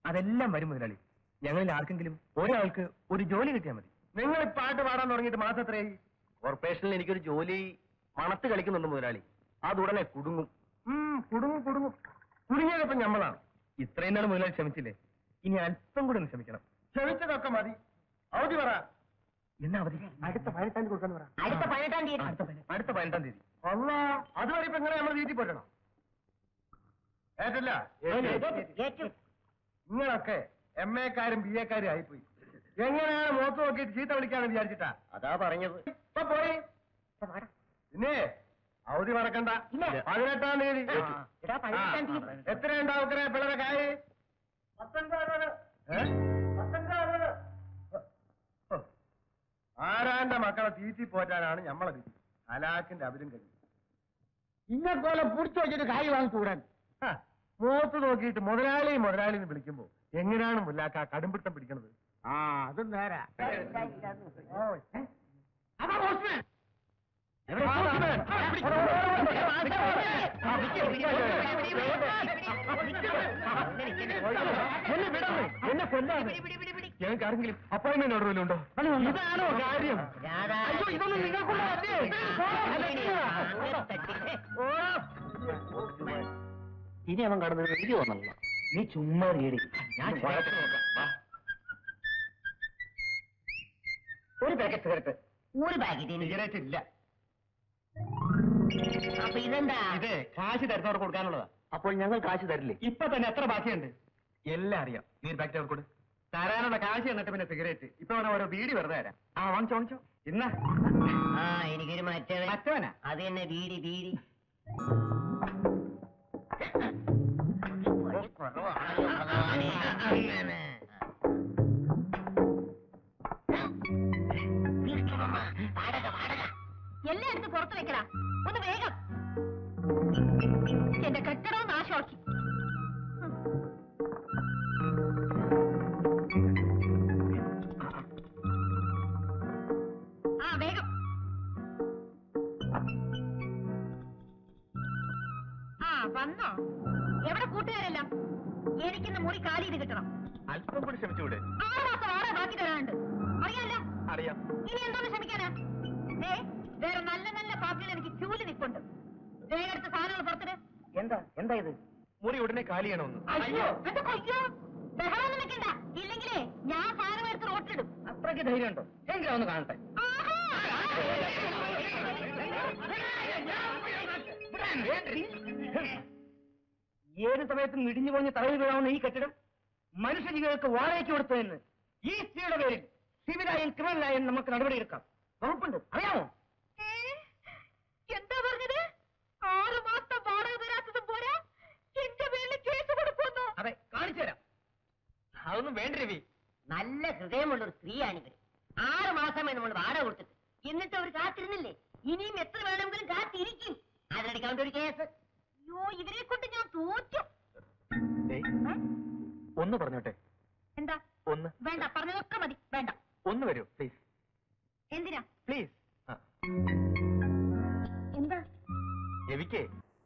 അതെല്ലാം വരും മുതലാളി ഞങ്ങളിൽ ആർക്കെങ്കിലും ഒരാൾക്ക് ഒരു ജോലി കിട്ടിയാൽ മതി നിങ്ങൾ ഈ പാട്ട് പാടാൻ തുടങ്ങിയിട്ട് മാസം എത്രയായി കോർപ്പറേഷനിൽ എനിക്കൊരു ജോലി മണത്ത് കളിക്കുന്നുണ്ട് മുതലാളി അതുടനെ കുടുങ്ങും കുടുങ്ങും കുടുങ്ങും കുടുങ്ങിയതപ്പോ ഞമ്മളാണ് ഇത്രയും നാൾ മുതലാളി ക്ഷമിച്ചില്ലേ ഇനി അല്പം കൂടെ ഒന്ന് ക്ഷമിക്കണം ക്ഷമിച്ചതൊക്കെ മതി അവധി പറ എന്നാ അവധി അടുത്ത പതിനെട്ടാം തീയതി കൊടുക്കാന്ന് പറ അടുത്ത പതിനെട്ടാം തീയതി അടുത്ത പതിനെ- അടുത്ത പതിനെട്ടാം തീയതി അല്ല അതുവരെ ഇപ്പൊ എങ്ങനെ നമ്മൾ വീട്ടിൽ പോരണം ഏറ്റില്ല ഏറ്റു നിങ്ങളൊക്കെ എം എക്കാരും ബി എക്കാരും ആയിപ്പോയി എങ്ങനെയാണ് മുഖത്ത് നോക്കിയിട്ട് ചീത്ത വിളിക്കാന്ന് വിചാരിച്ചിട്ടാ അതാ പറഞ്ഞത് ഇപ്പൊ പോയി പിന്നെ അവധി മറക്കണ്ട ഇല്ല. പതിനെട്ടാം തീയതി എടാ പതിനെട്ടാം തീയതി എത്ര ഉണ്ടാവും പിള്ളേരെ കായ് ഏ? ഓ. ആരാന്റെ മക്കളെ തീറ്റി പോറ്റാനാണ് ഞമ്മളെ വിധി ഹലാക്കിന്റെ അവരും കഴിയും ഇന്നപോലെ പിടിച്ചു വെച്ചിട്ട് കായ് വാങ്ങിക്കൂടാൻ ഹ, മുഖത്ത് നോക്കിയിട്ട് മുതലാളി മുതലാളി എന്ന് വിളിക്കുമ്പോ എങ്ങനെയാണ് മുല്ലാക്ക കടുംപിടുത്തം പിടിക്കണത് ആ അത് നേരാ ഓ, ഏ? അതാ പോസ്റ്റ്മാൻ എവിടെ പോസ്റ്റ്മാൻ? എന്നെ വിടണേ, എന്നെ കൊല്ലാതെ. ഞങ്ങൾക്ക് ആരെങ്കിലും അപ്പോയിന്റ്മെന്റ് ഓർഡർ വല്ലതും ഉണ്ടോ ഇതാണോ കാര്യം അയ്യോ ഇതൊന്നും നിങ്ങൾക്കുള്ളതല്ലേ ഇനി അവൻ കടന്നത് എനിക്ക് തോന്നല്ല നീ ചുമ്മാ റീഡി ഞാൻ വഴക്ക് നോക്കാം. വാ. ഒരു പാക്കറ്റ് സിഗരറ്റ് ഒരു പാക്കറ്റ് സിഗരറ്റ് ഇല്ല അപ്പൊ ഇതെന്താ ഇത് കാശ് തരുന്നവർക്ക് കൊടുക്കാനുള്ളതാ അപ്പോൾ ഞങ്ങൾ കാശ് തരില്ലേ ഇപ്പൊ തന്നെ എത്ര ബാക്കിയുണ്ട് എല്ലാം അറിയാം നീ ഒരു പാക്കറ്റ് അവർക്ക് കൊടു തരാനുള്ള കാശ് എന്നിട്ട് പിന്നെ സിഗരറ്റ് ഇപ്പൊ വേണം ഓരോ ബീഡി വെറുതെ തരാം ആ വാങ്ങിച്ചോ വാങ്ങിച്ചോ ഇന്ന ആ എനിക്കൊരു മറ്റേ മറ്റവനാ അത് തന്നെ ബീഡി ബീഡി എല്ലാം എടുത്ത് പുറത്ത് വെക്കടാ ഒന്ന് വേഗം എന്റെ കെട്ടിടവും നാശമാക്കി ആ വേഗം ആ വന്നോ എവിടെ കൂട്ടുകാരെല്ലാം എനിക്കിന്ന് മുറി കാലി ചെയ്ത് കിട്ടണം അല്പം കൂടി ക്ഷമിച്ചുകൂടെ ആറ് മാസം ആടെ ബാക്കി തരാനുണ്ട് അറിയാലോ അറിയാം ഇനി എന്തോന്ന് ക്ഷമിക്കാനാ ദേ, വേറെ നല്ല നല്ല പാർട്ടികൾ എനിക്ക് ക്യൂല് നിൽപ്പുണ്ട് വേഗം എടുത്ത് സാധനങ്ങൾ പുറത്തിട് എന്താ എന്താ ഇത് മുറി ഉടനെ കാലി ചെയ്യണമെന്ന് അയ്യോ എന്റെ കൊയ്യോ ബഹളമൊന്നും വെക്കണ്ട ഇല്ലെങ്കിലേ ഞാൻ സാധനം എടുത്ത് റോട്ടിലിടും അത്രയ്ക്ക് ധൈര്യമുണ്ടോ എങ്കിലും ഒന്ന് കാണട്ടെ ആഹാ! ഏത് സമയത്തും ഇടിഞ്ഞു പോഞ്ഞ് തലയിൽ വീഴാവുന്ന ഈ കെട്ടിടം മനുഷ്യജീവികൾക്ക് വാടകയ്ക്ക് കൊടുത്തതെന്ന് ഈ സ്ത്രീയുടെ പേരിൽ സിവിലായും ക്രിമിനലായും നമുക്ക് നടപടിയെടുക്കാം വകുപ്പുണ്ട് അറിയാമോ ഏ? എന്താ പറഞ്ഞത് ആറ് മാസം വാടക തരാത്തതും പോരാ എന്റെ പേരിൽ കേസ് കൊടുക്കുന്നു അതെ കാണിച്ചു തരാം അതൊന്നും വേണ്ട രവി നല്ല ഹൃദയമുള്ള ഒരു സ്ത്രീയാണിവർ ആറ് മാസമായി നമ്മൾ വാടക കൊടുത്തിട്ട് എന്നിട്ട് അവർ കാത്തിരുന്നില്ലേ ഇനിയും എത്ര വേണമെങ്കിലും കാത്തിരിക്കും അതിനടിക്കാവുന്ന ഒരു കേസ് അയ്യോ ഇവരെ കൊണ്ട് ഞാൻ തോറ്റു ഏയ്, ഏ? ഒന്ന് പറഞ്ഞോട്ടെ എന്താ ഒന്ന് വേണ്ട പറഞ്ഞതൊക്കെ മതി വേണ്ട ഒന്ന് വരൂ പ്ലീസ് എന്തിനാ പ്ലീസ് എന്താ രവിക്ക്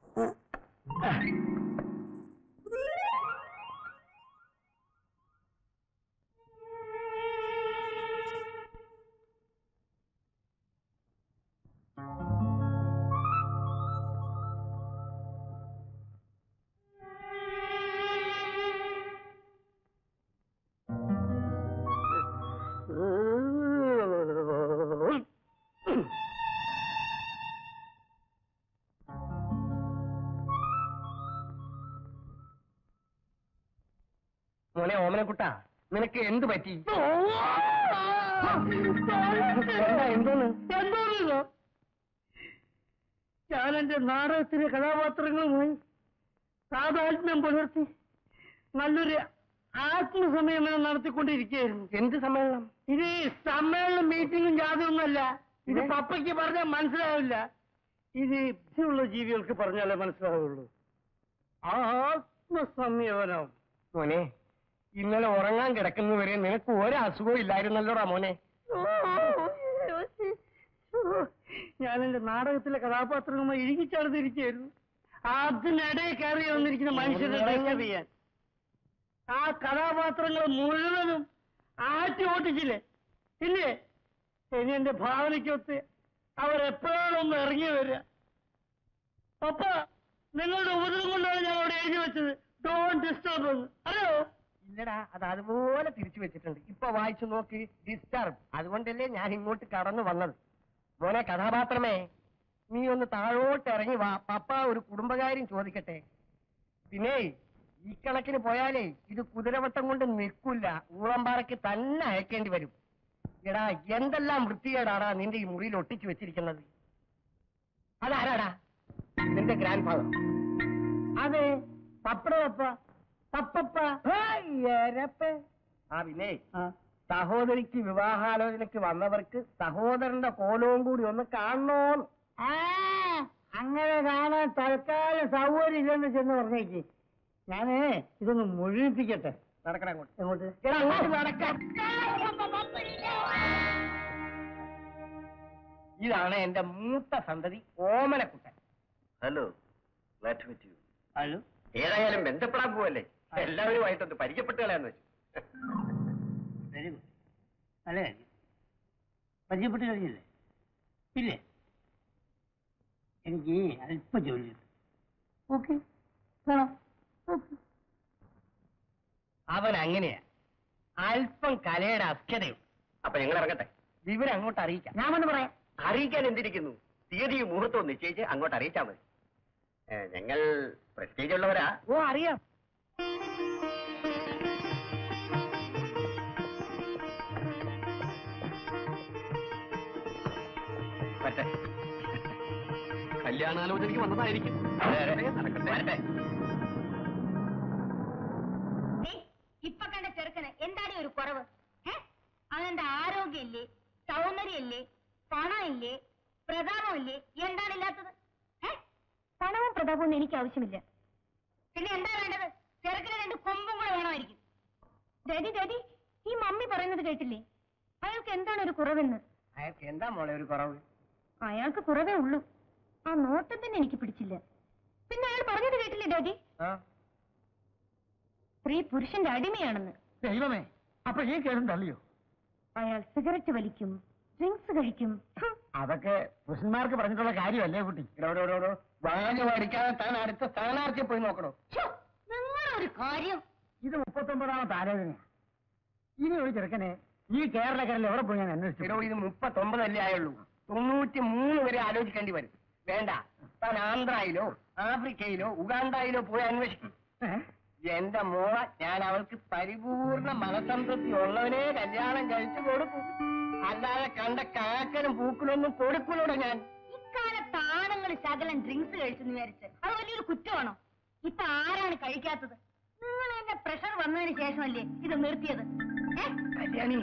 മോനെ ഓമനക്കുട്ട നിനക്ക് എന്ത് പറ്റി എന്താ എന്തോന്ന് എന്തോന്നോ ഞാൻ എന്റെ നാടകത്തിലെ കഥാപാത്രങ്ങളുമായി സാധാത്മ്യം പുലർത്തി നല്ലൊരു ആത്മസംയമനം നടത്തിക്കൊണ്ടിരിക്കുകയായിരുന്നു എന്ത് സമ്മേളനം ഇത് സമ്മേളനം മീറ്റിംഗും ജാതൊന്നുമല്ല ഇത് ഏ? പപ്പയ്ക്ക് പറഞ്ഞാൽ മനസ്സിലാവില്ല ഇത് ബുദ്ധിയുള്ള ജീവികൾക്ക് പറഞ്ഞാലേ മനസ്സിലാവുള്ളൂ ആത്മസംയമനം മോനെ ഇന്നലെ ഉറങ്ങാൻ കിടക്കുന്നവരെ നിനക്ക് ഒരു അസുഖവും ഇല്ലായിരുന്നല്ലോടാ മോനെ ഞാൻ എന്റെ നാടകത്തിലെ കഥാപാത്രങ്ങളുമായി ഇഴുകിച്ചേർന്നിരിക്കുകയായിരുന്നു അതിനിടെ കയറി വന്നിരിക്കുന്ന മനുഷ്യരെ ഡിസ്റ്റർബ് ചെയ്യാൻ ആ കഥാപാത്രങ്ങൾ മുഴുവനും ആറ്റി ഓട്ടിച്ചില്ലേ ഇല്ലേ ഇനി എന്റെ ഭാവനയ്ക്കൊത്ത് അവരെപ്പോഴൊന്ന് ഇറങ്ങി വരിക പപ്പ നിങ്ങളുടെ ഉപദ്രവം കൊണ്ടാണ് ഞാൻ അവിടെ എഴുതി വെച്ചത് ഡോൺ ഡിസ്റ്റർബ് എന്ന് അറിയോ ഇല്ലടാ അത് അതുപോലെ തിരിച്ചു വെച്ചിട്ടുണ്ട് ഇപ്പൊ വായിച്ചു നോക്ക് ഡിസ്റ്റർബ് അതുകൊണ്ടല്ലേ ഞാൻ ഇങ്ങോട്ട് കടന്നു വന്നത് മോനെ കഥാപാത്രമേ നീ ഒന്ന് താഴോട്ട് ഇറങ്ങി വാ പപ്പ ഒരു കുടുംബകാര്യം ചോദിക്കട്ടെ പിന്നെ ഈ കണക്കിന് പോയാലേ ഇത് കുതിരവട്ടം കൊണ്ട് നിൽക്കില്ല ഊളമ്പാറയ്ക്ക് തന്നെ അയക്കേണ്ടി വരും എടാ എന്തെല്ലാം വൃത്തികേടാടാ നിന്റെ ഈ മുറിയിൽ ഒട്ടിച്ചു വെച്ചിരിക്കുന്നത് അതാരാടാ നിന്റെ ഗ്രാൻഡ് ഫാദർ അതെ പപ്പട പപ്പ പപ്പപ്പ ആ പിന്നെ ആ. സഹോദരിക്ക് വിവാഹാലോചനയ്ക്ക് വന്നവർക്ക് സഹോദരന്റെ കോലവും കൂടി ഒന്ന് കാണണോന്ന് ആ, അങ്ങനെ കാണാൻ തൽക്കാലം സൗകര്യം ഇല്ലെന്ന് ചെന്ന് പറഞ്ഞേക്ക് ഞാനേ ഇതൊന്ന് മുഴുവിപ്പിക്കട്ടെ നടക്കണ അങ്ങോട്ട് എങ്ങോട്ട് എടാ, അങ്ങോട്ട് നടക്കാൻ ഇതാണ് എന്റെ മൂത്ത സന്തതി Omanakuttan hello glad meet you hello ഏതായാലും ബന്ധപ്പെടാൻ പോവല്ലേ എല്ലാവരുമായിട്ടൊന്ന് പരിചയപ്പെട്ട് കളയാന്ന് വെച്ചു വെരി ഗുഡ് നല്ല കാര്യം പരിചയപ്പെട്ട് കഴിഞ്ഞില്ലേ ഇല്ലേ എനിക്ക് അല്പം ജോലിയുണ്ട് ഓക്കെ വേണം ഓക്കെ അവൻ അങ്ങനെയാ അല്പം കലയുടെ അസ്ഥ്യതയും അപ്പൊ ഞങ്ങൾ ഇറങ്ങട്ടെ വിവരം അങ്ങോട്ട് അറിയിക്കാം ഞാൻ വന്ന് പറയാം അറിയിക്കാൻ എന്തിരിക്കുന്നു തീയതിയും മുഹൂർത്തവും നിശ്ചയിച്ച് അങ്ങോട്ട് അറിയിച്ചാൽ മതി ഏ, ഞങ്ങൾ പ്രസ്റ്റേജ് ഉള്ളവരാ ഓ അറിയാം പറ്റേ കല്യാണാലോചനയ്ക്ക് വന്നതായിരിക്കും നടക്കട്ടെ വരട്ടെ ഏയ്, ഇപ്പൊ കണ്ട ചെറുക്കന് എന്താണ് ഒരു കുറവ് ഏ അവന്റെ ആരോഗ്യമില്ലേ സൗന്ദര്യമില്ലേ പണമില്ലേ പ്രതാപമില്ലേ എന്താണ് ഇല്ലാത്തത് ഏ പണവും പ്രതാപവും എനിക്ക് ആവശ്യമില്ല പിന്നെ എന്താ വേണ്ടത് ചെറുക്കന് രണ്ട് കൊമ്പും കൂടെ വേണമായിരിക്കും ഡാഡി ഡാഡി ഈ മമ്മി പറയുന്നത് കേട്ടില്ലേ അയാൾക്ക് എന്താണ് ഒരു കുറവെന്ന് അയാൾക്ക് എന്താ മോളെ ഒരു കുറവ് അയാൾക്ക് കുറവേ ഉള്ളൂ ആ നോട്ടം തന്നെ എനിക്ക് പിടിച്ചില്ല പിന്നെ അയാൾ പറഞ്ഞത് കേട്ടില്ലേ ഡാഡി ആ സ്ത്രീ പുരുഷന്റെ അടിമയാണെന്ന് ദൈവമേ അപ്പൊ ഈ കേടും തള്ളിയോ അയാൾ സിഗരറ്റ് വലിക്കും ഡ്രിങ്ക്സ് കഴിക്കും ഹും. അതൊക്കെ പുരുഷന്മാർക്ക് പറഞ്ഞിട്ടുള്ള കാര്യമല്ലേ കുട്ടി വാങ്ങി മേടിക്കാതെ താൻ അടുത്ത സ്ഥാനാർത്ഥിയെ പോയി നോക്കണോ ഛോ, നിങ്ങളൊരു കാര്യം ഇത് മുപ്പത്തൊമ്പതാമത്തെ ആലോചനയാ ഇനി ഒരു ചെറുക്കനെ ഈ കേരളക്കരയിൽ എവിടെ പോയി ഞാൻ എടോ അന്വേഷിച്ചു ഇത് മുപ്പത്തൊമ്പതല്ലേ ആയുള്ളൂ തൊണ്ണൂറ്റി മൂന്ന് വരെ ആലോചിക്കേണ്ടി വരും വേണ്ട താൻ ആന്ധ്രയിലോ ആഫ്രിക്കയിലോ ഉഗാണ്ടയിലോ പോയി അന്വേഷിക്കും ഏ? എന്റെ മോള ഞാൻ അവൾക്ക് പരിപൂർണ മനസംതൃപ്തി ഉള്ളവനെ കല്യാണം കഴിച്ചു കൊടുക്കും അല്ലാതെ കണ്ട കാക്കനും പൂക്കലൊന്നും കൊടുക്കൂലൂടെ ഞാൻ ഇക്കാലത്ത് ആണുങ്ങൾ ശകലം ഡ്രിങ്ക്സ് കഴിച്ചെന്ന് വിചാരിച്ച് അത് വലിയൊരു കുറ്റമാണോ ഇപ്പൊ ആരാണ് കഴിക്കാത്തത് നിങ്ങൾ എന്റെ പ്രഷർ വന്നതിന് ശേഷമല്ലേ ഇത് നിർത്തിയത് ഏ? കല്യാണി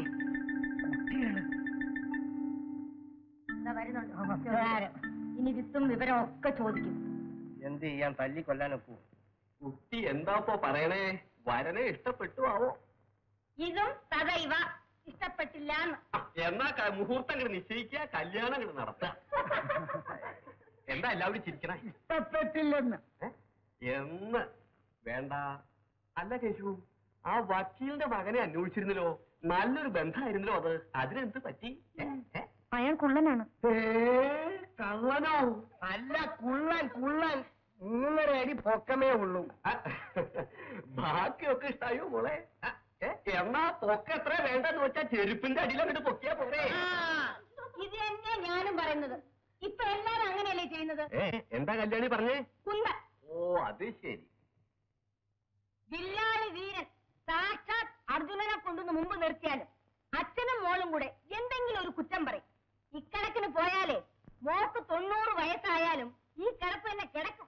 ദാ വരുന്നുണ്ട് ചെറുതാരം. ഇനി വിത്തും വിവരവും ഒക്കെ ചോദിക്കും എന്ത് ചെയ്യാൻ തല്ലി കൊല്ലാനൊക്കൂ കുട്ടി എന്താപ്പോ പറയണേ വരനെ ഇഷ്ടപ്പെട്ടു ആവോ ഇതും തഥൈവ ഇഷ്ടപ്പെട്ടില്ല എന്നാ ക- മുഹൂർത്തം അങ്ങട് നിശ്ചയിക്കുക കല്യാണം അങ്ങട് നടത്തുക എന്താ എല്ലാവരും ചിരിക്കണേ ഇഷ്ടപ്പെട്ടില്ലെന്ന് ഏ? എന്ന് വേണ്ട അല്ല കേശു ആ വക്കീലിന്റെ മകനെ അന്വേഷിച്ചിരുന്നല്ലോ നല്ലൊരു ബന്ധമായിരുന്നല്ലോ അത് അതിനെന്ത് പറ്റി ഏ? ഏ? അയാൾ കുള്ളനാണ് ഏ, കള്ളനോ അല്ല കുള്ളൻ കുള്ളൻ മൂന്നര അടി പൊക്കമേ ഉള്ളൂ ആ, ബാക്കിയൊക്കെ ഇഷ്ടായോ മോളെ ആ, ഏ? എന്നാ പൊക്ക എത്ര വേണ്ടെന്ന് വെച്ചാ ചെരുപ്പിന്റെ അടിയിൽ അങ്ങോട്ട് പൊക്കിയാ പോരെ ഇത് തന്നെ ഞാനും പറയുന്നത് ഇപ്പൊ എല്ലാരും അങ്ങനെയല്ലേ ചെയ്യുന്നത് ഏ എന്താ കല്യാണി പറഞ്ഞേ കുന്ത ഓ അത് ശരി വില്ലാളി വീരൻ സാക്ഷാത് അർജുനനെ കൊണ്ടുവന്ന് മുമ്പ് നിർത്തിയാലും അച്ഛനും മോളും കൂടെ എന്തെങ്കിലും ഒരു കുറ്റം പറയും ഇക്കണക്കിന് പോയാലേ മോക്ക് തൊണ്ണൂറ് വയസ്സായാലും ഈ കിടപ്പ് തന്നെ കിടക്കും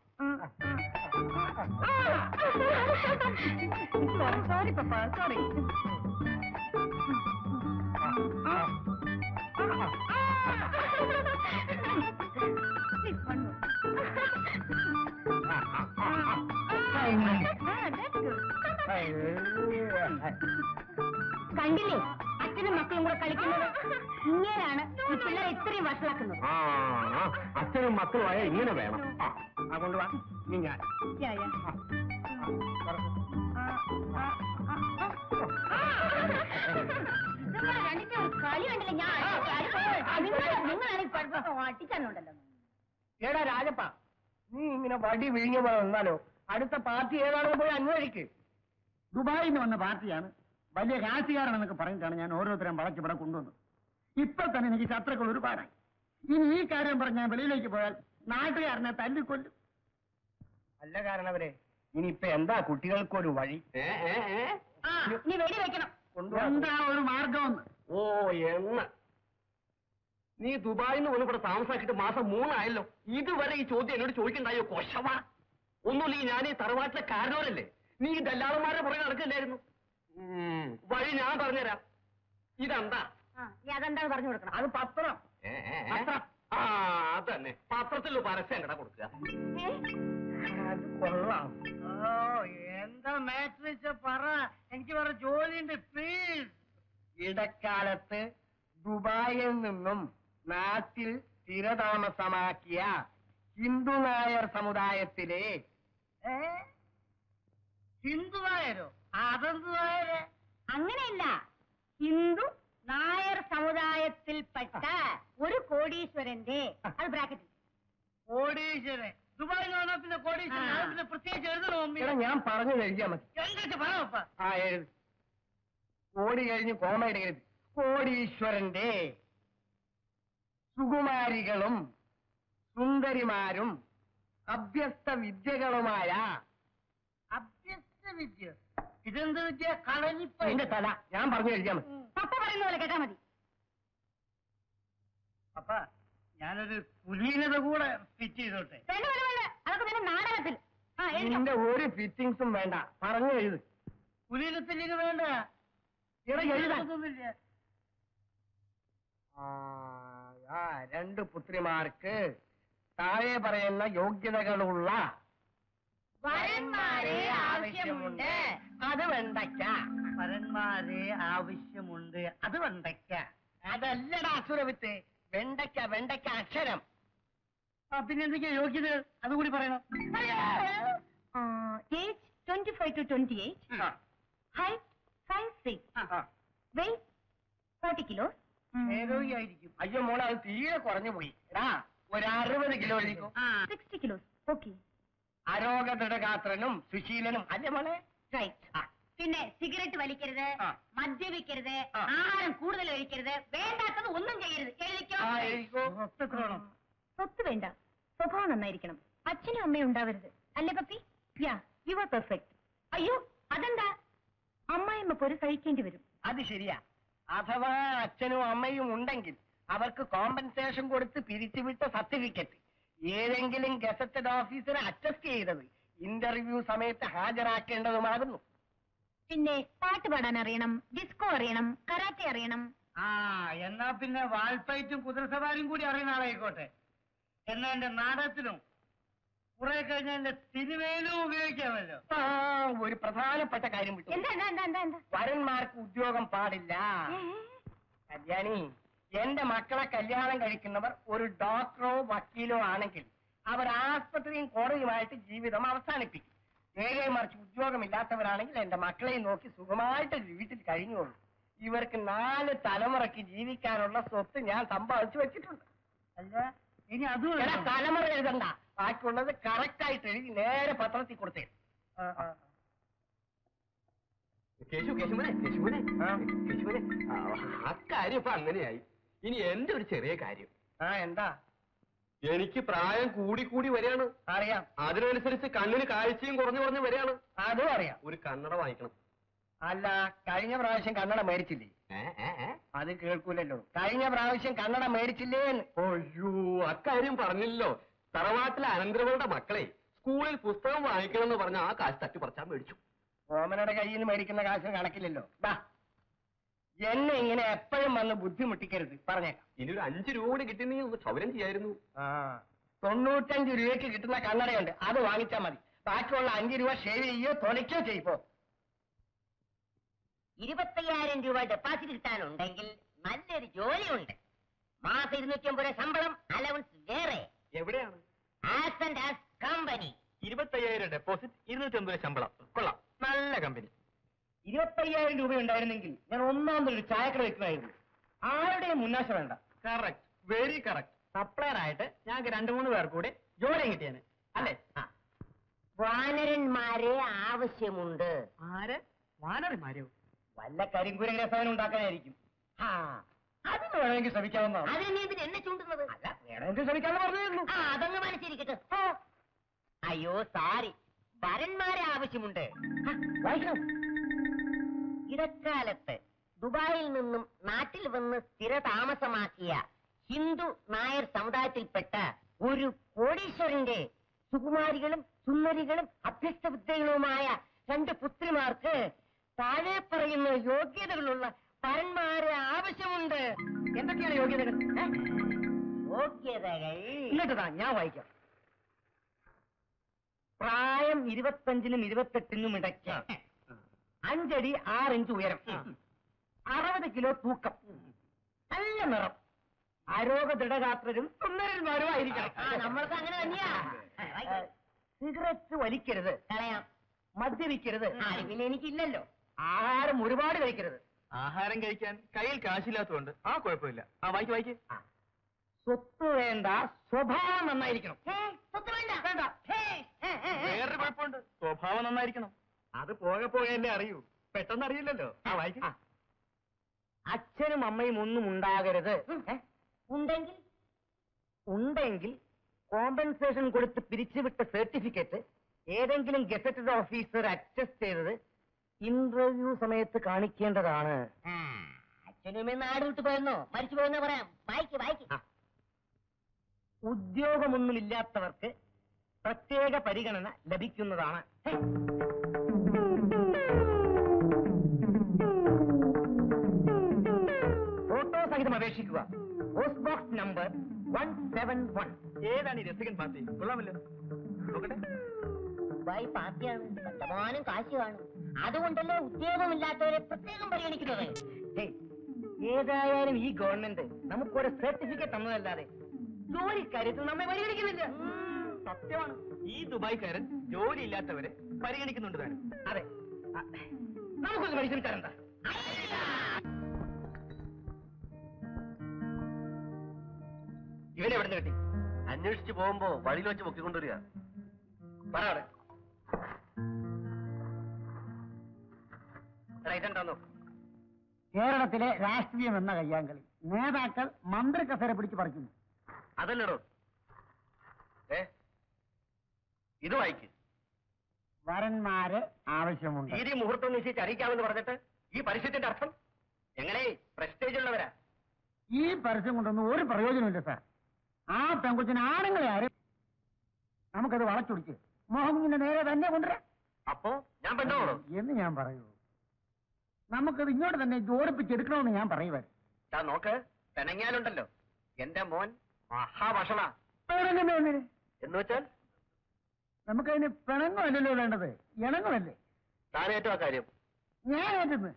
സോറി പപ്പ സോറി കണ്ടില്ലേ അച്ഛനും മക്കളും കൂടെ കളിക്കുന്നത് ഇങ്ങനെയാണ് ഈ പിള്ളേരെ ഇത്രയും വഷളാക്കുന്നത് ആ ആ, അച്ഛനും മക്കളുമായ ഇങ്ങനെ വേണം ആ, ആ കൊണ്ടുവാ നീ ഞാൻ യാ, യാ. ആ, നിങ്ങളെ രണ്ടിന്റെ ഒരു കളി കണ്ടില്ല ഞാൻ നിങ്ങളാണെങ്കിൽ പഠിപ്പിക്കാൻ അട്ടിച്ചാനുണ്ടല്ലോ എടാ രാജപ്പ നീ ഇങ്ങനെ വടി വിഴിഞ്ഞ പോലെ നിന്നാലോ അടുത്ത പാർട്ടി ഏതാണെന്ന് പോയി അന്വേഷിക്ക് ദുബായിൽ നിന്ന് വന്ന പാർട്ടിയാണ് വലിയ രാശികാരനെന്നൊക്കെ പറഞ്ഞിട്ടാണ് ഞാൻ ഓരോരുത്തരും വളച്ചിവിടെ കൊണ്ടുവന്നത് ഇപ്പൊ തന്നെ എനിക്ക് ശത്രുക്കൾ ഒരുപാടായി ഇനി ഈ കാര്യം പറഞ്ഞ് ഞാൻ വെളിയിലേക്ക് പോയാൽ നാട്ടുകാരനെ തല്ലിക്കൊല്ലും അല്ല കാരണവരെ ഇനിയിപ്പൊ എന്താ കുട്ടികൾക്കൊരു വഴി ഏ ഏ ഏ ആ നീ വെടി വെക്കണം കൊണ്ടുവാ എന്താ ഒരു മാർഗമെന്ന് ഓ എണ്ണ നീ ദുബായിൽ നിന്ന് വന്ന് ഇവിടെ താമസാക്കിയിട്ട് മാസം മൂന്നായല്ലോ ഇതുവരെ ഈ ചോദ്യം എന്നോട് ചോദിക്കണ്ടായോ കൊശവ ഒന്നുമില്ല ഈ ഞാൻ ഈ തറവാട്ടിലെ കാരണവരല്ലേ നീ ഈ ദല്ലാളന്മാരുടെ പുറകെ നടക്കില്ലായിരുന്നു ഉം, വഴി ഞാൻ പറഞ്ഞുതരാം ഇതെന്താ ആ നീ അതെന്താന്ന് പറഞ്ഞു കൊടുക്കണം അത് പത്രം ഏ, ഏ, ഏ? ആ അതന്നെ പത്രത്തിൽ പരസ്യം എങ്ങടാ കൊടുക്കുക ഏ? അത് കൊള്ളാം ഓ എന്താ മാട്രിച്ച് പറ എനിക്ക് വേറെ ജോലിയുണ്ട് പ്ലീസ് ഇടക്കാലത്ത് ദുബായിൽ നിന്നും നാട്ടിൽ സ്ഥിരതാമസമാക്കിയ ഹിന്ദു നായർ സമുദായത്തിലെ ഹിന്ദുവായരോ അതെന്തുവായരെ അങ്ങനെയല്ല ഹിന്ദു നായർ സമുദായത്തിൽപ്പെട്ട ഒരു കോടീശ്വരന്റെ അത് ബ്രാക്കറ്റിൽ കോടീശ്വരൻ ദുബായിൽ വന്നാ പിന്നെ കോടീശ്വരൻ ആ. അത് പിന്നെ പ്രത്യേകിച്ച് എഴുതണോ മമ്മി? എടാ ഞാൻ പറഞ്ഞു കഴിക്കാൻ മതി എഴുതിട്ട് പറയപ്പ ആ എഴുതി കോടി കഴിഞ്ഞ് കോമ ഇടരുത് കോടീശ്വരന്റെ സുകുമാരികളും സുന്ദരിമാരും അഭ്യസ്ത വിദ്യകളുമായ അഭ്യസ്ത വിദ്യ ഇതെന്ത് വിദ്യ കളരിപ്പ അതിന്റെ തല ഞാൻ പറഞ്ഞു കഴിക്കാൻ മതി പപ്പ പറയുന്ന പോലെ കേട്ടാ മതി അപ്പ ഞാനൊരു കുലീനത കൂടെ ഫിറ്റ് ചെയ്തോട്ടെ വേണ്ട വേണ്ട വേണ്ട അതൊക്കെ പിന്നെ നാടകത്തിൽ ആ എഴുതിക്കോ. നിന്റെ ഒരു ഫിറ്റിങ്സും വേണ്ട പറഞ്ഞു എഴുത് കുലീനത്തിലേക്ക് വേണ്ട ഇവിടെ എഴുതാൻ ഒന്നുമില്ല. ആ, ആ, രണ്ട് പുത്രിമാർക്ക് താഴെ പറയുന്ന യോഗ്യതകളുള്ള വരന്മാരെ ആവശ്യമുണ്ട് അത് വെണ്ടയ്ക്ക പരന്മാരെ ആവശ്യമുണ്ട് അത് വെണ്ടയ്ക്ക അതല്ലടാ അസുരവിത്ത് വെണ്ടയ്ക്ക വെണ്ടയ്ക്ക അക്ഷരം ആ പിന്നെ എന്തൊക്കെയാ യോഗ്യത അതുകൂടി പറയണം age twenty five to twenty eight height five six weight forty kilo നേരോഗിയായിരിക്കും അയ്യോ മോളെ അത് തീരെ കുറഞ്ഞു പോയി എടാ ഒരു അറുപത് കിലോ ഒഴിക്കും സിക്സ്റ്റി കിലോസ് ഓക്കെ അരോഗദൃഢഗാത്രനും സുശീലനും അല്ലേ മോളെ റൈറ്റ് പിന്നെ സിഗരറ്റ് വലിക്കരുത് ആ. മദ്യപിക്കരുത് ആ. ആഹാരം കൂടുതൽ കഴിക്കരുത് വേണ്ടാത്തത് ഒന്നും ചെയ്യരുത് എഴുതിക്കോ ആ എഴുതിക്കോ ഒത്തക്രോണം സ്വത്ത് വേണ്ട സ്വഭാവം നന്നായിരിക്കണം അച്ഛനും അമ്മയും ഉണ്ടാവരുത് അല്ലേ puppy yeah you are perfect അയ്യോ അതെന്താ അമ്മായിമ്മ പോര് സഹിക്കേണ്ടി വരും അത് ശരിയാ അഥവാ അച്ഛനും അമ്മയും ഉണ്ടെങ്കിൽ അവർക്ക് കോമ്പൻസേഷൻ കൊടുത്ത് പിരിച്ചുവിട്ട സർട്ടിഫിക്കറ്റ് ഏതെങ്കിലും ഗസറ്റഡ് ഓഫീസറെ അറ്റസ്റ്റ് ചെയ്തത് ഇന്റർവ്യൂ സമയത്ത് ഹാജരാക്കേണ്ടതുമാകുന്നു പിന്നെ പാട്ട് പാടാൻ അറിയണം ഡിസ്കോ അറിയണം കരാട്ടെ അറിയണം ആ എന്നാ പിന്നെ വാൾപ്പയറ്റും കുതിരസവാരിയും കൂടി അറിയുന്ന ആളായിക്കോട്ടെ എന്നാ എന്റെ നാടകത്തിനും കുറെ കഴിഞ്ഞ എന്റെ സിനിമയിലും ഉപയോഗിക്കാമല്ലോ ആ, ഒരു പ്രധാനപ്പെട്ട കാര്യം വിട്ടു എന്താ എന്താ എന്താ എന്താ എന്താ വരന്മാർക്ക് ഉദ്യോഗം പാടില്ല കല്യാണി എന്റെ മക്കളെ കല്യാണം കഴിക്കുന്നവർ ഒരു ഡോക്ടറോ വക്കീലോ ആണെങ്കിൽ അവർ ആസ്പത്രിയും കോടതിയുമായിട്ട് ജീവിതം അവസാനിപ്പിക്കും നേരെ മറിച്ച് ഉദ്യോഗമില്ലാത്തവരാണെങ്കിൽ എന്റെ മക്കളെയും നോക്കി സുഖമായിട്ട് വീട്ടിൽ കഴിഞ്ഞോളൂ ഇവർക്ക് നാല് തലമുറയ്ക്ക് ജീവിക്കാനുള്ള സ്വത്ത് ഞാൻ സമ്പാദിച്ചു വെച്ചിട്ടുണ്ട് അല്ല ഇനി അതും എടാ, വേണം. തലമുറ എഴുതണ്ട ബാക്കിയുള്ളത് കറക്റ്റ് ആയിട്ട് എഴുതി നേരെ പത്രത്തിൽ കൊടുത്തേ ആ, ആ, ആ. കേശു കേശുമനെ കേശുമനെ ആ. കേശുമനെ ആ, അക്കാര്യം ഇപ്പൊ അങ്ങനെയായി ഇനി എന്റെ ഒരു ചെറിയ കാര്യം ആ എന്താ എനിക്ക് പ്രായം കൂടി കൂടി വരികയാണ് അറിയാം അതിനനുസരിച്ച് കണ്ണിന് കാഴ്ചയും കുറഞ്ഞു കുറഞ്ഞു വരികയാണ് അതും അറിയാം ഒരു കണ്ണട വാങ്ങിക്കണം അല്ല കഴിഞ്ഞ പ്രാവശ്യം കന്നഡ മേടിച്ചില്ലേ ഏ, ഏ, ഏ? അത് കേൾക്കൂലല്ലോ കഴിഞ്ഞ പ്രാവശ്യം കന്നഡ മേടിച്ചില്ലേ എന്ന് അയ്യോ അക്കാര്യം പറഞ്ഞില്ലല്ലോ തറവാട്ടിലെ അനന്തരവളുടെ മക്കളെ സ്കൂളിൽ പുസ്തകം വാങ്ങിക്കണമെന്ന് പറഞ്ഞ ആ കാശ് തട്ടിപ്പറിച്ചാൻ മേടിച്ചു ഓമനയുടെ കയ്യിൽ നിന്ന് മേടിക്കുന്ന കാശിന് കണക്കില്ലല്ലോ ദാ എന്നെ ഇങ്ങനെ എപ്പോഴും വന്ന് ബുദ്ധിമുട്ടിക്കരുത് പറഞ്ഞേക്കാം ഇനി ഒരു അഞ്ചു രൂപ കൂടി കിട്ടിയെങ്കിൽ ഒന്ന് ക്ഷൗരം ചെയ്യായിരുന്നു ആ തൊണ്ണൂറ്റഞ്ച് രൂപയ്ക്ക് കിട്ടുന്ന കണ്ണടയുണ്ട് അത് വാങ്ങിച്ചാൽ മതി ബാക്കിയുള്ള അഞ്ച് രൂപ ഷേവ് ചെയ്യോ തൊലയ്ക്കോ ചെയ്യിപ്പോ ഇരുപത്തയ്യായിരം രൂപ ഡെപ്പോസിറ്റ് കിട്ടാനുണ്ടെങ്കിൽ നല്ലൊരു ജോലിയുണ്ട് മാസം ഇരുന്നൂറ്റി അമ്പത് രൂപ ശമ്പളം അലവൻസ് വേറെ എവിടെയാണ് ആസ് ആൻഡ് ആസ് കമ്പനി ഇരുപത്തയ്യായിരം ഡെപ്പോസിറ്റ് ഇരുന്നൂറ്റി അമ്പത് ശമ്പളം കൊള്ളാം നല്ല കമ്പനി ഇരുപത്തയ്യായിരം രൂപ ഉണ്ടായിരുന്നെങ്കിൽ ഞാൻ ഒന്നാം ഒരു ചായക്കട വെക്കുമായിരുന്നു ആരുടെയും മുന്നാശ വേണ്ട കറക്റ്റ് വെരി കറക്റ്റ് സപ്ലയർ ആയിട്ട് ഞങ്ങൾക്ക് രണ്ടു മൂന്ന് പേർ കൂടി ജോലിയും കിട്ടിയാണ് അല്ലേ വാനരന്മാരെ ആവശ്യമുണ്ട് ആര് വാനറിമാരോ വല്ല കരിങ്കുരങ്ങ രസായനം ഉണ്ടാക്കാനായിരിക്കും ആ അതിന് വേണമെങ്കിൽ ശ്രമിക്കാവുന്നതാണ് അതിന് നീ എന്തിന് എന്നെ ചൂണ്ടുന്നത് അല്ല വേണമെങ്കിൽ ശ്രമിക്കാന്ന് പറഞ്ഞേ ആ അതങ്ങ് മനസ്സിരിക്കട്ടെ ഓ. അയ്യോ സാരി വരന്മാരെ ആവശ്യമുണ്ട് ഹ, വായിക്കണം ഇടക്കാലത്ത് ദുബായിൽ നിന്നും നാട്ടിൽ വന്ന് സ്ഥിര താമസമാക്കിയ ഹിന്ദു നായർ സമുദായത്തിൽപ്പെട്ട ഒരു കോടീശ്വരന്റെ സുകുമാരികളും സുന്ദരികളും അഭ്യസ്തബുദ്ധികളുമായ രണ്ട് പുത്രിമാർക്ക് താഴെ പറയുന്ന യോഗ്യതകളുള്ള വരന്മാരെ ആവശ്യമുണ്ട് എന്തൊക്കെയാണ് യോഗ്യതകൾ ഏ? യോഗ്യതകൾ ഇങ്ങോട്ടതാ ഞാൻ വായിക്കാം പ്രായം ഇരുപത്തഞ്ചിനും ഇരുപത്തെട്ടിനും ഇടയ്ക്ക് അഞ്ചടി ആറിഞ്ച് ഉയരം അറുപത് കിലോ തൂക്കം നല്ല നിറം ആരോഗ ദൃഢഗാത്രരും സുന്ദരന്മാരും ആയിരിക്കണം ആ, നമ്മൾക്ക് അങ്ങനെ തന്നെയാ ആ, വായിക്ക്. സിഗരറ്റ് വലിക്കരുത് കളയാം മദ്യപിക്കരുത് ആ, പിന്നെ എനിക്കില്ലല്ലോ ആഹാരം ഒരുപാട് കഴിക്കരുത് ആഹാരം കഴിക്കാൻ കയ്യിൽ കാശില്ലാത്തതുകൊണ്ട് ആ കുഴപ്പമില്ല ആ വായിക്ക് വായിക്ക് സ്വത്ത് വേണ്ട സ്വഭാവം നന്നായിരിക്കണം ഹേ, സ്വത്ത് വേണ്ട വേണ്ട ഹേ, ഹേ, ഹേ, ഹേ. വേറൊരു കുഴപ്പമുണ്ട് സ്വഭാവം നന്നായിരിക്കണം അത് പോകെ പോകല്ലേ അറിയൂ പെട്ടെന്ന് അറിയില്ലല്ലോ ആ വായിക്ക് ആ. അച്ഛനും അമ്മയും ഒന്നും ഉണ്ടാകരുത് ഏ? ഉണ്ടെങ്കിൽ ഉണ്ടെങ്കിൽ കോമ്പൻസേഷൻ കൊടുത്ത് പിരിച്ചുവിട്ട സർട്ടിഫിക്കറ്റ് ഏതെങ്കിലും ഗസറ്റഡ് ഓഫീസർ അക്സസ് ചെയ്തത് ഇന്റർവ്യൂ സമയത്ത് കാണിക്കേണ്ടതാണ് ആ, അച്ഛനുമേ നാട് വിട്ടു പോയെന്നോ മരിച്ചു പോയെന്നോ പറയാം വായിക്ക് വായിക്ക് ആ. ഉദ്യോഗമൊന്നുമില്ലാത്തവർക്ക് പ്രത്യേക പരിഗണന ലഭിക്കുന്നതാണ് ഹേ. ഫോട്ടോ സഹിതം അപേക്ഷിക്കുക post box number one seven one ഏതാണ് ഈ രസികൻ പാർട്ടി കൊള്ളാമല്ലോ നോക്കട്ടെ ദുബായ് പാർട്ടിയാണ് കണ്ടമാനം കാശ് കാണും അതുകൊണ്ടല്ലേ ഉദ്യോഗമില്ലാത്തവരെ പ്രത്യേകം പരിഗണിക്കുന്നത് ഹേയ്, ഏതായാലും ഈ ഗവൺമെന്റ് നമുക്കൊരു സർട്ടിഫിക്കറ്റ് തന്നതല്ലാതെ ജോലിക്കാര്യത്തിൽ നമ്മെ പരിഗണിക്കുന്നില്ല സത്യമാണ് ഈ ദുബായ്ക്കാരൻ ജോലിയില്ലാത്തവരെ പരിഗണിക്കുന്നുണ്ട് താനും അതെ അ, നമുക്കൊന്ന് പരിശ്രമിച്ചാലെന്താ ഇവനെ എവിടെ കിട്ടി അന്വേഷിച്ചു പോകുമ്പോ വഴിയിൽ വെച്ച് പൊക്കിക്കൊണ്ടുവരിക പറ അവിടെ എടാ, ഇതെന്താ നോക്ക് കേരളത്തിലെ രാഷ്ട്രീയം എന്ന കയ്യാങ്കളി നേതാക്കൾ മന്ത്രി കസേര പിടിച്ച് പറിക്കുന്നു അതല്ലടോ ഏ ഇത് വായിക്ക് വരന്മാരെ ആവശ്യമുണ്ട് തീയതി മുഹൂർത്തം നിശ്ചയിച്ച് അറിയിക്കാമെന്ന് പറഞ്ഞിട്ട് ഈ പരസ്യത്തിന്റെ അർത്ഥം ഞങ്ങളെ പ്രസ്റ്റേജ് ഉള്ളവരാ ഈ പരസ്യം കൊണ്ടൊന്നും ഒരു പ്രയോജനമില്ല സാർ ആ പെങ്കൊച്ചിന് ആണുങ്ങളെ ആരും നമുക്കത് വളച്ചൊടിച്ച് മോഹൻകുഞ്ഞിന്റെ നേരെ തന്നെ കൊണ്ടുവരാം അപ്പോ ഞാൻ പെണ്ണോളൂ എന്ന് ഞാൻ പറയൂ നമുക്കത് ഇങ്ങോട്ട് തന്നെ ജോഡിപ്പിച്ചെടുക്കണമെന്ന് ഞാൻ പറയുമായിരുന്നു താ നോക്ക് പിണങ്ങിയാലുണ്ടല്ലോ എന്റെ മോൻ മഹാഭക്ഷണ പിണങ്ങുന്ന ഒന്നിന് എന്ന് വെച്ചാൽ നമുക്കതിന് പിണങ്ങുമല്ലല്ലോ വേണ്ടത് ഇണങ്ങുമല്ലേ താനേറ്റവും ആ കാര്യം ഞാൻ ഏറ്റുന്നു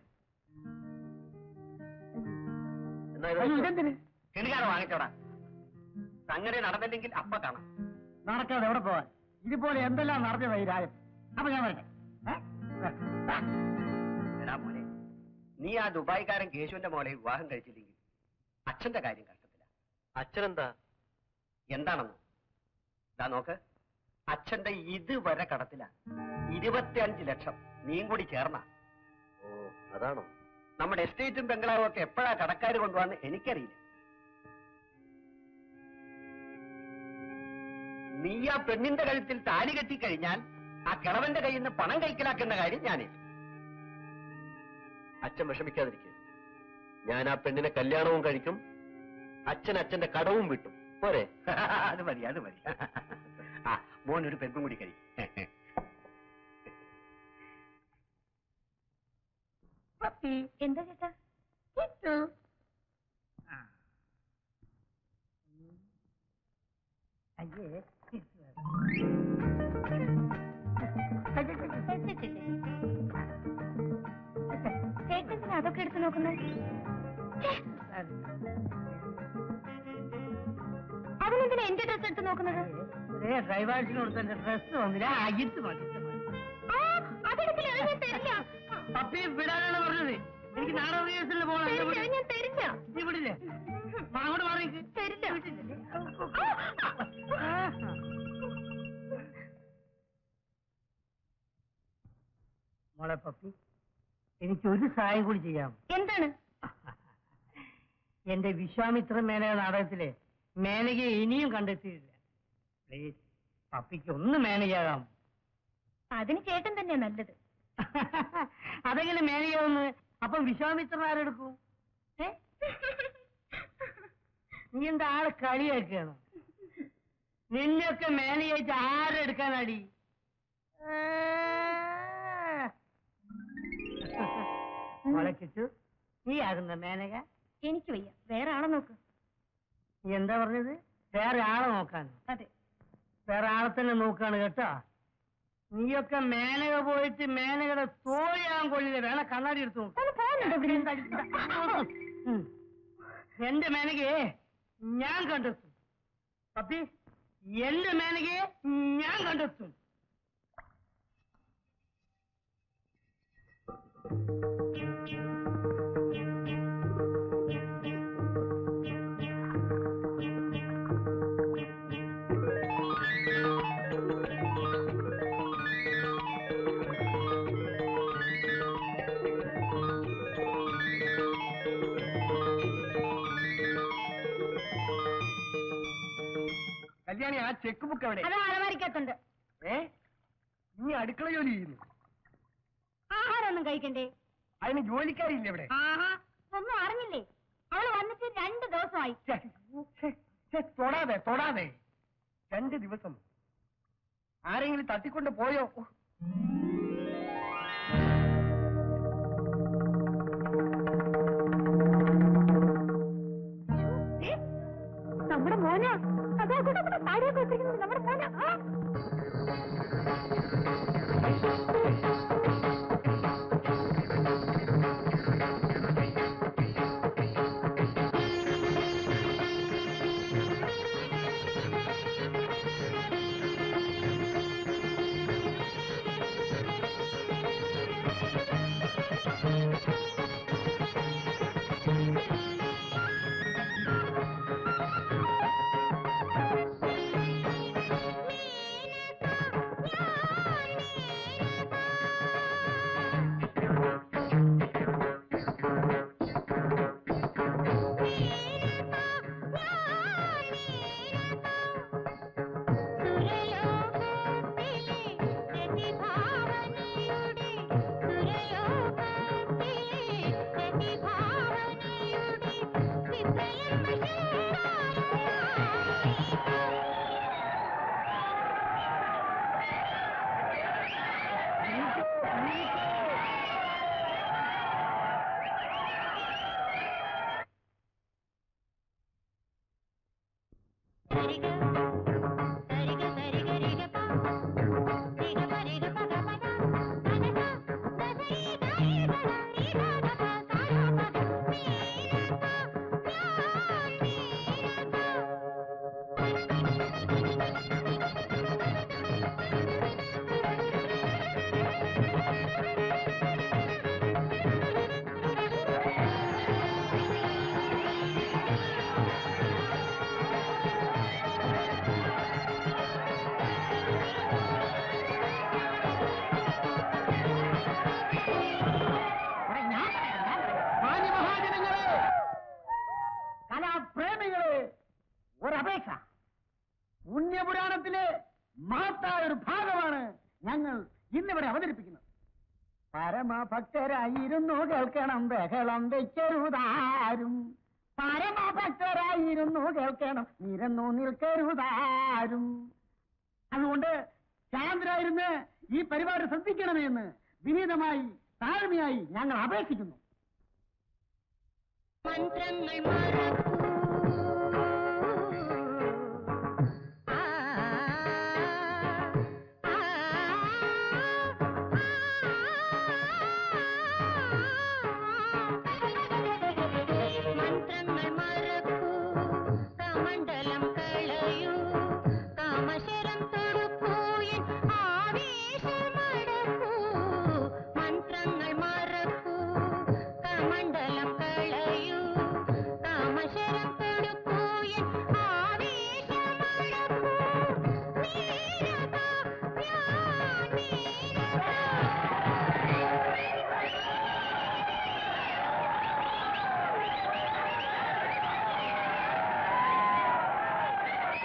എന്നാ ഇത് അയ്യോ വെച്ചോ. ഇതെന്തിന് കിണികാറ് വാങ്ങിച്ചോടാ സംഗതി നടന്നില്ലെങ്കിൽ അപ്പ കാണാം നടക്കാതെ എവിടെ പോവാൻ ഇതുപോലെ എന്തെല്ലാം നടത്തിയതായി രാജൻ അപ്പൊ ഞാൻ വരട്ടെ ഏ? ആ. എടാ മോനെ നീ ആ ദുബായിക്കാരൻ കേശുവിന്റെ മോളെ വിവാഹം കഴിച്ചില്ലെങ്കിൽ അച്ഛന്റെ കാര്യം കഷ്ടത്തില്ല അച്ഛനെന്താ എന്താണെന്നോ ഇതാ നോക്ക് അച്ഛന്റെ ഇതുവരെ കടത്തില ഇരുപത്തിയഞ്ച് ലക്ഷം നീയും കൂടി ചേർന്ന ഓ അതാണോ നമ്മുടെ എസ്റ്റേറ്റും ബംഗ്ലാവും ഒക്കെ എപ്പോഴാ കടക്കാർ കൊണ്ടുവന്ന് എനിക്കറിയില്ല നീ ആ പെണ്ണിന്റെ കഴുത്തിൽ താലി കെട്ടിക്കഴിഞ്ഞാൽ ആ കിളവന്റെ കയ്യിൽ നിന്ന് പണം കൈക്കലാക്കുന്ന കാര്യം ഞാനേ അച്ഛൻ വിഷമിക്കാതിരിക്കുക ഞാൻ ആ പെണ്ണിനെ കല്യാണവും കഴിക്കും അച്ഛൻ അച്ഛന്റെ കടവും വിട്ടു പോരെ അത് മതി അത് മതി ആ മോൻ ഒരു പെണ്ണും കൂടി കഴിക്കും എന്താ ചേട്ടാ അയ്യേ ചേട്ടൻ അതൊക്കെ എടുത്ത് നോക്കുന്നത് അവനെന്തിനാ എന്റെ ഡ്രസ് എടുത്ത് നോക്കുന്നത് ഡ്രൈവേഴ്സിന് കൊടുത്ത ഡ്രസ് വന്നില്ല അയ്യത്ത് മതി ആ, അതെടുത്തില്ല അത് ഞാൻ തരില്ല പപ്പിയെ വിടാനാണ് പറഞ്ഞത് എനിക്ക് നാടക റിഹേഴ്സലിന് പോകണം എന്നെ വിട്. ഞാൻ തരില്ല നീ വിടില്ലേ മാ, അങ്ങോട്ട് മാറി നിൽക്ക്. തരില്ല മോളെ പപ്പി എനിക്ക് ഒരു സഹായം കൂടി ചെയ്യാം എന്താണ് എന്റെ വിശ്വാമിത്ര മേനക നാടകത്തിലെ മേനകയെ ഇനിയും കണ്ടെത്തിയില്ല പ്ലീസ് പപ്പിക്ക് ഒന്ന് മേനകയാകാം അതിന് ചേട്ടൻ തന്നെയാ നല്ലത് അതെങ്ങനെ മേനകയാവുന്നു അപ്പം വിശ്വാമിത്രൻ ആരെടുക്കും ഏ നീ എന്താ ആളെ കളിയാക്കുകയാണ് നിന്നെയൊക്കെ മേനയായിട്ട് ആരെടുക്കാനാടി മോളെ ചുറ്റു നീ ആകുന്ന മേനക എനിക്ക് വയ്യ വേറെ ആളെ നോക്ക് നീ എന്താ പറഞ്ഞത് വേറെ ആളെ നോക്കാൻ അതെ വേറെ ആളെ തന്നെ നോക്കാണ് കേട്ടോ നീയൊക്കെ മേനക പോയിട്ട് മേനകയുടെ തോഴിയാൻ കൊള്ളില്ല വേണ കണ്ണാടി എടുത്തു നോക്ക്. ഒന്ന് പോകുന്നുണ്ടോ ഇവിടുന്ന്? ഉം. എന്റെ മേനകയെ ഞാൻ കണ്ടെത്തും പപ്പി എന്റെ മേനകയെ ഞാൻ കണ്ടെത്തും കല്യാണി ആ ചെക്ക് ബുക്ക് എവിടെ അത് അലമാരിക്കത്തുണ്ട് ഏ നീ അടുക്കള ജോലി ചെയ്യുന്നു ആഹാരമൊന്നും കഴിക്കണ്ടേ അതിന് ജോലിക്കാരില്ല ഇവിടെ ആഹാ ഒന്നും അറിഞ്ഞില്ലേ അവള് വന്നിട്ട് രണ്ട് ദിവസമായി ഛെ, ഛെ, ഛെ, തൊടാതെ തൊടാതെ രണ്ട് ദിവസം ആരെങ്കിലും തട്ടിക്കൊണ്ട് പോയോ ഉഹ്. ഏ? നമ്മുടെ മോന അതാ കൂടെ കൂടെ താടിയൊക്കെ വെച്ചിരിക്കുന്നത് നമ്മുടെ മോന ആ മാന്യമഹാജനങ്ങളെ കലാപ്രേമികളെ ഒരപേക്ഷ പുണ്യപുരാണത്തിലെ മഹത്തായ ഒരു ഭാഗമാണ് ഞങ്ങൾ ഇന്നിവിടെ അവതരിപ്പിക്കുന്നത് പരമഭക്തരായിരുന്നു കേൾക്കണം ബഹളം വെച്ചരുതാരും പരമഭക്തരായിരുന്നു കേൾക്കണം നിരന്നു നിൽക്കരുതാരും അതുകൊണ്ട് ശാന്തരായിരുന്ന് ഈ പരിപാടി ശ്രദ്ധിക്കണമെന്ന് വിനീതമായി താഴ്മയായി ഞങ്ങൾ അപേക്ഷിക്കുന്നു മന്ത്രങ്ങൾ മറക്കൂ ആ, ആ, മന്ത്രങ്ങൾ മറക്കൂ കമണ്ഡലം കളയൂ കാമശരം തൊടുക്കൂ എൻ ആവേശമടക്കൂ മന്ത്രങ്ങൾ മറക്കൂ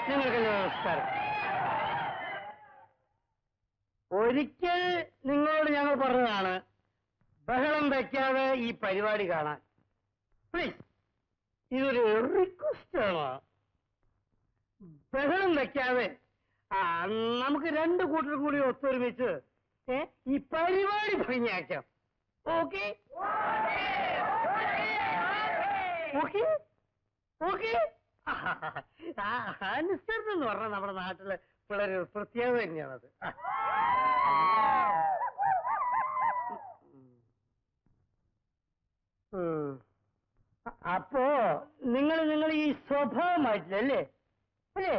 നിങ്ങൾക്ക് നമസ്കാരം ഒരിക്കൽ നിങ്ങളോട് ഞങ്ങൾ പറഞ്ഞതാണ് ബഹളം വെക്കാതെ ഈ പരിപാടി കാണാൻ പ്ലീസ് ഇതൊരു റിക്വസ്റ്റ് ആണ് ബഹളം വെക്കാതെ ആ നമുക്ക് രണ്ട് കൂട്ടരും കൂടി ഒത്തൊരുമിച്ച് ഏ, ഈ പരിപാടി ഭംഗിയാക്കാം ഓക്കെ ഓക്കെ ഓക്കെ അനുസരണം എന്ന് പറഞ്ഞാൽ നമ്മുടെ നാട്ടിലെ പിള്ളേര് ഒരു പ്രത്യേകത തന്നെയാണത് ഉം. അപ്പോ നിങ്ങൾ നിങ്ങൾ ഈ സ്വഭാവം മാറ്റില്ല അല്ലേ അല്ലേ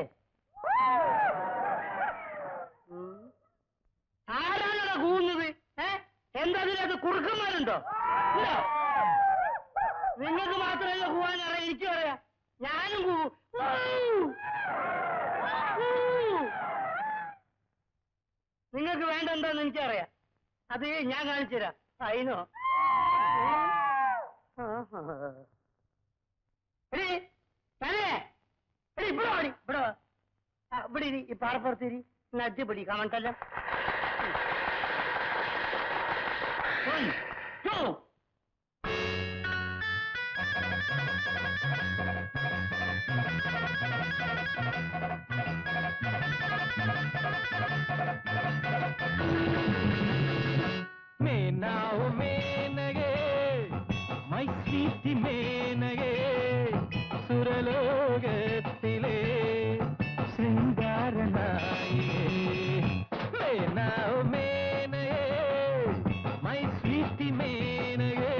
ഉം. ആരാണടാ കൂവുന്നത് ഏ എന്താ അതിനകത്ത് കുറുക്കന്മാരുണ്ടോ ഉണ്ടോ നിങ്ങൾക്ക് മാത്രമല്ല കൂവാൻ അറിയാം എനിക്കും അറിയാം ഞാനും കൂവും ഊ. ഊ. നിങ്ങൾക്ക് വേണ്ട എന്താന്ന് എനിക്കറിയാം അത് ഞാൻ കാണിച്ചു തരാം അതിനോ എടീ, താനേ, എടീ, ഇവിടെ വാടി, ഇവിടെ വാ. ആ, ഇവിടെ ഇരി, ഈ പാറപ്പുറത്ത് ഇരി നജ്ജ് പിടി കാണട്ടല്ലോ One, two. മേനാവു മേനകേ മൈ സ്വീറ്റ് മേനകേ സുരലോകത്തിലെ ശൃംഗാരനായികേ മേനാവു മേനകേ മൈ സ്വീറ്റ് മേനകേ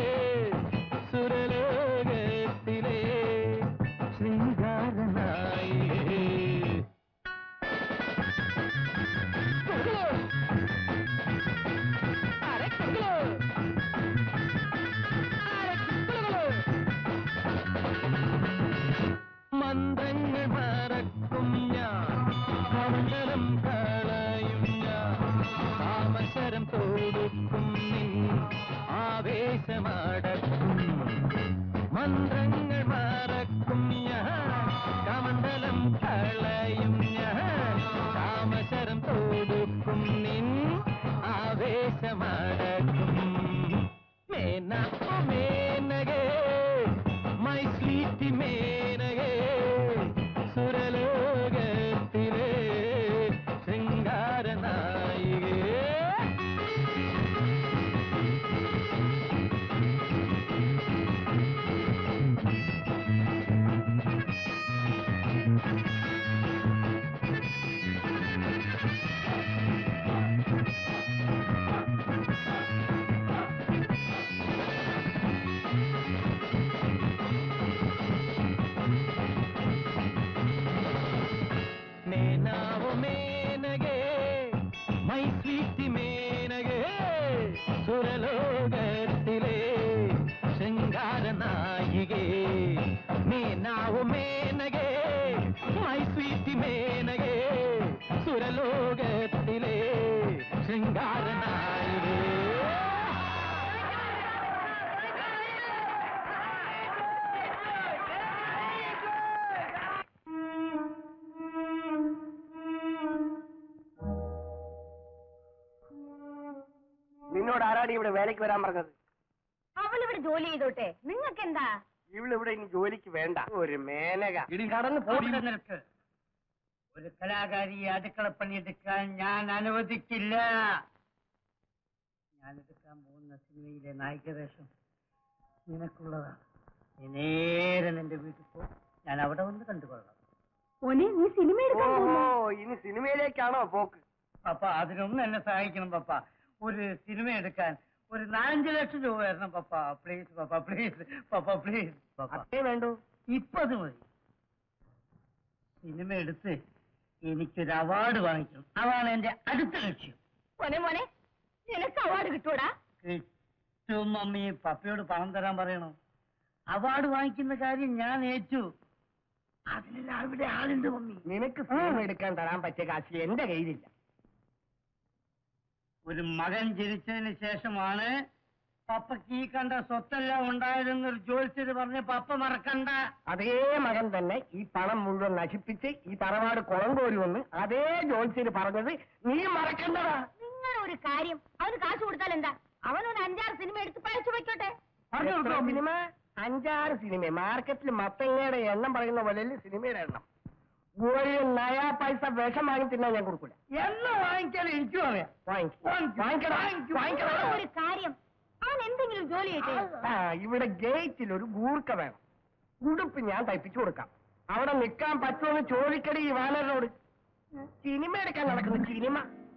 സുരലോകത്തിലെ ശൃംഗാരനായികേ മന്ത്രങ്ങൾ മറക്കും ഞാൻ മണ്ഡലം കളയും ഞാൻ താമസരം തോടുക്കും നിൻ ആവേശമടക്കും മന്ത്രങ്ങൾ മറക്കും ഞാൻ കമണ്ഡലം കളയും ഞാൻ താമസരം തോടുക്കും നിൻ ആവേശമടക്കും മേന ഓ മേനകേ മൈ സ്വീറ്റ് മേനകേ സുരലോകത്തിലെ ശൃംഗാരനായികേ മേനാവു മേനകേ മൈ സ്വീറ്റ് മേനകേ സുരലോകത്തിലെ ശൃംഗാരനായികേ മേനാവു മേനകേ മൈ സ്വീറ്റ് മേനകേ സുരലോകത്തിലെ ശൃംഗാരനായികേ നിന്നോട് ആരാടി ഇവിടെ വേലയ്ക്ക് വരാൻ പറഞ്ഞത് അവളിവിടെ ജോലി ചെയ്തോട്ടെ നിങ്ങൾക്ക് എന്താ ഇവളിവിടെ ഇനി ജോലിക്ക് വേണ്ട ഒരു മേനക കടന്നു പോകട്ടെ നിനക്ക് ഒരു കലാകാരിയെ അടുക്കളപ്പണി എടുക്കാൻ ഞാൻ അനുവദിക്കില്ല ഞാൻ എടുക്കാൻ പോകുന്ന സിനിമയിലെ നായികവേഷം നിനക്കുള്ളതാണ് നീ നേരെ നിന്റെ വീട്ടിൽ പോ ഞാൻ അവിടെ വന്ന് കണ്ടുകൊള്ളാം ഓനെ നീ സിനിമ എടുക്കാൻ ഓഹോ പോകുന്നോ? ഇനി സിനിമയിലേക്കാണോ പോക്ക് പപ്പ അതിനൊന്നും എന്നെ സഹായിക്കണം പപ്പ ഒരു സിനിമ എടുക്കാൻ ഒരു നാലഞ്ച് ലക്ഷം രൂപ തരണം പപ്പ പ്ലീസ് പപ്പ പ്ലീസ് പപ്പ പ്ലീസ് പപ്പ അതേ വേണ്ടു ഇപ്പൊ അത് മതി സിനിമ എടുത്ത് എനിക്കൊരു അവാർഡ് വാങ്ങിക്കണം അതാണ് എന്റെ അടുത്ത ലക്ഷ്യം മോനെ മോനെ നിനക്ക് അവാർഡ് കിട്ടൂടാ കിട്ടും മമ്മി പപ്പയോട് പണം തരാൻ പറയണം അവാർഡ് വാങ്ങിക്കുന്ന കാര്യം ഞാൻ ഏറ്റു അതിനെല്ലാം അവിടെ ആളുണ്ട് മമ്മി നിനക്ക് സിനിമ എടുക്കാൻ തരാൻ പറ്റിയ കാശ് എന്റെ കയ്യിലില്ല ഒരു മകൻ ജനിച്ചതിന് ശേഷമാണ് പപ്പയ്ക്ക് ഈ കണ്ട സ്വത്തെല്ലാം ഉണ്ടായതെന്നൊരു ജോലിച്ചത് പറഞ്ഞ് പപ്പ മറക്കണ്ട അതേ മകൻ തന്നെ ഈ പണം മുഴുവൻ നശിപ്പിച്ച് ഈ തറവാട് കുളം കോരി വന്ന് അതേ ജോത്സ്യന് പറഞ്ഞത് നീ മറക്കണ്ടടാ നിങ്ങൾ ഒരു കാര്യം അവന് കാശ് കൊടുത്താൽ എന്താ അവനൊരു അഞ്ചാറ് സിനിമ എടുത്ത് പഴച്ചു വെക്കോട്ടെ പറഞ്ഞു എത്ര കൊടുക്കാം. സിനിമ അഞ്ചാറ് സിനിമ മാർക്കറ്റിൽ മത്തങ്ങയുടെ എണ്ണം പറയുന്ന പോലെ സിനിമയുടെ എണ്ണം ഒരു നയാ പൈസ വിഷം വാങ്ങി തിന്നാൻ ഞാൻ കൊടുക്കൂല എന്ന് വാങ്ങിക്കാൻ എനിക്കും അറിയാം വാങ്ങിക്ക്. വാങ്ങിക്ക്. വാങ്ങിക്കടാ. വാങ്ങിക്ക്. വാങ്ങിക്കടാ. ഒരു കാര്യം അവൻ എന്തെങ്കിലും ജോലി ചെയ്യട്ടെ ആ, ഇവിടെ ഗേറ്റിൽ ഒരു ഗൂർക്ക വേണം ഉടുപ്പ് ഞാൻ തയ്പ്പിച്ചു കൊടുക്കാം അവിടെ നിൽക്കാൻ പറ്റുമെന്ന് ചോദിക്കടി ഈ വാനരോട് സിനിമ എടുക്കാൻ നടക്കുന്നു സിനിമ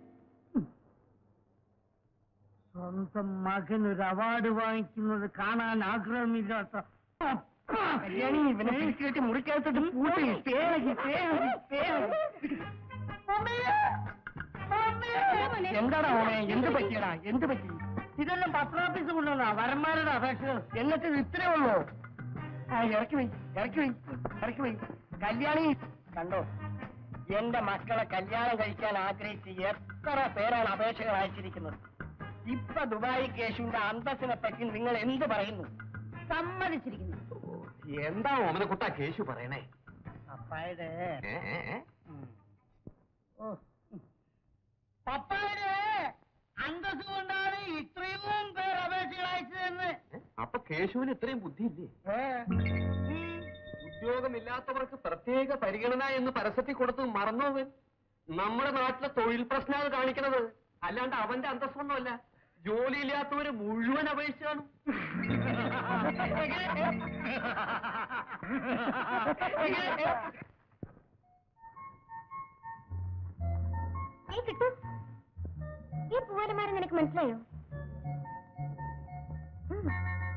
സ്വന്തം മകൻ ഒരു അവാർഡ് വാങ്ങിക്കുന്നത് കാണാൻ ആഗ്രഹമില്ലാത്ത പപ്പ. കല്യാണി ഇവനെ പിടിച്ചിട്ട് മുറിക്കകത്തിട്ട് പൂട്ടി പേരകി, പേരകി, പേരകി. എന്താടാ മോനെ എന്ത് പറ്റിയടാ എന്ത് പറ്റി ഇതെല്ലാം പത്രാഫീസ് കൊണ്ടുവന്നാ വരന്മാരുടെ അപേക്ഷകൾ എന്നിട്ട് ഇത് ഇത്രേ ഉള്ളൂ ആ ഇറക്കി വൈ ഇറക്കി വൈ ഇറക്കി വൈ കല്യാണി കണ്ടോ എന്റെ മക്കളെ കല്യാണം കഴിക്കാൻ ആഗ്രഹിച്ച് എത്ര പേരാണ് അപേക്ഷകൾ അയച്ചിരിക്കുന്നത് ഇപ്പൊ ദുബായ് കേശുവിന്റെ അന്തസ്സിനെ പറ്റി നിങ്ങൾ എന്ത് പറയുന്നു സമ്മതിച്ചിരിക്കുന്നു എന്താ ഓമന കുട്ട കേശു പറയണേ അപ്പായുടെ ഏ, ഏ, ഏ? പപ്പായുടെ അന്തസ് കൊണ്ടാണ് ഇത്രയും പേർ അപേക്ഷകൾ അയച്ചതെന്ന് ഏ? അപ്പൊ കേശുവിന് ഇത്രയും ബുദ്ധിയില്ലേ ഉദ്യോഗമില്ലാത്തവർക്ക് പ്രത്യേക പരിഗണന എന്ന് പരസ്യത്തിൽ കൊടുത്ത് മറന്നവൻ നമ്മുടെ നാട്ടിലെ തൊഴിൽ പ്രശ്നമാണ് കാണിക്കണത് അല്ലാണ്ട് അവന്റെ അന്തസ്സൊന്നുമല്ല ജോലിയില്ലാത്തവര് മുഴുവൻ അപേക്ഷിച്ചാണ് നീ കിട്ടു ഈ പൂവലമാരെ നിനക്ക് മനസ്സിലായോ ഉം.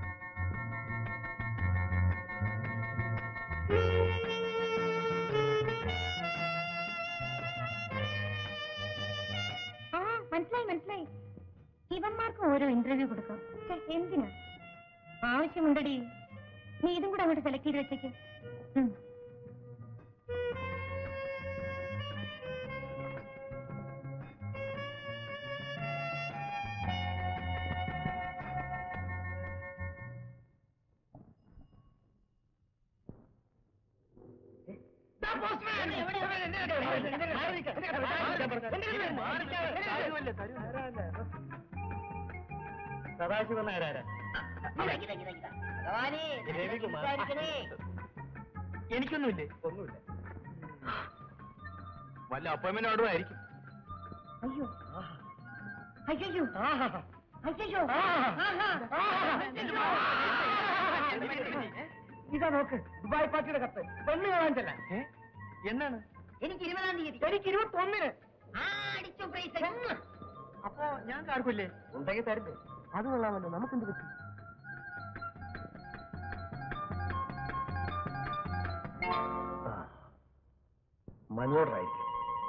ആ മനസ്സിലായി മനസ്സിലായി ഇവന്മാർക്ക് ഓരോ ഇന്റർവ്യൂ കൊടുക്കാം ഛെ, എന്തിനാ ആവശ്യമുണ്ടടി നീ ഇതും കൂടെ അങ്ങോട്ട് സെലക്ട് ചെയ്ത് വെച്ചേക്ക് ഉം. സദാശിവൻ ആരാരാ ഇതാ, ഇതാ, ഇതാ, ഇതാ. ഭഗവാനേ, രവികുമാർ. സംസാരിക്കണേ. എനിക്കൊന്നുമില്ലേ ഒന്നുമില്ല വല്ല അപ്പോയിന്റ്മെന്റ് ആയിരിക്കും അയ്യോ അയ്യോ അയ്യോ ഇതാ നോക്ക് ദുബായ് പാർട്ടിയുടെ കത്ത് പെണ്ണ് കാണാൻ ചെല്ലാൻ എന്നാണ് എനിക്ക് ഇരുപതാം തീയതി എനിക്ക് ഇരുപത്തി ഒന്നിന് ആ അടിച്ചു പ്രൈസ് അപ്പൊ ഞാൻ കാർക്കില്ലേ ഉണ്ടെങ്കിൽ തരുന്നേ അത് കൊള്ളാമല്ലോ നമുക്കെന്ത് പറ്റി മണിയോടായിരിക്കും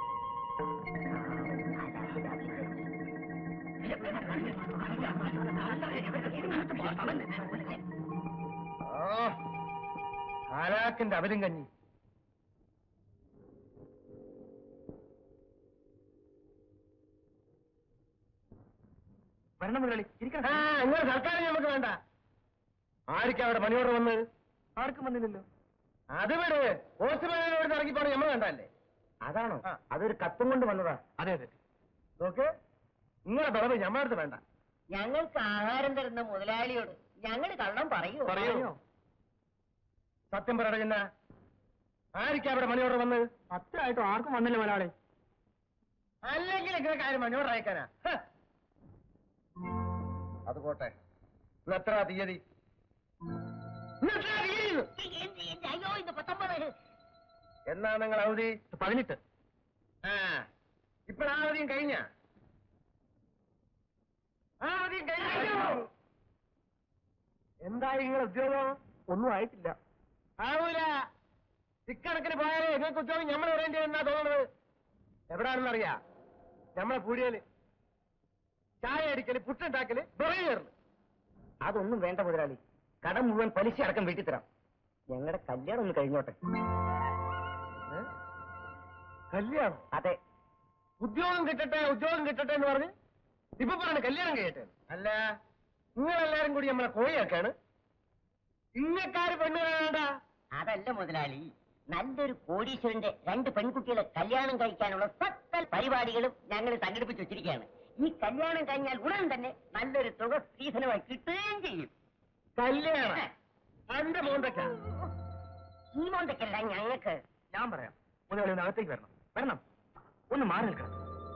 ആരാക്കിന്റെ അവരും കഞ്ഞി വരണം മുതലാളി ഇരിക്കണം ആ ഇങ്ങനെ സർക്കാർ നമുക്ക് വേണ്ട ആർക്കാ അവിടെ മണിയോട് വന്നത് ആർക്കും വന്നില്ലല്ലോ അത് വിട് പോസ്റ്റ്മാനോട് ഇറങ്ങി പോണ നമ്മൾ കണ്ടല്ലേ അതാണോ അതൊരു കത്തും കൊണ്ട് വന്നതാ അതെ അതെ നോക്ക് നിങ്ങളെ ബളവ് ഞമ്മടുത്ത് വേണ്ട ഞങ്ങൾക്ക് ആഹാരം തരുന്ന മുതലാളിയോട് ഞങ്ങൾ കള്ളം പറയൂ പറയോ സത്യം പറയട ചെന്ന ആർക്കാ അവിടെ മണിയോട് വന്നത് സത്യമായിട്ടും ആർക്കും വന്നില്ല മുതലാളി അല്ലെങ്കിൽ ഇങ്ങനെ കാര്യം മണിയോട് അയക്കാനാ ഹ. അത് പോട്ടെ ഇന്ന് എത്ര തീയതി ഇന്ന് എത്രയാ തീയതി ഇന്ന്? എന്ത്, എന്ത്, അയ്യോ ഇത് പത്തൊമ്പത് എന്നാ നിങ്ങൾ അവധി പതിനെട്ട് ആ ഇപ്പഴാ അവധിയും കഴിഞ്ഞ ആ അവധിയും കഴിഞ്ഞ എന്തായി നിങ്ങളെ ഉദ്യോഗം ഒന്നും ആയിട്ടില്ല ആവൂല ഇക്കണക്കിന് പോയാലേ നിങ്ങൾക്ക് ഉദ്യോഗം നമ്മൾ അറേഞ്ച് ചെയ്യുന്ന തോന്നുന്നത് എവിടാണെന്ന് അറിയാ നമ്മളെ കൂടിയല് ചായ അടിക്കല് പുട്ടുണ്ടാക്കല് വെറുകേറല് അതൊന്നും വേണ്ട മുതലാളി കടം മുഴുവൻ പലിശ അടക്കം വീട്ടിൽ തരാം ഞങ്ങളുടെ കല്യാണം ഒന്ന് കഴിഞ്ഞോട്ടെ കല്യാണം അതെ ഉദ്യോഗം കിട്ടട്ടെ ഉദ്യോഗം കിട്ടട്ടെ എന്ന് പറഞ്ഞ് ഇപ്പൊ പറഞ്ഞു കല്യാണം കഴിയട്ടെ അല്ല നിങ്ങളെല്ലാരും കൂടി നമ്മളെ കോഴിയാക്കാണ് ഇങ്ങക്കാര് പെണ്ണ് കാണണ്ട അതല്ല മുതലാളി നല്ലൊരു കോടീശ്വരന്റെ രണ്ട് പെൺകുട്ടികളെ കല്യാണം കഴിക്കാനുള്ള സകല പരിപാടികളും ഞങ്ങൾ സംഘടിപ്പിച്ചു വെച്ചിരിക്കുകയാണ് ഈ കല്യാണം കഴിഞ്ഞാൽ ഉടൻ തന്നെ നല്ലൊരു തുക സ്ത്രീധനമായി കിട്ടുകയും ചെയ്യും കല്യാണം എന്റെ മോന്തക്ക ഈ മോന്തക്കല്ല ഞങ്ങൾക്ക് ഞാൻ പറയാം മുതലാളി ഒന്ന് അകത്തേക്ക് വരണം വരണം ഒന്ന് മാറി നിൽക്കണം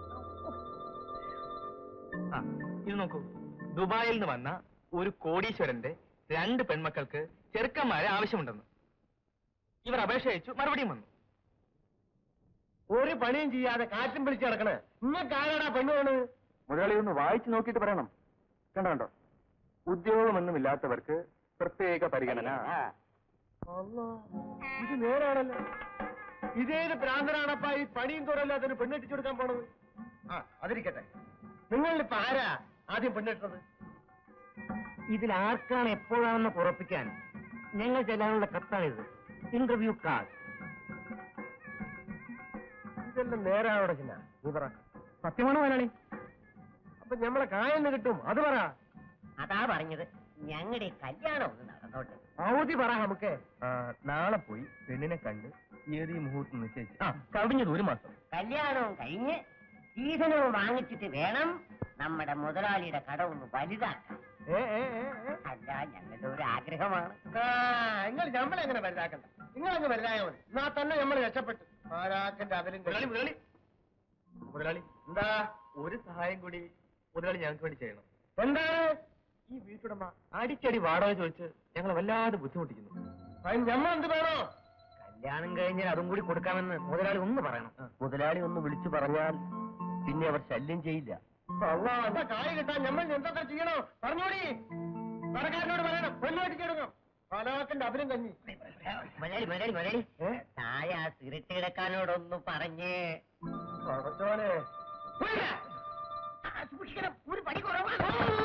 ആ ഇത് നോക്കൂ ദുബായിൽ നിന്ന് വന്ന ഒരു കോടീശ്വരന്റെ രണ്ട് പെൺമക്കൾക്ക് ചെറുക്കന്മാരെ ആവശ്യമുണ്ടെന്ന് ഇവർ അപേക്ഷ അയച്ചു മറുപടിയും വന്നു ഒരു പണിയും ചെയ്യാതെ കാറ്റും പിടിച്ച് കിടക്കണേ ഇങ്ങക്കാരാടാ പെണ്ണ് വേണ് മുതലാളി ഒന്ന് വായിച്ചു നോക്കിയിട്ട് പറയണം കണ്ടോ കണ്ടോ ഉദ്യോഗമൊന്നുമില്ലാത്തവർക്ക് പ്രത്യേക പരിഗണന ഇത് നേരാണല്ലോ ഇതേത് പ്രാന്തനാണപ്പാ ഈ പണിയും തുറല്ലാത്തൊരു പെണ്ണെട്ടിച്ചു കൊടുക്കാൻ പോണത് ആ അതിരിക്കട്ടെ നിങ്ങളിപ്പോ ആരാ ആദ്യം പെണ്ണിട്ടത് ഇതിൽ ആർക്കാണ് എപ്പോഴാണെന്ന് ഉറപ്പിക്കാൻ ഞങ്ങൾ ചെല്ലാനുള്ള കത്താണിത് ഇന്റർവ്യൂ കാർഡ് ഇതെല്ലാം നേരാണോടെ ചിന്ന നീ പറ സത്യമാണോ മുതലാളി അപ്പൊ ഞമ്മളെ കായെന്ന് കിട്ടും അത് പറ അതാ പറഞ്ഞത് ഞങ്ങളുടെ കല്യാണം ഒന്ന് നടന്നോട്ടെ ഔതി പറ നമുക്ക് നാളെ പോയി പെണ്ണിനെ കണ്ട് തീയതി മുഹൂർത്തം നിശ്ചയിച്ച് ആ കവിഞ്ഞത് ഒരു മാസം കല്യാണവും കഴിഞ്ഞ് സ്ത്രീധനവും വാങ്ങിച്ചിട്ട് വേണം നമ്മുടെ മുതലാളിയുടെ കട ഒന്ന് വലുതാക്കാൻ ഏ ഏ ഏ ഏ. അല്ല ഞങ്ങളുടെ ഒരു ആഗ്രഹമാണ് ആ നിങ്ങൾ ഞമ്മളെങ്ങനെ വലുതാക്കണ്ട നിങ്ങളങ്ങ് വലുതായ മതി എന്നാ തന്നെ നമ്മൾ രക്ഷപ്പെട്ടു ആരാക്കന്റെ അതിലും മുതലാളി മുതലാളി മുതലാളി എന്താ ഒരു സഹായം കൂടി മുതലാളി ഞങ്ങൾക്ക് വേണ്ടി ചെയ്യണം എന്താണ് ഈ വീട്ടുടമ അടിക്കടി വാടക ചോദിച്ച് ഞങ്ങളെ വല്ലാതെ ബുദ്ധിമുട്ടിക്കുന്നു അതിന് ഞമ്മ എന്ത് വേണോ കല്യാണം കഴിഞ്ഞാൽ അതും കൂടി കൊടുക്കാമെന്ന് മുതലാളി ഒന്ന് പറയണം മുതലാളി ഒന്ന് വിളിച്ചു പറഞ്ഞാൽ പിന്നെ അവർ ശല്യം ചെയ്യില്ല അള്ളാ എന്താ കായ് കിട്ടാൻ ഞമ്മൾ എന്തൊക്കെ ചെയ്യണോ പറഞ്ഞോടി കടക്കാരനോട് പറയണം പെണ്ണോട്ട് ചെയ്യണം പലാക്കന്റെ അതിലും കഞ്ഞി മുതലാളി മുതലാളി മുതലാളി ഏ? താഴെ ആ സിഗരറ്റ് കിടക്കാനോടൊന്ന് പറഞ്ഞ് പടച്ചോനെ ആ, സൂക്ഷിക്കണം ഒരു പടി കുറവാണ്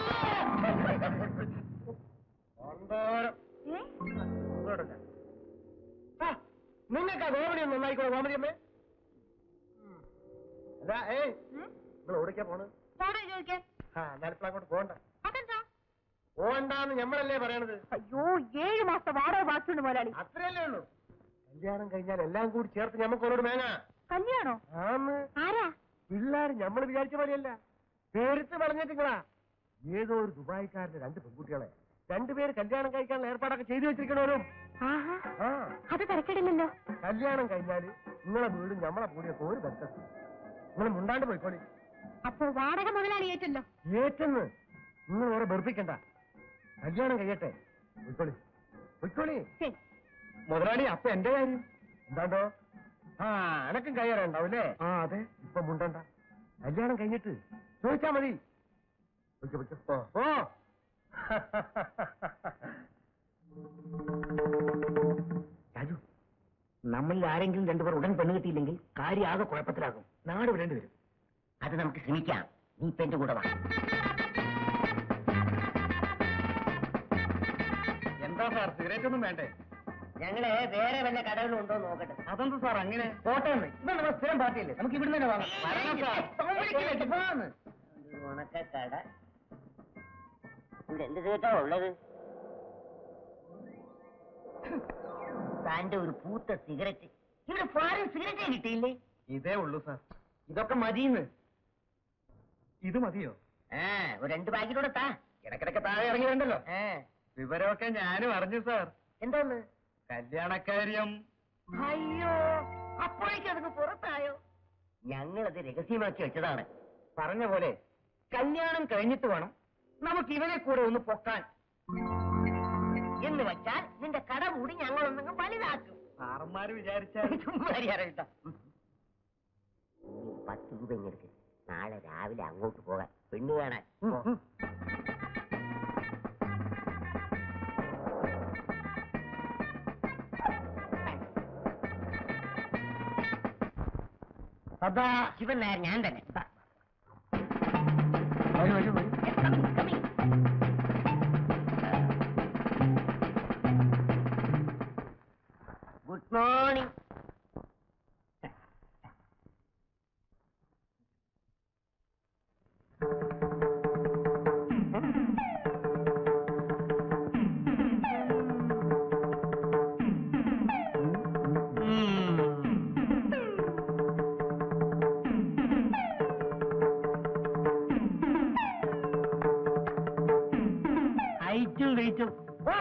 അന്തോരം ഇങ്ങോട്ടല്ല. ആ, നിങ്ങൾക്ക് ആ കോമഡി ഒന്ന് നന്നായിക്കോളൂ കോമഡി അമ്മേ ഉം. അല്ല ഏയ് നിങ്ങൾ എവിടേക്കാ പോണ് പോടോ ചോദിക്കാൻ ആ എന്നാലിപ്പോൾ അങ്ങോട്ട് പോകണ്ട അതെന്താ പോകണ്ടാന്ന് ഞമ്മളല്ലേ പറയണത് അയ്യോ ഏഴ് മാസത്തെ വാടക ബാക്കിയുണ്ട് മുതലാളി അത്രയല്ലേ ഉള്ളൂ കല്യാണം കഴിഞ്ഞാൽ എല്ലാം കൂടി ചേർത്ത് ഞമ്മക്ക് ഓരോട് മേങ്ങ കല്യാണോ ആന്ന് ആരാ പിള്ളേർ നമ്മൾ വിചാരിച്ച പോലെയല്ല പേരുത്ത് പറഞ്ഞിട്ടുങ്ങളാ ഏതോ ഒരു ദുബായിക്കാരന്റെ രണ്ട് പെൺകുട്ടികളെ രണ്ടുപേര് കല്യാണം കഴിക്കാനുള്ള ഏർപ്പാടൊക്കെ ചെയ്തു വെച്ചിരിക്കണവരും ആഹാ ആ അത് തിരക്കിടില്ലല്ലോ കല്യാണം കഴിഞ്ഞാല് നിങ്ങളെ വീടും ഞമ്മളെ കൂടിയൊക്കെ ഒരു ബന്ധം നിങ്ങൾ മുണ്ടാണ്ട് പോയിക്കോളി അപ്പോ വാടക മുതലാളി ഏറ്റല്ലോ ഏറ്റെന്ന് നിങ്ങൾ വേറെ വെറുപ്പിക്കണ്ട കല്യാണം കഴിയട്ടെ പോയിക്കോളി പോയിക്കോളി ശരി മുതലാളി അപ്പൊ എന്റെ കാര്യം എന്താണ്ടോ ആ എനക്കും കയ്യാറുണ്ടാവൂലേ ആ അതെ ഇപ്പൊ മുണ്ടണ്ട കല്യാണം കഴിഞ്ഞിട്ട് ചോദിച്ചാ മതി പൊയ്ക്കോ, പൊയ്ക്കോ. ഓ ഓ രാജു നമ്മളിൽ ആരെങ്കിലും രണ്ടുപേർ ഉടൻ പെണ്ണ് കിട്ടിയില്ലെങ്കിൽ കാര്യം ആകെ കുഴപ്പത്തിലാകും നാട് വിടേണ്ടി വരും അത് നമുക്ക് ശ്രമിക്കാം നീ ഇപ്പൊ എന്റെ കൂടെ വാ എന്താ സാർ സിഗരറ്റ് ഒന്നും വേണ്ടേ ഞങ്ങള് വേറെ വല്ല കടകളും ഉണ്ടോ എന്ന് നോക്കട്ടെ അതെന്താ സാർ അങ്ങനെ കോട്ടയെന്ന് ഇപ്പൊ നമ്മുടെ സ്ഥിരം പാർട്ടിയല്ലേ നമുക്ക് ഇവിടുന്ന് തന്നെ വാങ്ങാം വരണം സാർ. വിളിക്കില്ലേ, പോവാന്ന്. ഒരു ഉണക്കക്കട ഇവിടെ എന്ത് കേട്ടോ ഉള്ളത് താന്റെ ഒരു പൂത്ത സിഗരറ്റ് ഇവിടെ ഫോറിൻ സിഗരറ്റേ കിട്ടിയില്ലേ ഇതേ ഉള്ളൂ സാർ ഇതൊക്കെ മതിയെന്ന് ഇത് മതിയോ ആ ഒരു രണ്ട് പാക്കറ്റോടെ താ ഇടക്കിടക്ക് താഴെ ഇറങ്ങി വേണ്ടല്ലോ ആ, വിവരമൊക്കെ ഞാനും അറിഞ്ഞു സാർ എന്തോന്ന് കല്യാണക്കാര്യം അയ്യോ അപ്പോഴേക്കും അതൊക്കെ പുറത്തായോ ഞങ്ങളത് രഹസ്യമാക്കി വെച്ചതാണ് പറഞ്ഞ പോലെ കല്യാണം കഴിഞ്ഞിട്ട് വേണം നമുക്ക് ഇവനെ കൂടെ ഒന്ന് പൊക്കാൻ എന്ന് വെച്ചാൽ നിന്റെ കട കൂടി ഞങ്ങളൊന്നങ്ങ് വലുതാക്കും സാറന്മാര് വിചാരിച്ചാൽ ചുമ്മാ അറിയാറേട്ടാ പത്ത് രൂപ ഇങ്ങെടുക്ക് നാളെ രാവിലെ അങ്ങോട്ട് പോകാൻ പെണ്ണ് കാണാൻ അതാ ശിവൻ നായർ ഞാൻ തന്നെ വരൂ വരൂ വരൂ Coming, coming. ഗുഡ് മോർണിംഗ്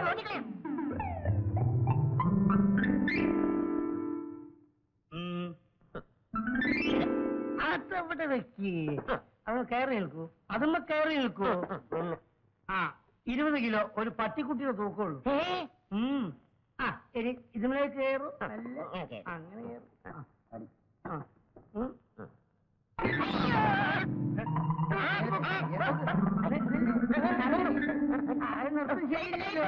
ഓടിക്കളയാം അതവിടെ വെക്ക് അത് കയറി നിൽക്കൂ അതുമ്മ കയറി നിൽക്കൂ ആ ഇരുപത് കിലോ ഒരു പട്ടിക്കുട്ടിയുടെ തൂക്കമുള്ളൂ ഏ ഉം. ആ ഇനി ഇതിലേക്ക് കയറും അല്ല ഓക്കേ. അങ്ങനെ കയറും ആ. ആ. ഉം. അത് നിർത്തും ശരിയല്ലല്ലോ.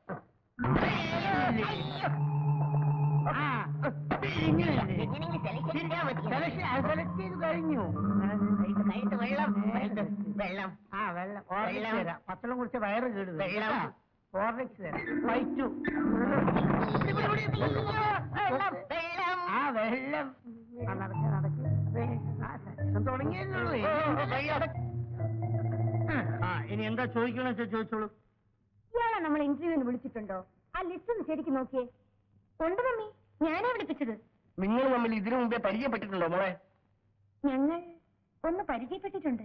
ആ, ഇങ്ങനെയല്ലേ? എങ്ങനെയെങ്കിലും സെലക്ട് ചെയ്താൽ മതി സെലക്ഷൻ ആ, സെലക്ട് ചെയ്ത് കഴിഞ്ഞു കഴുത്ത് വെള്ളം കഴുത്ത് വെള്ളം ആ വെള്ളം ഓർലിക്സ് വെള്ളം. തരാം പച്ചളം കുടിച്ച വയറ് കേട് വരും. വെള്ളം. കേട്ടാ? ഓർലിക്സ് തരാം വൈറ്റു വെള്ളം വെള്ളം ആ വെള്ളം ആ, നടക്ക് നടക്ക് ദേ, ആ സെക്ഷൻ തുടങ്ങിയല്ലോ ആ ഇനി എന്താ ചോദിക്കണെന്ന് വെച്ചാൽ ചോദിച്ചോളൂ ഇയാളെ നമ്മൾ ഇന്റർവ്യൂവിന് വിളിച്ചിട്ടുണ്ടോ ആ ലിസ്റ്റ് ഒന്ന് ശരിക്കും നോക്കിയേ ഉണ്ട് മമ്മി ഞാനാ വിളിപ്പിച്ചത് നിങ്ങൾ തമ്മിൽ ഇതിനു മുമ്പേ പരിചയപ്പെട്ടിട്ടുണ്ടോ മോളെ ഞങ്ങൾ ഒന്ന് പരിചയപ്പെട്ടിട്ടുണ്ട്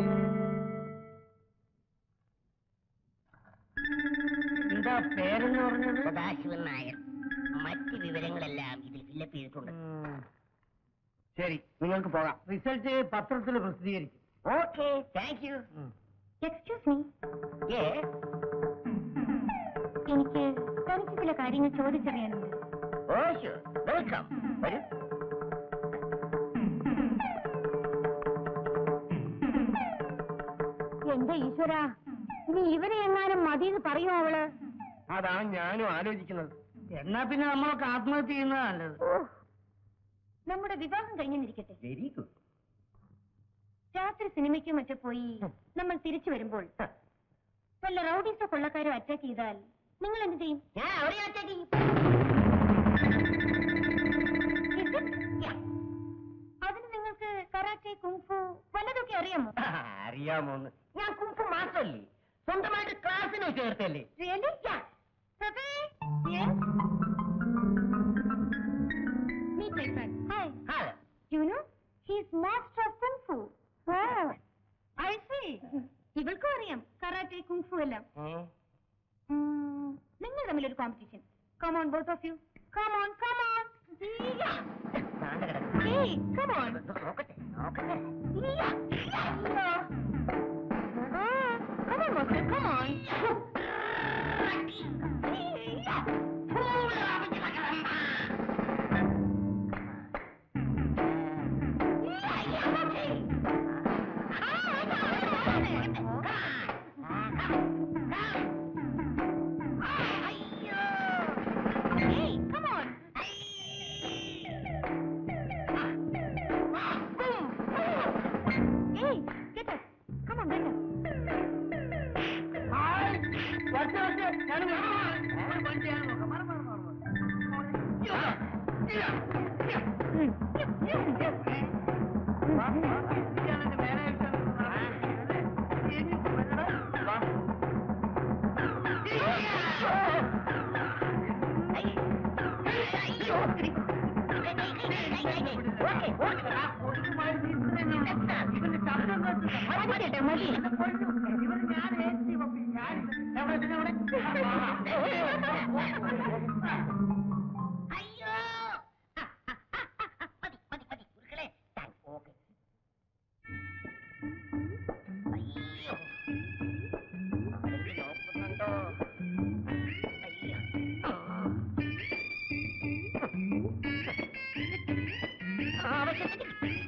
എന്താ പേരെന്ന് പറഞ്ഞത് സദാശിവൻ നായർ മറ്റ് വിവരങ്ങളെല്ലാം ഇതിൽ ഫില്ലപ്പ് ചെയ്തിട്ടുണ്ട് ഉം. ശരി നിങ്ങൾക്ക് പോകാം റിസൾട്ട് പത്രത്തിൽ പ്രസിദ്ധീകരിക്കും ഓക്കെ താങ്ക് യു ഉം. എക്സ്ക്യൂസ് മീ ഏ എനിക്ക് തനിക്ക് ചില കാര്യങ്ങൾ ചോദിച്ചറിയാനുണ്ട് ഓ ഷുവർ വെൽക്കം വരൂ എന്റെ ഈശ്വര ഇനി ഇവരെ എങ്ങാനും മതിയെന്ന് പറയുമോ അവള് അതാണ് ഞാനും ആലോചിക്കുന്നത് എന്നാ പിന്നെ നമ്മളൊക്കെ ആത്മഹത്യ ചെയ്യുന്നതാ നല്ലത് ഓ, നമ്മുടെ വിവാഹം കഴിഞ്ഞിരിക്കട്ടെ വെരി ഗുഡ് രാത്രി സിനിമയ്ക്കും മറ്റു പോയി നമ്മൾ തിരിച്ചു വരുമ്പോൾ വല്ല റൗഡീസോ കൊള്ളക്കാരോ അറ്റാക്ക് ചെയ്താൽ നിങ്ങൾ എന്ത് ചെയ്യും ഞാൻ അവരെ അറ്റാക്ക് ചെയ്യും Is it? Yeah. അതിന് നിങ്ങൾക്ക് കറാറ്റെ കുങ്ഫു വല്ലതൊക്കെ അറിയാമോ അറിയാമോന്ന് ഞാൻ കുംഫു മാസ്റ്ററല്ലേ സ്വന്തമായിട്ട് ക്ലാസ്സിന് ചേർത്തല്ലേ Really? Yeah. Pepe? Yes? Meet my friend. Hi. Hello You know, he's master of kung fu. Wow. I see. ഇവൾക്കും അറിയാം കറാട്ടെ കുങ്ഫു എല്ലാം ഉം, നിങ്ങൾ തമ്മിലൊരു competition come on both of you come on come on Hey, come on. നോക്കട്ടെ നോക്കട്ടെ Come on, Master, come on. Hey, come on. Hey, get up. Come on, get up. അയ്യോ മതി മതി മതി കുരുക്കളെ താങ്ക്സ് ഓക്കെ അയ്യോ ആരെങ്കിലും നോക്കുന്നുണ്ടോ അയ്യോ ആ, ആവശ്യത്തിന്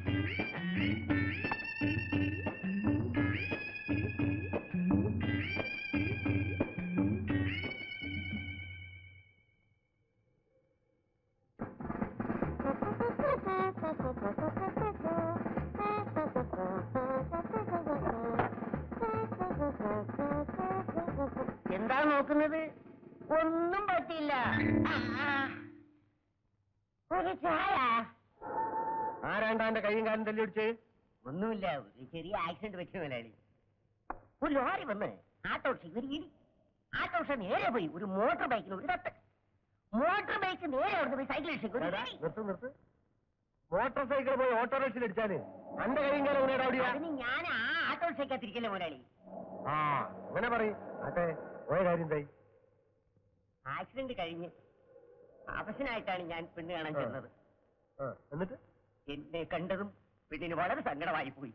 എന്താ നോക്കുന്നത് ഒന്നും പറ്റില്ല ആ. ഒരു ചായ ആരാണ്ടാന്റെ കൈയും കാലും തല്ലി പിടിച്ച് ഒന്നുമില്ല ഒരു ചെറിയ ആക്സിഡന്റ് പറ്റിയ മുതലാളി ഒരു ലോറി വന്ന് ആട്ടോറിക്ഷ ഒരു ഇടി ആട്ടോറിക്ഷ നേരെ പോയി ഒരു മോട്ടോർ ബൈക്കിന് ഒരു തട്ട് മോട്ടോർ ബൈക്ക് നേരെ അവിടുന്ന് പോയി സൈക്കിൾ ഇടിച്ചു ഒരു എടാ, ഇടി. നിർത്ത് നിർത്ത് മോട്ടോർ സൈക്കിൾ പോയി ഓട്ടോറിക്ഷയിൽ അടിച്ചാല് അന്റെ കൈയും കാലും എങ്ങനെയാ അവിടെയാ അതിന് ഞാൻ ആ ആട്ടോറിക്ഷയ്ക്കകത്തിരിക്കല്ലേ മുതലാളി ആ അങ്ങനെ പറയും അതെ പോയ കാര്യം എന്തായി ആക്സിഡന്റ് കഴിഞ്ഞ് അവശനായിട്ടാണ് ഞാൻ പെണ്ണ് കാണാൻ ചെന്നത് ആ, എന്നിട്ട് എന്നെ കണ്ടതും പെണ്ണിന് വളരെ സങ്കടമായി പോയി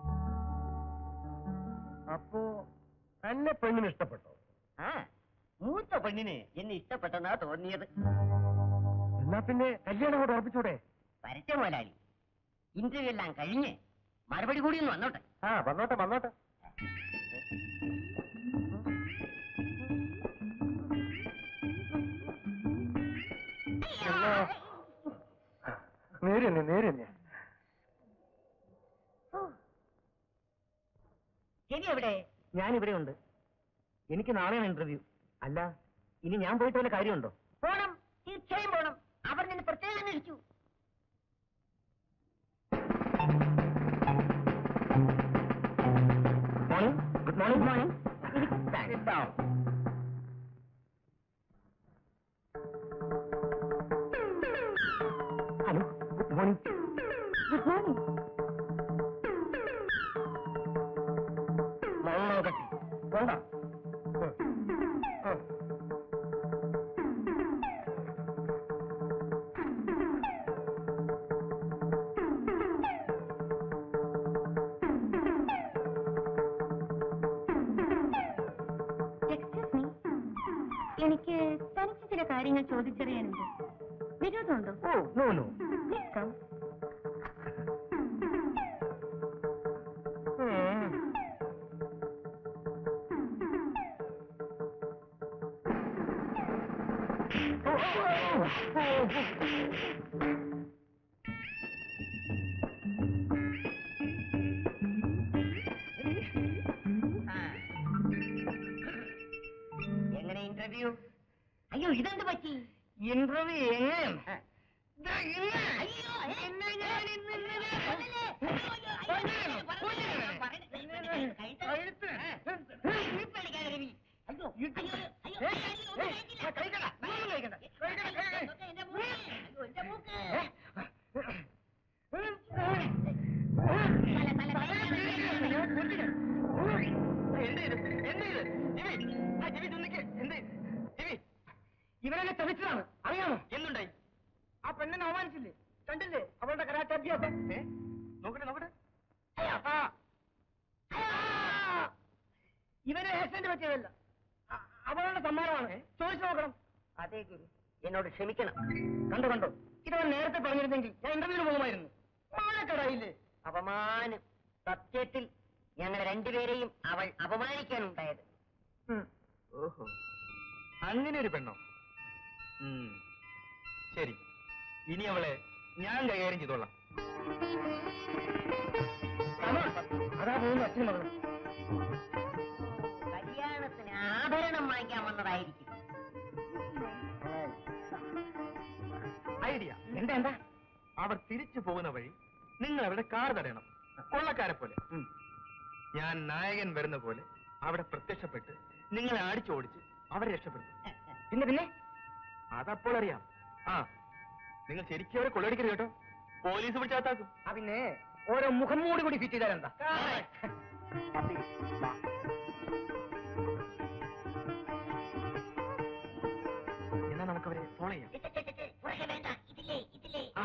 അപ്പോ എന്നെ പെണ്ണിന് ഇഷ്ടപ്പെട്ടോ ആ മൂത്ത പെണ്ണിന് എന്നെ ഇഷ്ടപ്പെട്ടെന്നാ തോന്നിയത് എന്നാ പിന്നെ കല്യാണം കൂടെ ഉറപ്പിച്ചൂടെ വരച്ച മുതലാളി ഇന്റർവ്യൂ എല്ലാം കഴിഞ്ഞ് മറുപടി കൂടി ഒന്ന് വന്നോട്ടെ ആ വന്നോട്ടെ വന്നോട്ടെ നേരെ തന്നെ നേരെ തന്നെ ശരി എവിടെ ഞാൻ ഇവിടെ ഉണ്ട് എനിക്ക് നാളെയാണ് ഇന്റർവ്യൂ അല്ല ഇനി ഞാൻ പോയിട്ട് വല്ല കാര്യമുണ്ടോ പോണം തീർച്ചയായും പോണം അവർ നിന്നെ പ്രത്യേകം അന്വേഷിച്ചു morning good morning morning hello good morning good morning മണ്ണാകട്ടി വേണ്ട എക്സ്ക്യൂസ് മീ എനിക്ക് തനിക്ക് ചില കാര്യങ്ങൾ ചോദിച്ചറിയാനുണ്ട് വിരോധമുണ്ടോ oh no no please come എങ്ങനെ ഇന്റർവ്യൂ അയ്യോ ഇതെന്ത് പറ്റി ഇന്റർവ്യൂ എങ്ങനെ അയ്യോ എന്നെ ഞാൻ ഇന്ന് ഇന്നലെ കൊല്ലല്ലേ? അയ്യോ, അയ്യോ, അയ്യോ, പറഞ്ഞില്ലേ, പറഞ്ഞില്ലേ, കഴുത്ത്. ഈ പേടിക്കാതെ രവി. അയ്യോ, അയ്യോ, അയ്യോ, അയ്യോ, ഒന്നും കഴിക്കില്ല. നോക്ക്, എന്റെ മൂക്ക്. അയ്യോ, എന്റെ മൂക്ക്. തല, തല, തല, തല, ഇവരെന്നെ ചതിച്ചതാണ് അറിയാമോ എന്തുണ്ടായി ആ പെണ്ണിനെ അവമാനിച്ചില്ലേ കണ്ടില്ലേ അവളുടെ കരാട്ടെ അഭ്യാസം ഏ? നോക്കട്ടെ നോക്കട്ടെ അയ്യോ, ആ. ഇവന് ആക്സിഡന്റ് പറ്റിയതല്ല അ- അവളുടെ സമ്മാനമാണ് ചോദിച്ചു നോക്കണം അതേ ഗുരു എന്നോട് ക്ഷമിക്കണം കണ്ടോ കണ്ടോ ഇതവൻ നേരത്തെ പറഞ്ഞിരുന്നെങ്കിൽ ഞാൻ ഇന്റർവ്യൂവിന് പോകുമായിരുന്നു മാനക്കടായില്ലേ അപമാനം സത്യത്തിൽ ഞങ്ങൾ രണ്ടുപേരെയും അവൾ അപമാനിക്കാനുണ്ടായത് ഓഹോ അങ്ങനെ ഒരു പെണ്ണോ ഉം. ശരി ഇനി അവളെ ഞാൻ കൈകാര്യം ചെയ്തോളാം അതാ പോകുന്നു അച്ഛനും മകളും കല്യാണത്തിന് ആഭരണം വാങ്ങിക്കാൻ വന്നതായിരിക്കും ഐഡിയ എന്താ എന്താ അവർ തിരിച്ചു പോകുന്ന വഴി നിങ്ങൾ അവിടെ കാർ തടയണം കൊള്ളക്കാരെ പോലെ ഞാൻ നായകൻ വരുന്ന പോലെ അവിടെ പ്രത്യക്ഷപ്പെട്ട് നിങ്ങളെ അടിച്ചോടിച്ച് അവരെ രക്ഷപ്പെടുത്തും പിന്നെ പിന്നെ അതപ്പോൾ അറിയാം ആ നിങ്ങൾ ശരിക്കും അവരെ കൊള്ളടിക്കരുത് കേട്ടോ പോലീസ് പിടിച്ചാത്താക്കും ആ പിന്നെ ഓരോ മുഖം മൂടി കൂടി ഫിറ്റ് ചെയ്താൽ എന്താ എന്നാ നമുക്കവരെ ഫോളോ ചെയ്യാം പുറകെ വേണ്ട ഇതിലേ ഇതിലേ ആ.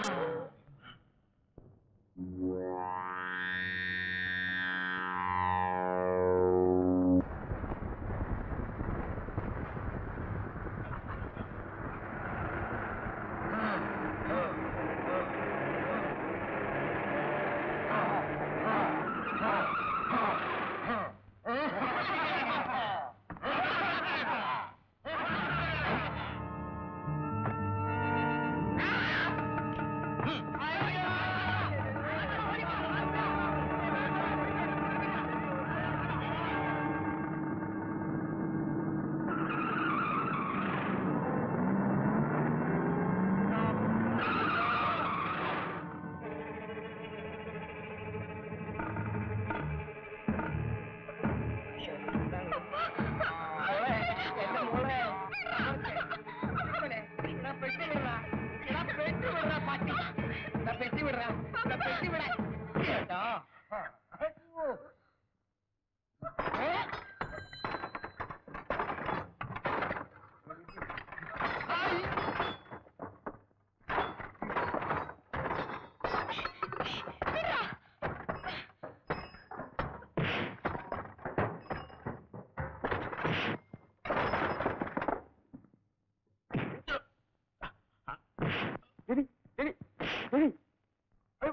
എലി എലി എലി അയ്യോ.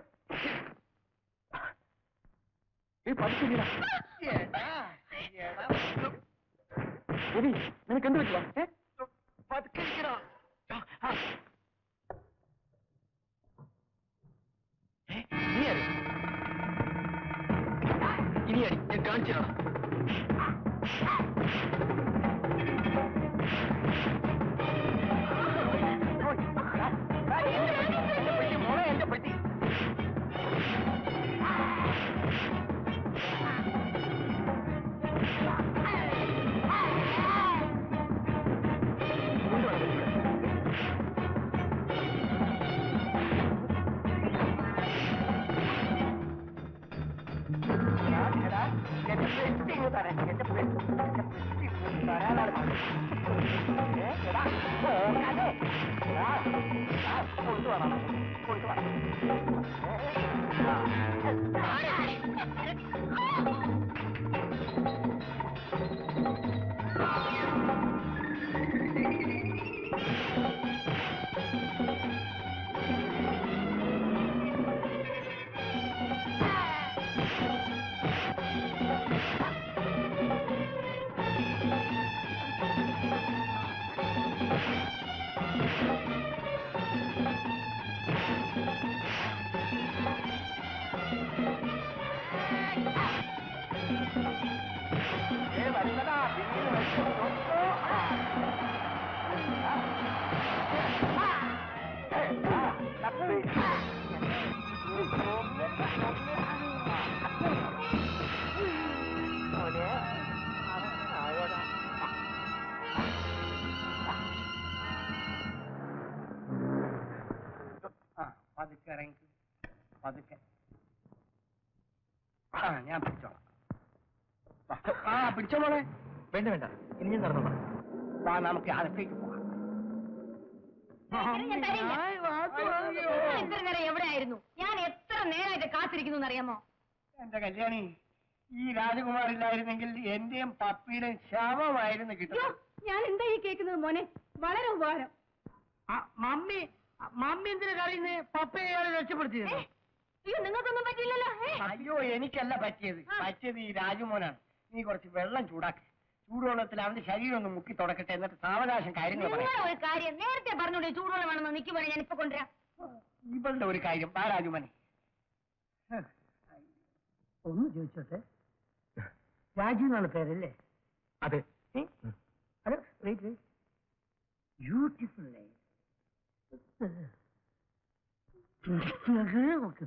എലി പതുക്കില്ലടാ എലി നിനക്ക് എന്ത് പറ്റില്ല ഏ പതുക്കിരിക്കടാ ആ. ഏ, നീ അടി ഇനി അടി ഞാൻ കാണിച്ചു തരാം മോളെ എന്റെ പെട്ടി ആ പതുക്കെ ഇറങ്ങി പതുക്കെ ആ ഞാൻ പിടിച്ചോളാം ആ പിടിച്ചോ മോളെ വേണ്ട വേണ്ട ഇനി ഞാൻ നടന്നോളാം വാ നമുക്ക് അകത്തേക്ക് പോകാം ഞാൻ തരില്ല. നിങ്ങൾ ഇത്ര നേരം എവിടെയായിരുന്നു ഞാൻ എത്ര നേരമായിട്ട് കാത്തിരിക്കുന്നു അറിയാമോ എന്റെ കല്യാണി ഈ രാജകുമാർ ഇല്ലായിരുന്നെങ്കിൽ എന്റെയും പപ്പിയുടെയും ശവമായിരുന്നു യ്യോ, കിട്ടുന്നത് ഞാൻ എന്താ ഈ കേൾക്കുന്നത് മോനെ വളരെ ഉപകാരം മമ്മി മമ്മി എന്തിനാ കറിയുന്നത് പപ്പയെ രക്ഷപ്പെടുത്തിയത് ഏ? അയ്യോ നിങ്ങൾക്കൊന്നും പറ്റില്ലല്ലോ ഏ? അയ്യോ എനിക്കല്ല പറ്റിയത് പറ്റിയത് ഈ രാജുമോനാണ് നീ കുറച്ച് വെള്ളം ചൂടാക്ക് ചൂടുവെള്ളത്തിൽ അവന്റെ ശരീരം ഒന്ന് മുക്കി തുടക്കട്ടെ എന്നിട്ട് സാവകാശം കാര്യങ്ങൾ നിങ്ങൾ പറയാം ഒരു കാര്യം നേരത്തെ പറഞ്ഞോളൂ ചൂടുവെള്ളം വേണമെന്ന് നിൽക്കുമ്പോൾ ഞാൻ ഇപ്പൊ കൊണ്ടുവരാം ഇവളുടെ ഒരു കാര്യം ആ രാജുമനെ ഒന്ന് ചോദിച്ചോട്ടെ രാജു എന്നാണ് പേരല്ലേ അതെ hello wait wait beautiful okay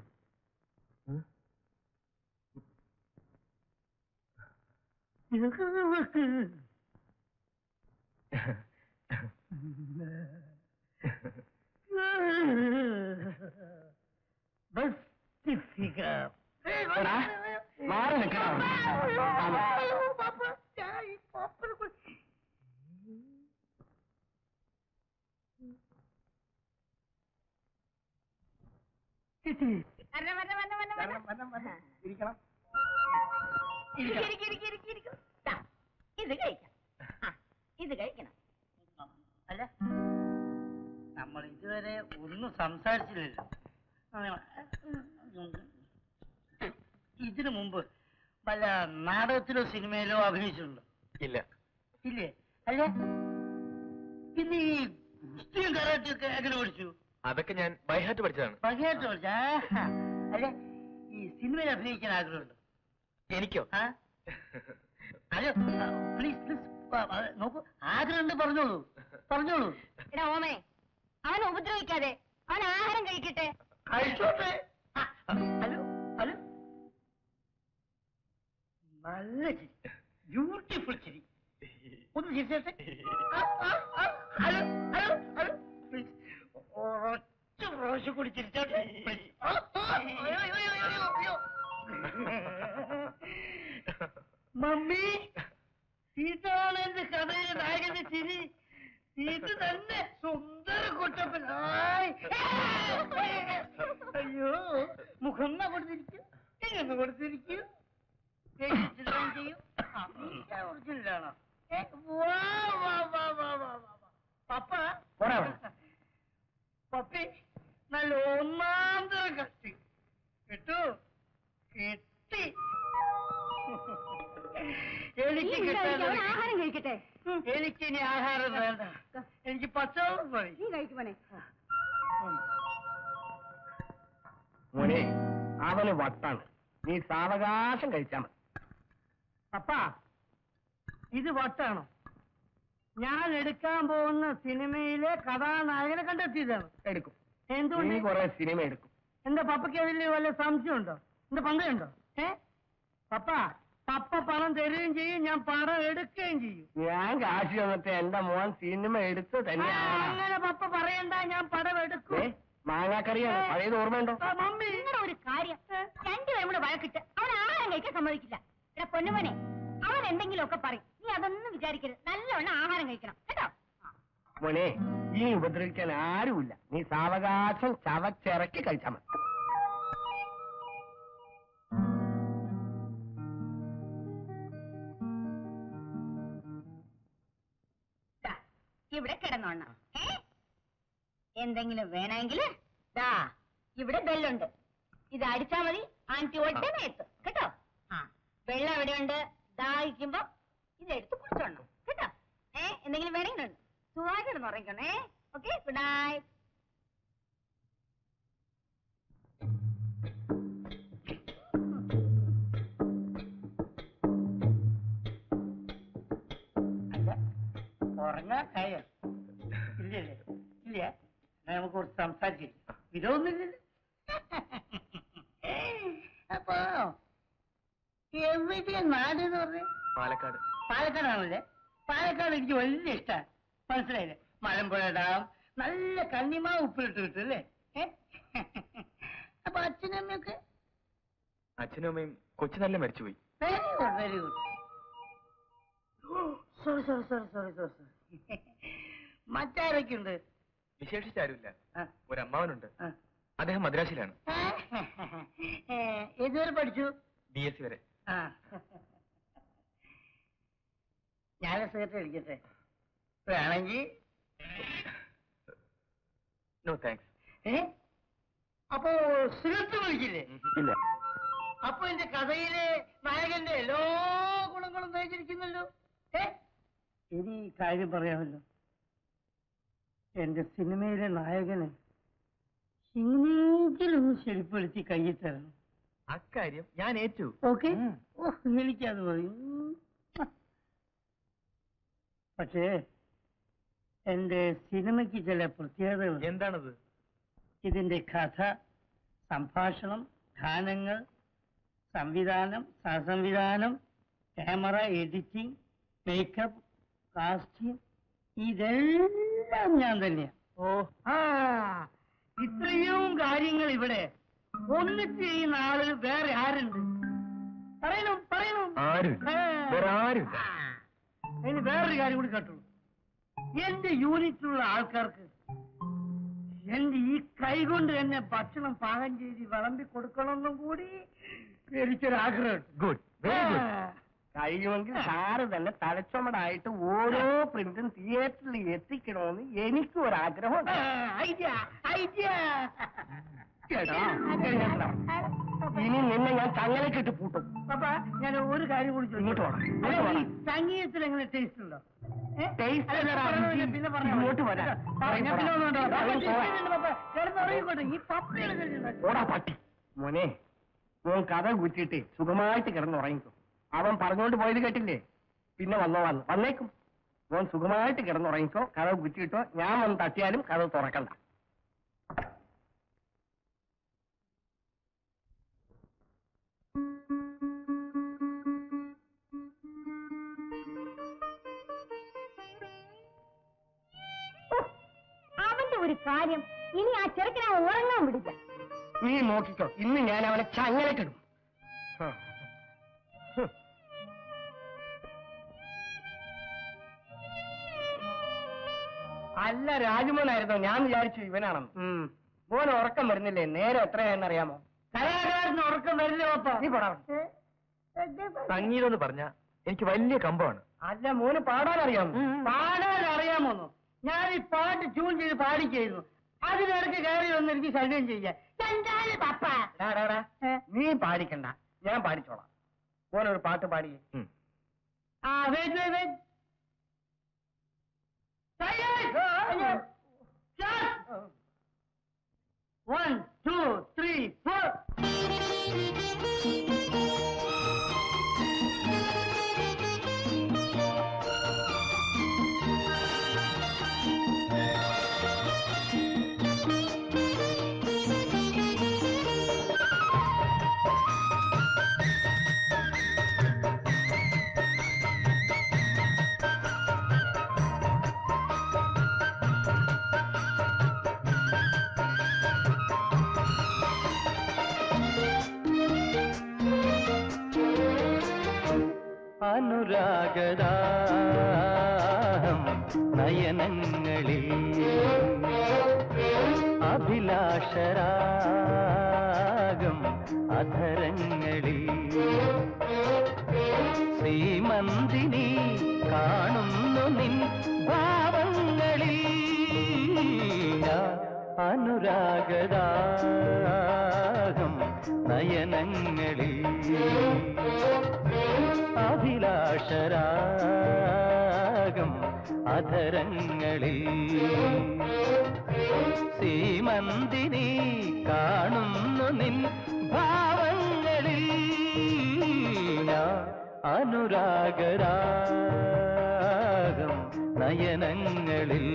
best figure എടാ, മാറി നിൽക്കടാ. വരണം, വരണം, വരണം, വരണം, വരണം. വരണം, വരണം, വരണം. ഇരിക്കണം ഇരിക്ക്, ഇരിക്ക്, ഇരിക്ക്, ഇരിക്ക്, ഇരിക്ക്. ദാ, ഇത് കഴിക്കാം ആ, ഇത് കഴിക്കണം അല്ല നമ്മൾ ഇതുവരെ ഒന്നും സംസാരിച്ചില്ലല്ലോ ഇതിനു മുമ്പ് വല്ല നാടകത്തിലോ സിനിമയിലോ അഭിനയിച്ചിട്ടുണ്ടോ ഇല്ല ഇല്ലേ അല്ല പിന്നെ ഈ ഗുസ്തിയും കരാട്ടയൊക്കെ എങ്ങനെ പഠിച്ചു അതൊക്കെ ഞാൻ ബൈഹാറ്റ് പഠിച്ചതാണ് പകയായിട്ട് പഠിച്ച അല്ല ഈ സിനിമയിൽ അഭിനയിക്കാൻ ആഗ്രഹമുണ്ടോ എനിക്കോ ആ അല്ല പ്ലീസ് പ്ലീസ് നോക്കൂ ആഗ്രഹമുണ്ട് പറഞ്ഞോളൂ പറഞ്ഞോളൂ എടാ ഓമേ അവനെ ഉപദ്രവിക്കാതെ അവൻ ആഹാരം കഴിക്കട്ടെ കഴിച്ചോട്ടെ ആ, ഹലോ ഹലോ നല്ല ചിരി ബ്യൂട്ടിഫുൾ ചിരി ഒന്ന് ചിരിച്ചേ ആ, ആ, ആ, ഹലോ ഹലോ ഹലോ പ്ലീസ് ഒറ്റ പ്രാവശ്യം കൂടി ചിരിച്ചോട്ടെ please. ആ, ആ, അയ്യോ, അയ്യോ, അയ്യോ, അയ്യോ, അയ്യോ. മമ്മി ഇതാണ് എന്റെ കഥയിലെ നായകന്റെ ചിരി ഇത് തന്നെ സുന്ദര കുട്ടപ്പൻ ആയ്. അയ്യോ മുഖം എന്നാ കൊടുത്തിരിക്കും ഇങ്ങനെ കൊടുത്തിരിക്കും ചെയ്യും ഒറിജിനലാണോ വാ വാ വാ വാ വാ വാ വാ പപ്പ പോടാ അവിടെ. പപ്പി ഭക്ഷണം മതി നീ കഴിക്കുമോനെ മോനെ അവന് വട്ടാണ് നീ സാവകാശം കഴിച്ചാ മതി അപ്പാ ഇത് വട്ടാണോ ഞാൻ എടുക്കാൻ പോകുന്ന സിനിമയിലെ കഥാനായകനെ കണ്ടെത്തിയതാണ് എടുക്കും എന്തുകൊണ്ട് നീ കുറെ സിനിമ എടുക്കും എന്റെ പപ്പയ്ക്ക് അതിൽ വല്ല സംശയമുണ്ടോ എന്റെ പങ്കയുണ്ടോ ഏ പപ്പ പപ്പ പണം തരുകയും ചെയ്യും ഞാൻ പണം എടുക്കുകയും ചെയ്യും ഞാൻ കാശി വന്നിട്ട് എന്റെ മോൻ സിനിമ എടുത്ത് ആ, തന്നെയാണ് അങ്ങനെ പപ്പ പറയണ്ട ഞാൻ പടം എടുക്കും ഏ, മാങ്ങാക്കറിയാണ് പഴയത് ഓർമ്മയുണ്ടോ ആ, മമ്മി നിങ്ങളുടെ ഒരു കാര്യം രണ്ടുപേരും കൂടെ വഴക്കിട്ട് അവൻ ആഹാരം കഴിക്കാൻ സമ്മതിക്കില്ല എടാ പൊന്നുമോനെ അവൻ എന്തെങ്കിലുമൊക്കെ പറയും നീ അതൊന്നും വിചാരിക്കരുത് നല്ലവണ്ണം ആഹാരം കഴിക്കണം കേട്ടോ മോനെ ഈ ഉപദ്രവിക്കാൻ ആരുമില്ല നീ സാവകാശം ചവച്ചിറക്കി കഴിച്ചാ മതി ദാ, ഇവിടെ കിടന്നോണം ഏ എന്തെങ്കിലും വേണമെങ്കിൽ ദാ ഇവിടെ ബെല്ലുണ്ട് ഇത് അടിച്ചാ മതി ആന്റി ഉടനെ എത്തും കേട്ടോ ആ വെള്ളം എവിടെയുണ്ട് ദാഹിക്കുമ്പോ ഇതെടുത്ത് കുടിച്ചോണം കേട്ടോ ഏ എന്തെങ്കിലും വേണമെങ്കിൽ സുഖമായിട്ട് കിടന്ന് ഉറങ്ങിക്കോണേ ഓക്കെ ഗുഡ് നൈറ്റ് അല്ല ഉറങ്ങാൻ കഴിയാ ഇല്ലല്ലേ ഇല്ല എന്നാ നമുക്ക് കുറച്ച് സംസാരിച്ചിരിക്കാം വിരോധമൊന്നുമില്ലല്ലോ അപ്പൊ എവിടെയാ നാട് എന്ന് പറഞ്ഞേ പാലക്കാട് പാലക്കാടാണല്ലേ പാലക്കാട് എനിക്ക് വലിയ ഇഷ്ടമാണ് മനസ്സിലായില്ലേ മലമ്പുഴ ഡാം നല്ല കണ്ണിമാവ് ഉപ്പിലിട്ട് കിട്ടും അല്ലേ ഏ? അപ്പൊ അച്ഛനും അമ്മയൊക്കെ അച്ഛനും അമ്മയും കൊച്ചു നല്ല മരിച്ചുപോയി very good very good sorry sorry sorry sorry sorry sorry മറ്റാരൊക്കെ ഉണ്ട് വിശേഷിച്ചാരുമില്ല ആ, ഒരു അമ്മാവനുണ്ട് ആ. അദ്ദേഹം മദ്രാസിലാണ് ഏ, ഏതുവരെ പഠിച്ചു ബി എസ് സി വരെ ആ ഞാൻ സിഗരറ്റ് അടിക്കട്ടെ വേണമെങ്കിൽ നോ താങ്ക്സ് ഏ അപ്പോ സിഗരറ്റ് വലിക്കില്ലേ ഇല്ല അപ്പൊ എന്റെ കഥയിലെ നായകന്റെ എല്ലാ ഗുണങ്ങളും തേച്ചിരിക്കുന്നല്ലോ ഏ ഇനി ഈ കാര്യം പറയാമല്ലോ എന്റെ സിനിമയിലെ നായകന് എങ്ങനെയെങ്കിലും ഒന്ന് ശരിപ്പെടുത്തി കയ്യിൽ തരണം അക്കാര്യം ഞാൻ ഏറ്റു ഓക്കെ ഓ എനിക്കത് മതി ഉം. പക്ഷേ എന്റെ സിനിമയ്ക്ക് ചില പ്രത്യേകതകൾ എന്താണത് ഇതിന്റെ കഥ സംഭാഷണം ഗാനങ്ങൾ സംവിധാനം സഹസംവിധാനം ക്യാമറ എഡിറ്റിംഗ് മേക്കപ്പ് കാസ്റ്റിംഗ് ഇതെല്ലാം ഞാൻ തന്നെയാ ഓ ആ ഇത്രയും കാര്യങ്ങൾ ഇവിടെ ഒന്നിച്ച് ചെയ്യുന്ന ആള് വേറെ ആരുണ്ട് പറയണു പറയണു ആരുമില്ല ഏ. വേറെ ആരുമില്ല ഇനി വേറൊരു കാര്യം കൂടി കേട്ടോളൂ എന്റെ യൂണിറ്റിലുള്ള ആൾക്കാർക്ക് എന്റെ ഈ കൈ കൊണ്ട് തന്നെ ഭക്ഷണം പാകം ചെയ്ത് വിളമ്പി കൊടുക്കണമെന്നും കൂടി എനിക്കൊരാഗ്രഹമുണ്ട് ഗുഡ് വെരി ഗുഡ് കഴിയുമെങ്കിൽ സാറ് തന്നെ തലച്ചുമടായിട്ട് ഓരോ പ്രിന്റും തിയേറ്ററിൽ എത്തിക്കണമെന്ന് എനിക്കും ഒരു ആഗ്രഹമുണ്ട് ഐഡിയ ഐഡിയ കേട്ടോ കേട്ടോ? ഇനി നിന്നെ ഞാൻ ചങ്ങലക്കിട്ട് പൂട്ടും പപ്പ ഞാൻ ഒരു കാര്യം കൂടി ഇങ്ങോട്ട് വാ, ചോദിച്ചു ഇങ്ങോട്ട് വാ. സംഗീതത്തിൽ എങ്ങനെ ടേസ്റ്റ് ഉണ്ടോ ഏ? Taste അല്ല, ഉണ്ടോ? പറയണമെങ്കിൽ പിന്നെ പറഞ്ഞാ മതി. ഇങ്ങോട്ട് വരാം. ആ, ഞാൻ പിന്നെ ഒന്നും വേണ്ട. പപ്പ പറയും, പോവാം. ടേസ്റ്റ് ഉണ്ട് പപ്പ. കിടന്നുറങ്ങിക്കോട്ടെ. ഈ പപ്പയാണ് കഴിക്കുന്നത്. ഓടാ പട്ടി മോനെ മോൻ കഥ കുറ്റിട്ട് സുഖമായിട്ട് കിടന്നുറങ്ങിക്കും അവൻ പറഞ്ഞോണ്ട് പോയത് കേട്ടില്ലേ പിന്നെ വന്നോ വന്ന് വന്നേക്കും മോൻ സുഖമായിട്ട് കിടന്നുറങ്ങിക്കോ കഥ കുറ്റിയിട്ടോ ഞാൻ വന്ന് തട്ടിയാലും കഥ തുറക്കണ്ട ഓ, അവന്റെ ഒരു കാര്യം ഇനി ആ ചെറുക്കനെ ഉറങ്ങാൻ വിടില്ല നീ നോക്കിക്കോ ഇന്ന് ഞാൻ അവനെ ചങ്ങലക്കിടും ആ. ഹ്. അല്ല രാജുമോനായിരുന്നോ ഞാൻ വിചാരിച്ചു ഇവനാണെന്ന് ഉം. മോൻ ഉറക്കം വരുന്നില്ലേ നേരെ എത്രയാണെന്നറിയാമോ കലാകാരന് ഉറക്കം വരില്ല പപ്പ നീ പോടാ സംഗീതം എന്ന് പറഞ്ഞ എനിക്ക് വലിയ കമ്പമാണ് അല്ല മോന് പാടാനറിയാമോ പാടാൻ അറിയാമോന്നോ ഞാൻ ഈ പാട്ട് ട്യൂൺ ചെയ്ത് പാടിക്കായിരുന്നു അതിനിടയ്ക്ക് കയറി വന്ന് എനിക്ക് ശല്യം ചെയ്യാൻ എന്താണ് പപ്പ ഡാ, ഡാ, ഡാ. നീ പാടിക്കണ്ട ഞാൻ പാടിച്ചോളാം മോനൊരു പാട്ട് പാടിയേ ഉം. ആ wait wait one two three four അനുരാഗദാഹം നയനങ്ങളിൽ അഭിലാഷരാഗം അധരങ്ങളിൽ ശ്രീമന്തിനി കാണുന്നു നിൻ ഭാവങ്ങളിൽ അനുരാഗദാഹം നയനങ്ങളിൽ അഭിലാഷരാഗം അധരങ്ങളിൽ സീമന്തിനി കാണുന്നു നിൻ ഭാവങ്ങളിൽ ഞാൻ അനുരാഗരാഗം നയനങ്ങളിൽ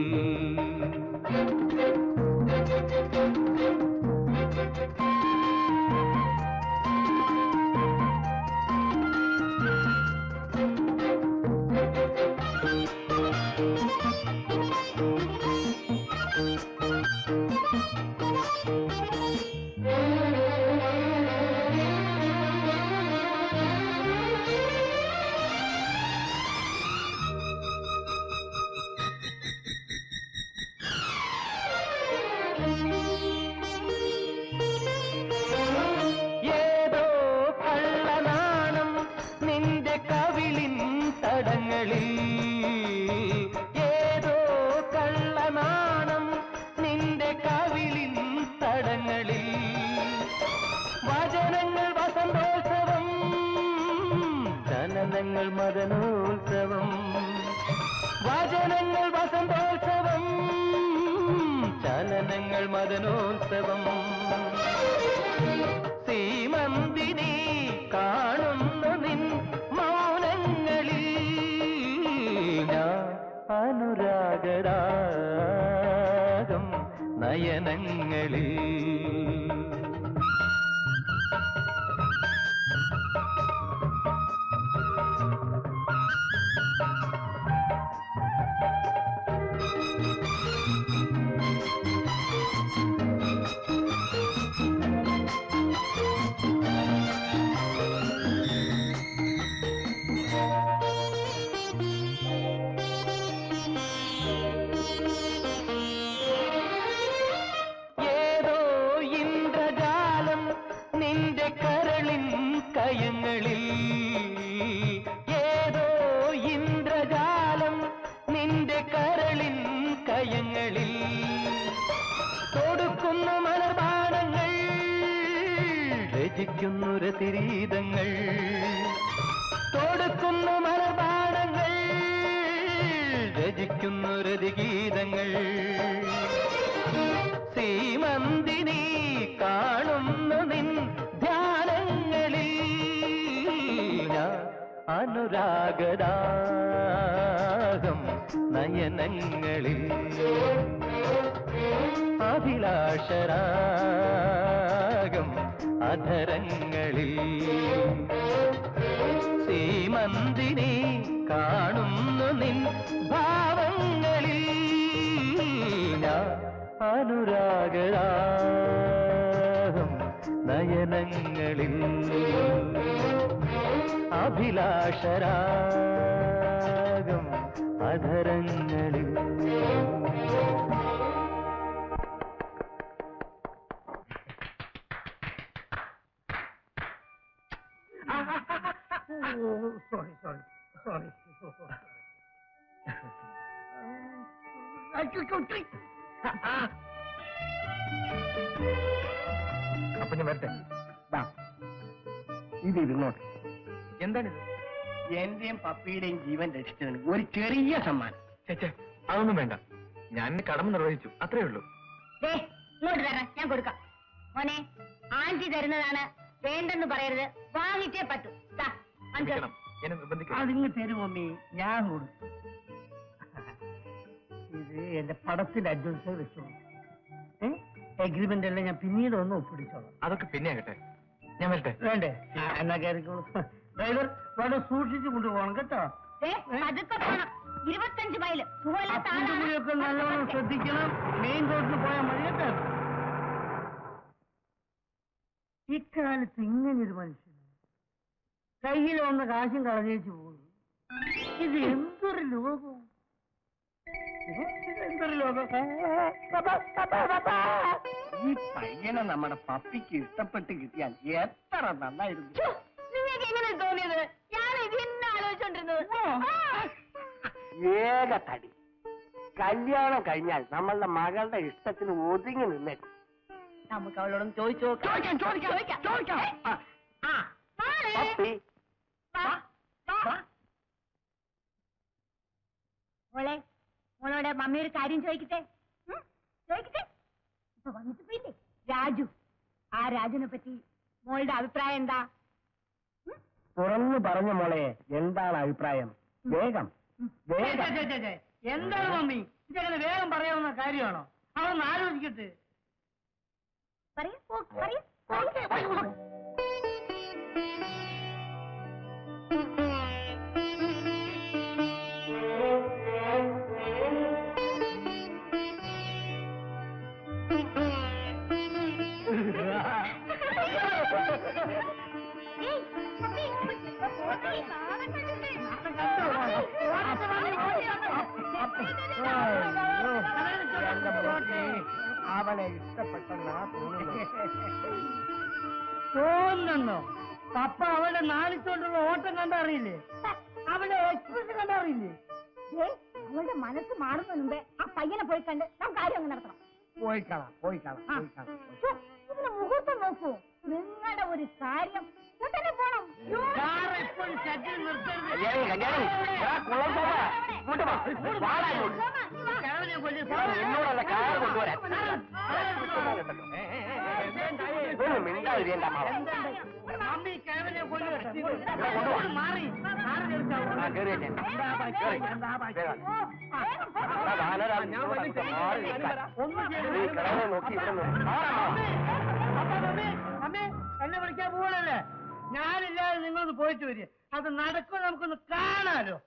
ഏതോ കള്ളനാണം നിന്റെ കവിളിൻ തടങ്ങളിൽ ഏതോ കള്ളനാണം നിന്റെ കവിളിൻ തടങ്ങളിൽ വചനങ്ങൾ വസന്തോത്സവം ചലനങ്ങൾ മദനോത്സവം വചനങ്ങൾ വസന്തോത്സവം ചലനങ്ങൾ മദനോത്സവം സീമന്തിനി കാണുന്നു നിൻ മൗനങ്ങളിൽ ഞാൻ അനുരാഗരാഗം നയനങ്ങളിൽ ഏതോ ഇന്ദ്രജാലം നിന്റെ കരളിൻ കയങ്ങളിൽ ഏതോ ഇന്ദ്രജാലം നിന്റെ കരളിൻ കയങ്ങളിൽ കൊടുക്കുന്നു മലർബാണങ്ങൾ രചിക്കുന്നു രതിരീതങ്ങൾ കൊടുക്കുന്നു മലർബാണങ്ങൾ രചിക്കുന്നു രതിഗീതങ്ങൾ സീമന്തിനി കാണുന്നു നിൻ ധ്യാനങ്ങളിൽ ഞാൻ അനുരാഗരാഗം നയനങ്ങളിൽ അഭിലാഷരാഗം അധരങ്ങളിൽ സീമന്തിനി കാണുന്നു നിൻ ഭാവങ്ങളിൽ ഞാൻ അനുരാഗരാഗം നയനങ്ങളിൽ അഭിലാഷരാഗം അധരങ്ങളിൽ സോറി സോറി സോറി അപ്പൊ ഞാൻ വരട്ടെ ഇത് ഇരുന്നോട്ടെ എന്താണിത് എന്റെയും പപ്പിയുടെയും ജീവൻ രക്ഷിച്ചതിന് ഒരു ചെറിയ സമ്മാനം ചേച്ചേ അതൊന്നും വേണ്ട ഞാൻ എന്റെ കടമ നിർവഹിച്ചു അത്രേ ഉള്ളൂ ദേ ഇങ്ങോട്ട് തരണം ഞാൻ കൊടുക്കാം മോനെ ആന്റി തരുന്നതാണ് വേണ്ടെന്ന് പറയരുത് വാങ്ങിച്ചേ പറ്റൂ ദാ, അഞ്ച്. ക്ഷമിക്കണം. എന്നെ നിർബന്ധിക്കണം അതിങ്ങ് തരും മമ്മി ഞാൻ കൊടുത്തു ഇത് എന്റെ പടത്തിൽ അഡ്വാൻസ് വെച്ചോളൂ എഗ്രിമെന്റ് എല്ലാം ഞാൻ പിന്നീട് ഒന്ന് ഒപ്പിടിച്ചോളാം അതൊക്കെ പിന്നെ ആകട്ടെ ഞാൻ വരട്ടെ വേണ്ടേ ആ, എന്നാ കയറിക്കോളൂ ഡ്രൈവർ വളരെ സൂക്ഷിച്ചു കൊണ്ടുപോകണം കേട്ടോ ദേ, പതുക്കെ പോണം ഇരുപത്തഞ്ച് മൈല് സുഖമില്ലാത്ത അപ്പന്റെ ആളാണ്. കൂടിയൊക്കെ നല്ലോണം ശ്രദ്ധിക്കണം മെയിൻ റോഡിൽ പോയാൽ മതി കേട്ടോ ഇക്കാലത്ത് ഇങ്ങനൊരു മനുഷ്യൻ കയ്യിൽ വന്ന കാശും കളഞ്ഞേച്ചു പോകുന്നു ഇത് എന്തൊരു ലോകം ഏ? ഇത് എന്തൊരു ലോകം ഈ പയ്യനെ നമ്മുടെ പപ്പിക്ക് ഇഷ്ടപ്പെട്ട് കിട്ടിയാൽ എത്ര നന്നായിരുന്നു ഛോ, നിങ്ങൾക്ക് എങ്ങനെ തോന്നിയത് ഞാൻ ഇത് തന്നെ ആലോചിച്ചോണ്ടിരുന്നത് ഏക തടി കല്യാണം കഴിഞ്ഞാൽ നമ്മളുടെ മകളുടെ ഇഷ്ടത്തിന് ഒതുങ്ങി നിന്നേക്കും നമുക്ക് അവളോടൊന്ന് ചോദിച്ചു നോക്കാം ചോദിക്കാം ചോദിക്കാം ആ, ആ മോളെ. പപ്പി വാ, വാ. മോളെ മോളോട് മമ്മി ഒരു കാര്യം ചോദിക്കട്ടെ ഉം? ചോദിക്കട്ടെ ഇപ്പൊ വന്നിട്ട് പോയില്ലേ രാജു ആ രാജുവിനെ പറ്റി മോളുടെ അഭിപ്രായം എന്താ ഉം? തുറന്നു പറഞ്ഞ മോളെ എന്താണ് അഭിപ്രായം വേഗം വേഗം എന്താണ് മമ്മി ഇതങ്ങനെ വേഗം പറയാവുന്ന കാര്യമാണോ അതൊന്ന് ആലോചിക്കട്ടെ പറയൂ ഓ, പറയൂ പറയൂ. ഏയ്, പപ്പി, പപ്പി, നാണം കണ്ടില്ലേ? ഓടത്തെ വന്ന് ഓടി വന്ന്. അവനെ ഇഷ്ടപ്പെട്ടെന്നാ തോന്നുന്നു തോന്നുന്നോ പപ്പ അവളുടെ നാണിച്ചോണ്ടുള്ള ഓട്ടം കണ്ടറിയില്ലേ അവന്റെ എക്സ്പ്രഷൻ കണ്ടറിയില്ലേ ദേ, അവളുടെ മനസ്സ് മാറുന്നതിന് മുമ്പേ ആ പയ്യനെ പോയി കണ്ട് നാം കാര്യം അങ്ങ് നടത്തണം പോയി കാണാം പോയി കാണാം പോയി കാണാം ശ്ശോ, ഇതിന് മുഹൂർത്തം നോക്കൂ നിങ്ങളുടെ ഒരു കാര്യം ഉടനെ പോണം യ്യോ. കാർ എപ്പോഴും ഷട്ടിൽ നിർത്തരുത് കല്യാണി, കല്യാണി, എടാ, കുളം പോവാ. ഇങ്ങോട്ട് വാ. വാടാ ഇങ്ങോട്ട്. സോമ, നീ വാ. കിഴവനെ കൊല്ലി ഞാൻ നിന്നോടല്ല കാർ കൊണ്ടുവരാൻ ഇതൊന്നും മിണ്ടാതിരിക്കണ്ട അമ്മാവ. മമ്മി കിഴവനെ കൊല്ലു ഇവിടെ കൊണ്ടുവാ. മാറി കാറ് ആ, കേറി വെച്ചേ. കേറി. വേഗം. എടാ, വാനരാ, നിന്നോട് അങ്ങോട്ട് മാറി നിൽക്കാൻ. നീ കിളവനെ നോക്കി ഇവിടെ നിന്ന് മാറാ, അമ്മാവ. അമ്മേ എന്നെ വിളിക്കാൻ പോകണല്ലേ ഞാനില്ലാതെ നിങ്ങളൊന്ന് പോയിട്ട് വരിക അത് നടക്കും നമുക്കൊന്ന് കാണാലോ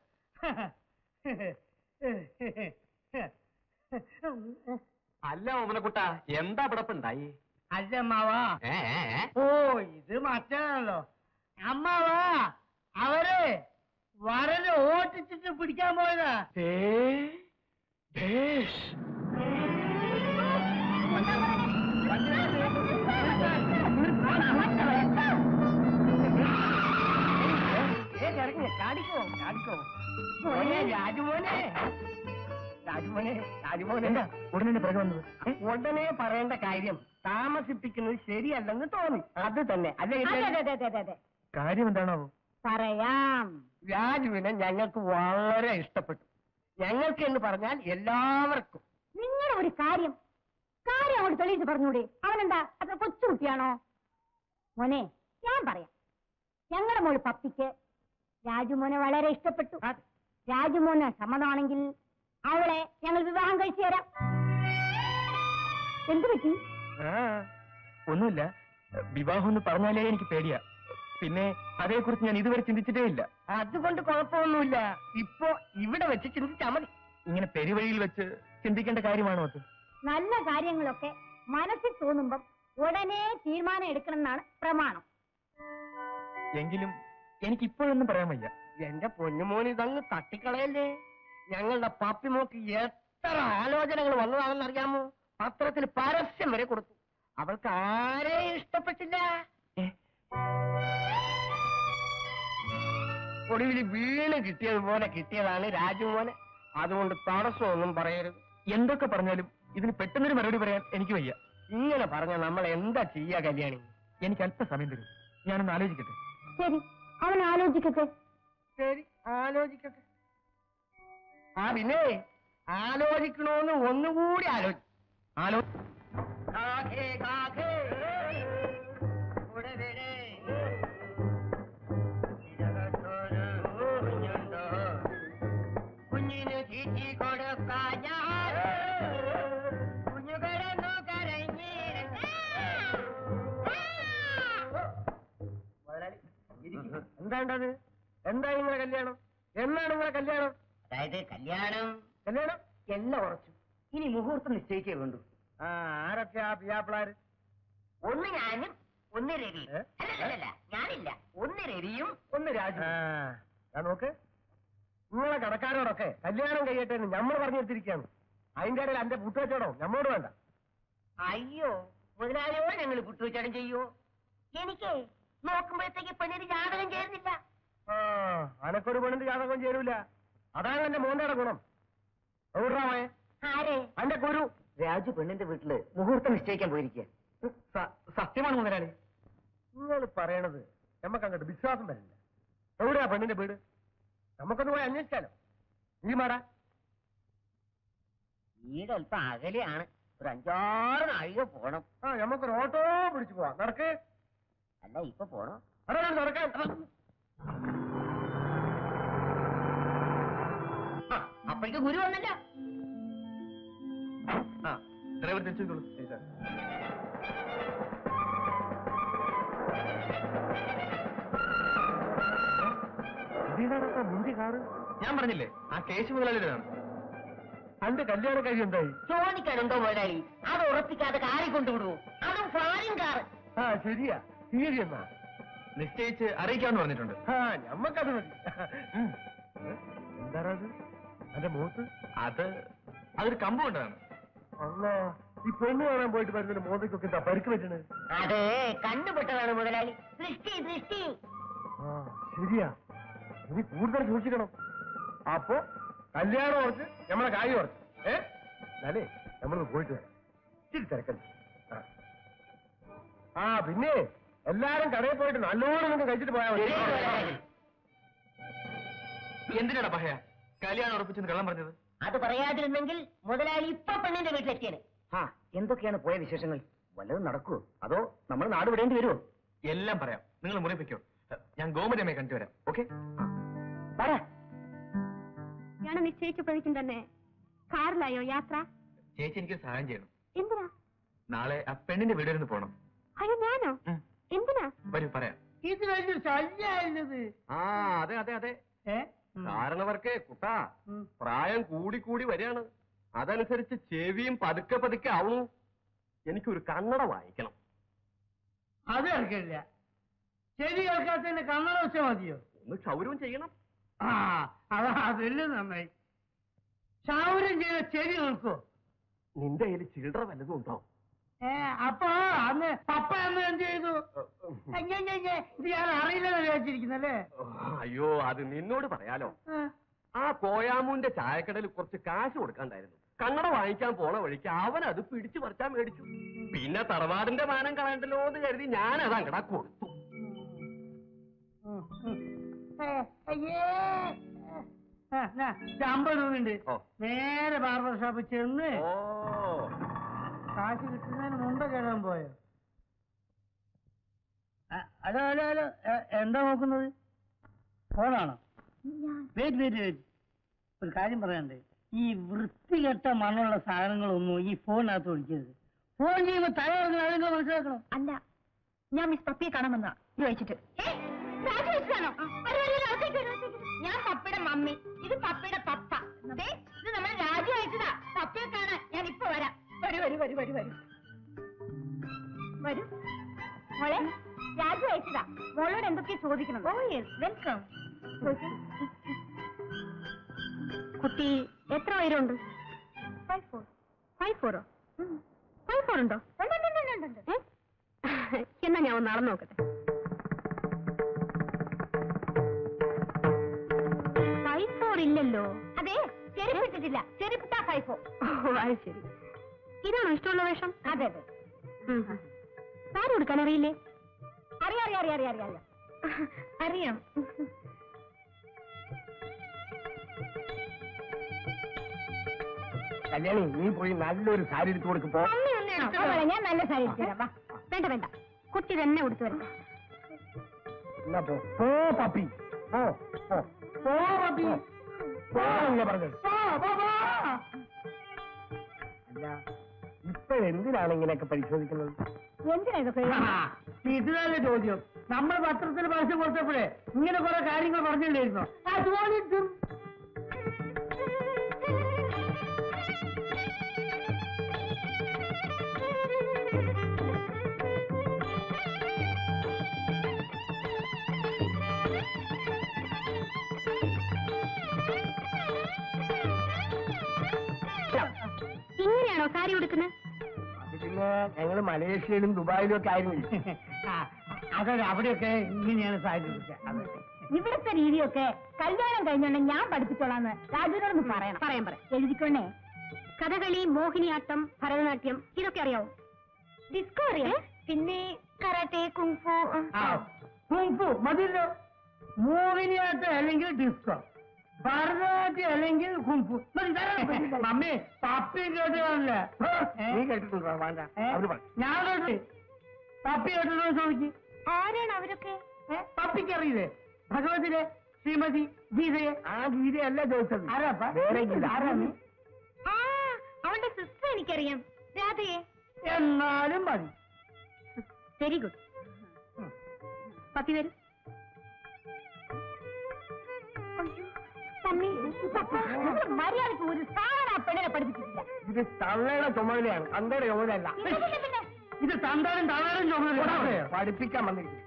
അല്ല ഓമനക്കുട്ട എന്താ പിടപ്പുണ്ടായി അല്ല അമ്മാവാ ഏ ഏ, ഏ? ഓ ഇത് മറ്റാണല്ലോ അമ്മാവാ അവരെ വരനെ ഓട്ടിച്ചിട്ട് പിടിക്കാൻ പോയതാ ഏ, ഭേഷ്. ഏ, കിടക്ക്. ചാടിക്കോ ചാടിക്കോ മോനെ രാജുമോനെ രാജുമോനെ രാജുമോനെ എന്താ ഉടനെ എന്റെ പിറകെ വന്നത് ഏ? ഉടനെ പറയേണ്ട കാര്യം താമസിപ്പിക്കുന്നത് ശരിയല്ലെന്ന് തോന്നി അത് തന്നെ അല്ലേ അതെ അതെ അതെ അതെ അതെ കാര്യം എന്താണാവോ പറയാം രാജുവിനെ ഞങ്ങൾക്ക് വളരെ ഇഷ്ടപ്പെട്ടു ഞങ്ങൾക്ക് എന്ന് പറഞ്ഞാൽ എല്ലാവർക്കും നിങ്ങളുടെ ഒരു കാര്യം കാര്യം അങ്ങോട്ട് തെളിയിച്ച് പറഞ്ഞൂടെ അവനെന്താ അത്ര കൊച്ചുകുട്ടിയാണോ മോനെ ഞാൻ പറയാം ഞങ്ങളുടെ മോള് പപ്പിക്ക് രാജുമോനെ വളരെ ഇഷ്ടപ്പെട്ടു രാജുമോന് സമ്മതമാണെങ്കിൽ അവളെ ഞങ്ങൾ വിവാഹം കഴിച്ചു തരാം എന്തു പറ്റി ആ, ഒന്നുമില്ല വിവാഹം എന്ന് പറഞ്ഞാലേ എനിക്ക് പേടിയാ പിന്നെ അതേക്കുറിച്ച് ഞാൻ ഇതുവരെ ചിന്തിച്ചിട്ടേ ഇല്ല അതുകൊണ്ട് കുഴപ്പമൊന്നുമില്ല ഇപ്പോ ഇവിടെ വെച്ച് ചിന്തിച്ചാ മതി ഇങ്ങനെ പെരുവഴിയിൽ വെച്ച് ചിന്തിക്കേണ്ട കാര്യമാണോ അത് നല്ല കാര്യങ്ങളൊക്കെ മനസ്സിൽ തോന്നുമ്പം ഉടനെ തീരുമാനം എടുക്കണം എന്നാണ് പ്രമാണം എങ്കിലും എനിക്ക് ഇപ്പോഴൊന്നും പറയാൻ വയ്യ എന്റെ പൊന്നുമോൻ ഇതങ്ങ് തട്ടിക്കളയല്ലേ ഞങ്ങളുടെ പാപ്പിമോക്ക് എത്ര ആലോചനകൾ വന്നതാണെന്ന് അറിയാമോ പത്രത്തിൽ പരസ്യം വരെ കൊടുത്തു അവൾക്ക് ആരെയും ഇഷ്ടപ്പെട്ടില്ല ഏ? ഒടുവിൽ വീണ് കിട്ടിയതുപോലെ കിട്ടിയതാണ് രാജുമോനെ അതുകൊണ്ട് തടസ്സമൊന്നും പറയരുത് എന്തൊക്കെ പറഞ്ഞാലും ഇതിന് പെട്ടെന്നൊരു മറുപടി പറയാൻ എനിക്ക് വയ്യ ഇങ്ങനെ പറഞ്ഞ നമ്മൾ എന്താ ചെയ്യാ കല്യാണി എനിക്ക് അല്പസമയം തരും ഞാനൊന്ന് ആലോചിക്കട്ടെ ശരി അവൻ ആലോചിക്കട്ടെ ശരി ആലോചിക്കട്ടെ ആ പിന്നെ ആലോചിക്കണോന്ന് ഒന്നുകൂടി ആലോചി ആലോ കാക്കേ കാക്കേ ഉടവിടെ ഇതിനകത്തൊരു കുഞ്ഞുണ്ടോ കുഞ്ഞിന് തീറ്റി കൊടുക്കാൻ ഞാൻ കുഞ്ഞു കിടന്നു കരഞ്ഞിരുന്നു എന്താണ്ടത് എന്താ നിങ്ങളെ കല്യാണം എന്നാണ് നിങ്ങളെ കല്യാണം അതായത് കല്യാണം കല്യാണം എല്ലാം ഉറച്ചു ഇനി മുഹൂർത്തം നിശ്ചയിക്കേ വേണ്ടു ആ ആരൊക്കെയാ പിയാപ്പിളാര് ഒന്ന് ഞാനും ഒന്ന് രവിയും ഏ? അല്ലല്ല ഞാനില്ല ഒന്ന് രവിയും ഒന്ന് രാജു ഞാൻ നോക്ക് നിങ്ങളെ കടക്കാരോടൊക്കെ കല്യാണം കഴിയട്ടെ എന്ന് നമ്മൾ പറഞ്ഞെടുത്തിരിക്കുകയാണ് അതിന്റെ ഇടയിൽ എന്റെ പുട്ടുവച്ചോടോ നമ്മോട് വേണ്ട അയ്യോ മുതലാളിയോ ഞങ്ങൾ പുട്ടുവച്ചാടം ചെയ്യോ എനിക്ക് നോക്കുമ്പോഴത്തേക്ക് പെണ്ണിന് ജാതകം ചേരുന്നില്ല ആ അനക്കൊരു പെണ്ണിന്റെ ജാതകം ചേരൂല അതാണ് എന്റെ മോന്തയുടെ ഗുണം എവിടാമേ ആരെ എന്റെ കുരു രാജു പെണ്ണിന്റെ വീട്ടില് മുഹൂർത്തം നിശ്ചയിക്കാൻ പോയിരിക്കുക സത്യമാണ് മുതലാളി നിങ്ങൾ പറയണത് നമുക്ക് അങ്ങോട്ട് വിശ്വാസം വരില്ല എവിടെയാ പെണ്ണിന്റെ വീട് നമുക്കൊന്ന് പോയി അന്വേഷിക്കാലോ നീ മാടാ വീട് അല്പം അകലെയാണ് ഒരു അഞ്ചാറ് നാഴിക പോണം ആ നമുക്കൊരു ഓട്ടോ പിടിച്ചു പോവാം നടക്ക് അല്ല ഇപ്പൊ പോണോ അതെ നടക്കാൻ ആ, അപ്പോഴേക്ക് ഗുരു വന്നല്ലോ ആ ഡ്രൈവർ തിരിച്ചോളൂ ഇതിനാണ് മുന്തി കാറ് ഞാൻ പറഞ്ഞില്ലേ ആ കേശു മുതലാളിയുടെതാണ് അന്റെ കല്യാണം കഴിയും എന്തായി ചോദിക്കാനുണ്ടോ മുതലാളി അത് ഉറപ്പിക്കാതെ കാറി കൊണ്ടുവിടുവോ അതും ഫാരിൻ കാർ ആ ശരിയാ തീയതി എന്നാ നിശ്ചയിച്ച് അറിയിക്കാമെന്ന് പറഞ്ഞിട്ടുണ്ട് ആ ഞമ്മക്കത് മതി ഉം. ഏ? എന്താടാ അത് അന്റെ മുഖത്ത് അത് അതൊരു കമ്പ് കൊണ്ടതാണ് അല്ല ഈ പെണ്ണ് കാണാൻ പോയിട്ട് വരുന്നതിന് മോതയ്ക്കൊക്കെ എന്താ പരിക്ക് പറ്റണേ അത് കണ്ടുപെട്ടതാണ് മുതലാളി ദൃഷ്ടി ദൃഷ്ടി ആ ശരിയാ ഇനി കൂടുതൽ സൂക്ഷിക്കണം അപ്പോ കല്യാണം ഉറച്ച് നമ്മളെ കാര്യം ഉറച്ച് ഏ ഞാനേ നമ്മളൊന്ന് പോയിട്ട് വരാം ഇച്ചിരി തിരക്കല്ലേ ആ. ആ പിന്നെ എല്ലാരും കടയിൽ പോയിട്ട് നല്ലോണം നിങ്ങൾക്ക് കഴിച്ചിട്ട് പോയാൽ മതി ശരി, മുതലാളി. എന്തിനാണ് പഹയ കല്യാണം ഉറപ്പിച്ചെന്ന് കള്ളം പറഞ്ഞത് അത് പറയാതിരുന്നെങ്കിൽ മുതലാളി ഇപ്പൊ പെണ്ണിന്റെ വീട്ടിലെത്തിയാണ് ആ എന്തൊക്കെയാണ് പോയ വിശേഷങ്ങൾ വല്ലതും നടക്കുവോ അതോ നമ്മൾ നാട് വിടേണ്ടി വരുമോ എല്ലാം പറയാം നിങ്ങൾ മുറിപ്പിക്കോ ഞാൻ ഗോമതിയമ്മയെ കണ്ടു വരാം ഓക്കെ പറ ഞാൻ നിശ്ചയിച്ചപ്പോഴേക്കും തന്നെ കാറിലായോ യാത്ര ചേച്ചി എനിക്ക് സഹായം ചെയ്യണം എന്തിനാ നാളെ ആ പെണ്ണിന്റെ വീട് വരെ ഒന്ന് പോണം അയ്യോ ഞാനോ ഉം. എന്തിനാ വരൂ പറയാം ഇത് വലിയ ശല്യായിരുന്നത് ആ അതെ അതെ അതെ ഏ കാരണവർക്ക് കുട്ടാ ഉം. പ്രായം കൂടി കൂടി വരികയാണ് അതനുസരിച്ച് ചെവിയും പതുക്കെ പതുക്കെ ആവണു എനിക്കൊരു കണ്ണട വാങ്ങിക്കണം അത് കേൾക്കില്ല ശരി കേൾക്കാത്തതിന്റെ കണ്ണട വെച്ചാൽ മതിയോ ഒന്ന് ക്ഷൗരവും ചെയ്യണം ആ അതാ അതെല്ലാം നന്നായി ക്ഷൗരം ചെയ്ത ചെവി നിൽക്കോ നിന്റെ കയ്യിൽ ചില്ലറ വല്ലതും ഉണ്ടോ ഏ അപ്പൊ അന്ന് പപ്പ അന്ന് എന്ത് ചെയ്തു ഏ, ഞെ, ഞെ, ഞെ, ഇത് ഞാൻ അറിയില്ലെന്ന് വിചാരിച്ചിരിക്കുന്നല്ലേ അയ്യോ അത് നിന്നോട് പറയാലോ ആ. ആ കോയാമൂന്റെ ചായക്കടയിൽ കുറച്ച് കാശ് കൊടുക്കാണ്ടായിരുന്നു കണ്ണട വാങ്ങിക്കാൻ പോണ വഴിക്ക് അവൻ അത് പിടിച്ചു പറിച്ചാൻ മേടിച്ചു പിന്നെ തറവാടിന്റെ മാനം കളയണ്ടല്ലോ എന്ന് കരുതി ഞാൻ അത് അങ്ങടാ കൊടുത്തു ഉം, ഉം. ഏ, അയ്യേ. ആ, നാ, ഇത് അമ്പത് രൂപയുണ്ട് ഓ. നേരെ ബാർബർ ഷോപ്പിൽ ചെന്ന് ഓ കാശ് കിട്ടുന്നതിന് മുമ്പ് കയറാൻ പോയോ ആ, ഹലോ ഹലോ ഹലോ ഏ, എന്താ നോക്കുന്നത് ഫോണാണോ വെയിറ്റ് വെയിറ്റ് വെയിറ്റ് ഒരു കാര്യം പറയാണ്ട് ഈ വൃത്തികെട്ട മണ്ണുള്ള സാധനങ്ങളൊന്നും ഈ ഫോണിനകത്ത് ഒഴിക്കരുത് ഫോൺ ചെയ്യുമ്പോൾ തല ഇറങ്ങുന്ന കാര്യങ്ങൾ മനസ്സിലാക്കണം അല്ല ഞാൻ മിസ് പപ്പിയെ കാണാൻ വന്നാ ചോദിച്ചിട്ട് രാജു വെച്ചതാണോ വരൂ, വരൂ, അകത്തേക്ക് വരൂ, അകത്തേക്ക് വരൂ. ഞാൻ പപ്പയുടെ മമ്മി ഇത് പപ്പയുടെ പപ്പ ദേ, ഇത് നമ്മൾ രാജു അയച്ചതാ പപ്പയെ കാണാൻ ഞാൻ ഇപ്പൊ വരാം വരൂ വരൂ വരൂ വരൂ വരൂ വരൂ മോളെ രാജു അയച്ചതാ മോളോട് എന്തൊക്കെയാ ചോദിക്കണം ഓ യെസ് വെൽക്കം കുട്ടി എത്ര ഉയരമുണ്ട് ഫൈവ് ഫോർ ഫൈവ് ഫോറോ ഫൈവ് ഫോർ ഉണ്ടോ ഏ? എന്നാ ഞാൻ ഒന്ന് അളന്ന് നോക്കട്ടെ ഫൈവ് ഫോർ ഇല്ലല്ലോ അതെ ചെരുപ്പിട്ടിട്ടില്ല ചെരുപ്പിട്ടാ ഫൈവ് ഫോർ ഓ അത് ശരി ഇതാണോ ഇഷ്ടമുള്ള വേഷം അതെ അതെ സാരി കൊടുക്കാൻ അറിയില്ലേ അറിയാം അറിയാം അറിയാം അറിയാം അറിയാം അറിയാം കല്യാണി നീ പോയി നല്ലൊരു സാരി എടുത്തു കൊടുക്ക് പോ മമ്മി ഒന്ന് എടുത്തോ. മോളെ, ഞാൻ നല്ല സാരി എടുത്തു തരാം വാ വേണ്ട വേണ്ട കുട്ടി തന്നെ കൊടുത്തു വരട്ടെ എന്നാ പോ പോ പപ്പി പോ പോ പോ പപ്പി പോ എന്നാ പറഞ്ഞത് അല്ല ഇപ്പൊ എന്തിനാണ് ഇങ്ങനെയൊക്കെ പരിശോധിക്കുന്നത് എന്തിനാ ഇതൊക്കെ ഇത് നല്ല ചോദ്യം നമ്മൾ പത്രത്തിൽ പരസ്യം കൊടുത്തപ്പോഴേ ഇങ്ങനെ കുറെ കാര്യങ്ങൾ പറഞ്ഞില്ലായിരുന്നോ അതുപോലെ ഇതും. ഇങ്ങനെയാണോ സാരി ഉടുക്കുന്നത് അത് പിന്നെ ഞങ്ങള് മലേഷ്യയിലും ദുബായിലും ഒക്കെ ആയിരുന്നു ആ, അതെ അവിടെയൊക്കെ ഇങ്ങനെയാണ് സാരി കൊടുക്കുക അതെ ഇവിടുത്തെ രീതിയൊക്കെ കല്യാണം കഴിഞ്ഞോണ്ട് ഞാൻ പഠിപ്പിച്ചോളാന്ന് രാജുവിനോടൊന്ന് പറയണം പറയാൻ പറയാം എഴുതിക്കൊണ്ടേ കഥകളി മോഹിനിയാട്ടം ഭരതനാട്യം ഇതൊക്കെ അറിയാവോ ഡിസ്കോ അറിയാം പിന്നെ കരാട്ടെ കുങ്ഫു ആ കുംഫു മതിയല്ലോ മോഹിനിയാട്ടം അല്ലെങ്കിൽ ഡിസ്കോ ഭരതനാട്യം അല്ലെങ്കിൽ കുംഫു മതി ധാരാളം. മമ്മി പപ്പി കേട്ട് കാണില്ല നീ കേട്ടിട്ടുണ്ടോ വേണ്ട അവര് പറ ഞാൻ കേട്ട് പപ്പി കേട്ടിട്ടോ ചോദിക്കും ആരാണ് അവരൊക്കെ പപ്പിക്ക് അറിയില്ലേ ഭഗവതിലെ ശ്രീമതി ഗീതയെ ആ ഗീതയല്ല ചോദിച്ചത് ആരാപ്പാ? വേറെ ഗീത ആരാണ്? ആ അവളുടെ സിസ്റ്റർ എനിക്കറിയാം രാധയെ എന്നാലും മതി വെരി ഗുഡ് പപ്പി വരും മര്യാദക്ക് ഒരു സാധനം ആ പെണ്ണിനെ പഠിപ്പിച്ചിട്ടില്ല ഇത് തള്ളയുടെ ചുമതലയാണ് തന്തയുടെ ചുമതലയല്ല ഇതൊക്കെ പിന്നെ ഇത് തന്താനും തളാനും ചുമതല പഠിപ്പിക്കാൻ വന്നിരിക്കും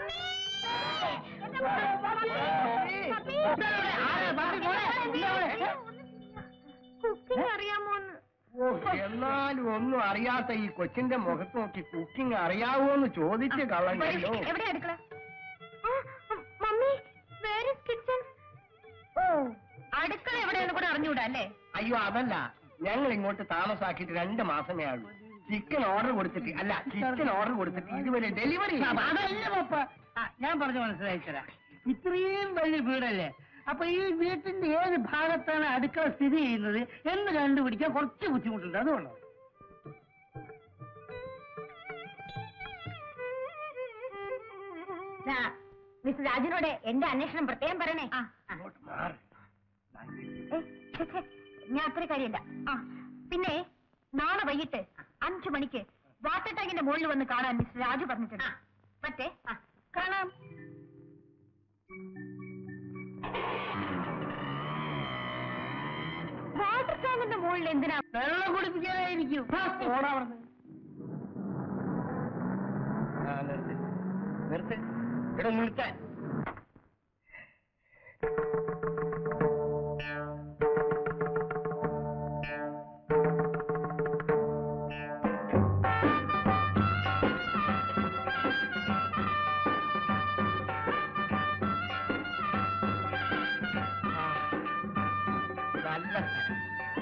കുക്കിംഗ് അറിയാമോന്ന് ഓ, എന്നാലും ഒന്നും അറിയാത്ത ഈ കൊച്ചിന്റെ മുഖത്ത് നോക്കി കുക്കിംഗ് അറിയാവോന്ന് ചോദിച്ച് കളഞ്ഞല്ലോ എവിടെ അടുക്കള ആ, മമ്മി വേർ ഇസ് കിച്ചൺ ഓ അടുക്കള എവിടെയെന്ന് കൂടെ അറിഞ്ഞൂടാ അല്ലേ അയ്യോ അതല്ല ഞങ്ങൾ ഇങ്ങോട്ട് താമസാക്കിയിട്ട് രണ്ട് മാസമേ ആളൂ ചിക്കൻ ഓർഡർ കൊടുത്തിട്ട് അല്ല ചിക്കൻ ഓർഡർ കൊടുത്തിട്ട് ഇതുവരെ ഡെലിവറി അതല്ല പപ്പ ആ, ഞാൻ പറഞ്ഞു മനസ്സിലായി തരാം ഇത്രയും വലിയ വീടല്ലേ അപ്പൊ ഈ വീട്ടിന്റെ ഏത് ഭാഗത്താണ് അടുക്കള സ്ഥിതി ചെയ്യുന്നത് എന്ന് കണ്ടുപിടിക്കാൻ കുറച്ച് ബുദ്ധിമുട്ടുണ്ട് അതുകൊണ്ടോ മിസ് രാജുനോട് എന്റെ അന്വേഷണം പ്രത്യേകം പറയണേ ആ ആ. ഏ, ഛെ, ഛെ, ഞാൻ അത്ര കാര്യമില്ല ആ പിന്നെ നാളെ വൈകിട്ട് അഞ്ചു മണിക്ക് വാട്ടർ ടാങ്കിന്റെ മുകളിൽ വന്ന് കാണാൻ മിസ് രാജു പറഞ്ഞിട്ടുണ്ട് മറ്റേ കാണാം വാട്ടർ ടാങ്കിന്റെ മുകളിൽ എന്തിനാ വെള്ളം കുടിപ്പിക്കാനായിരിക്കും ഓടാ പറഞ്ഞത് ആ, നിർത്ത്. നിർത്ത് ഇവിടെ നിർത്താൻ നല്ല സ്ഥലം.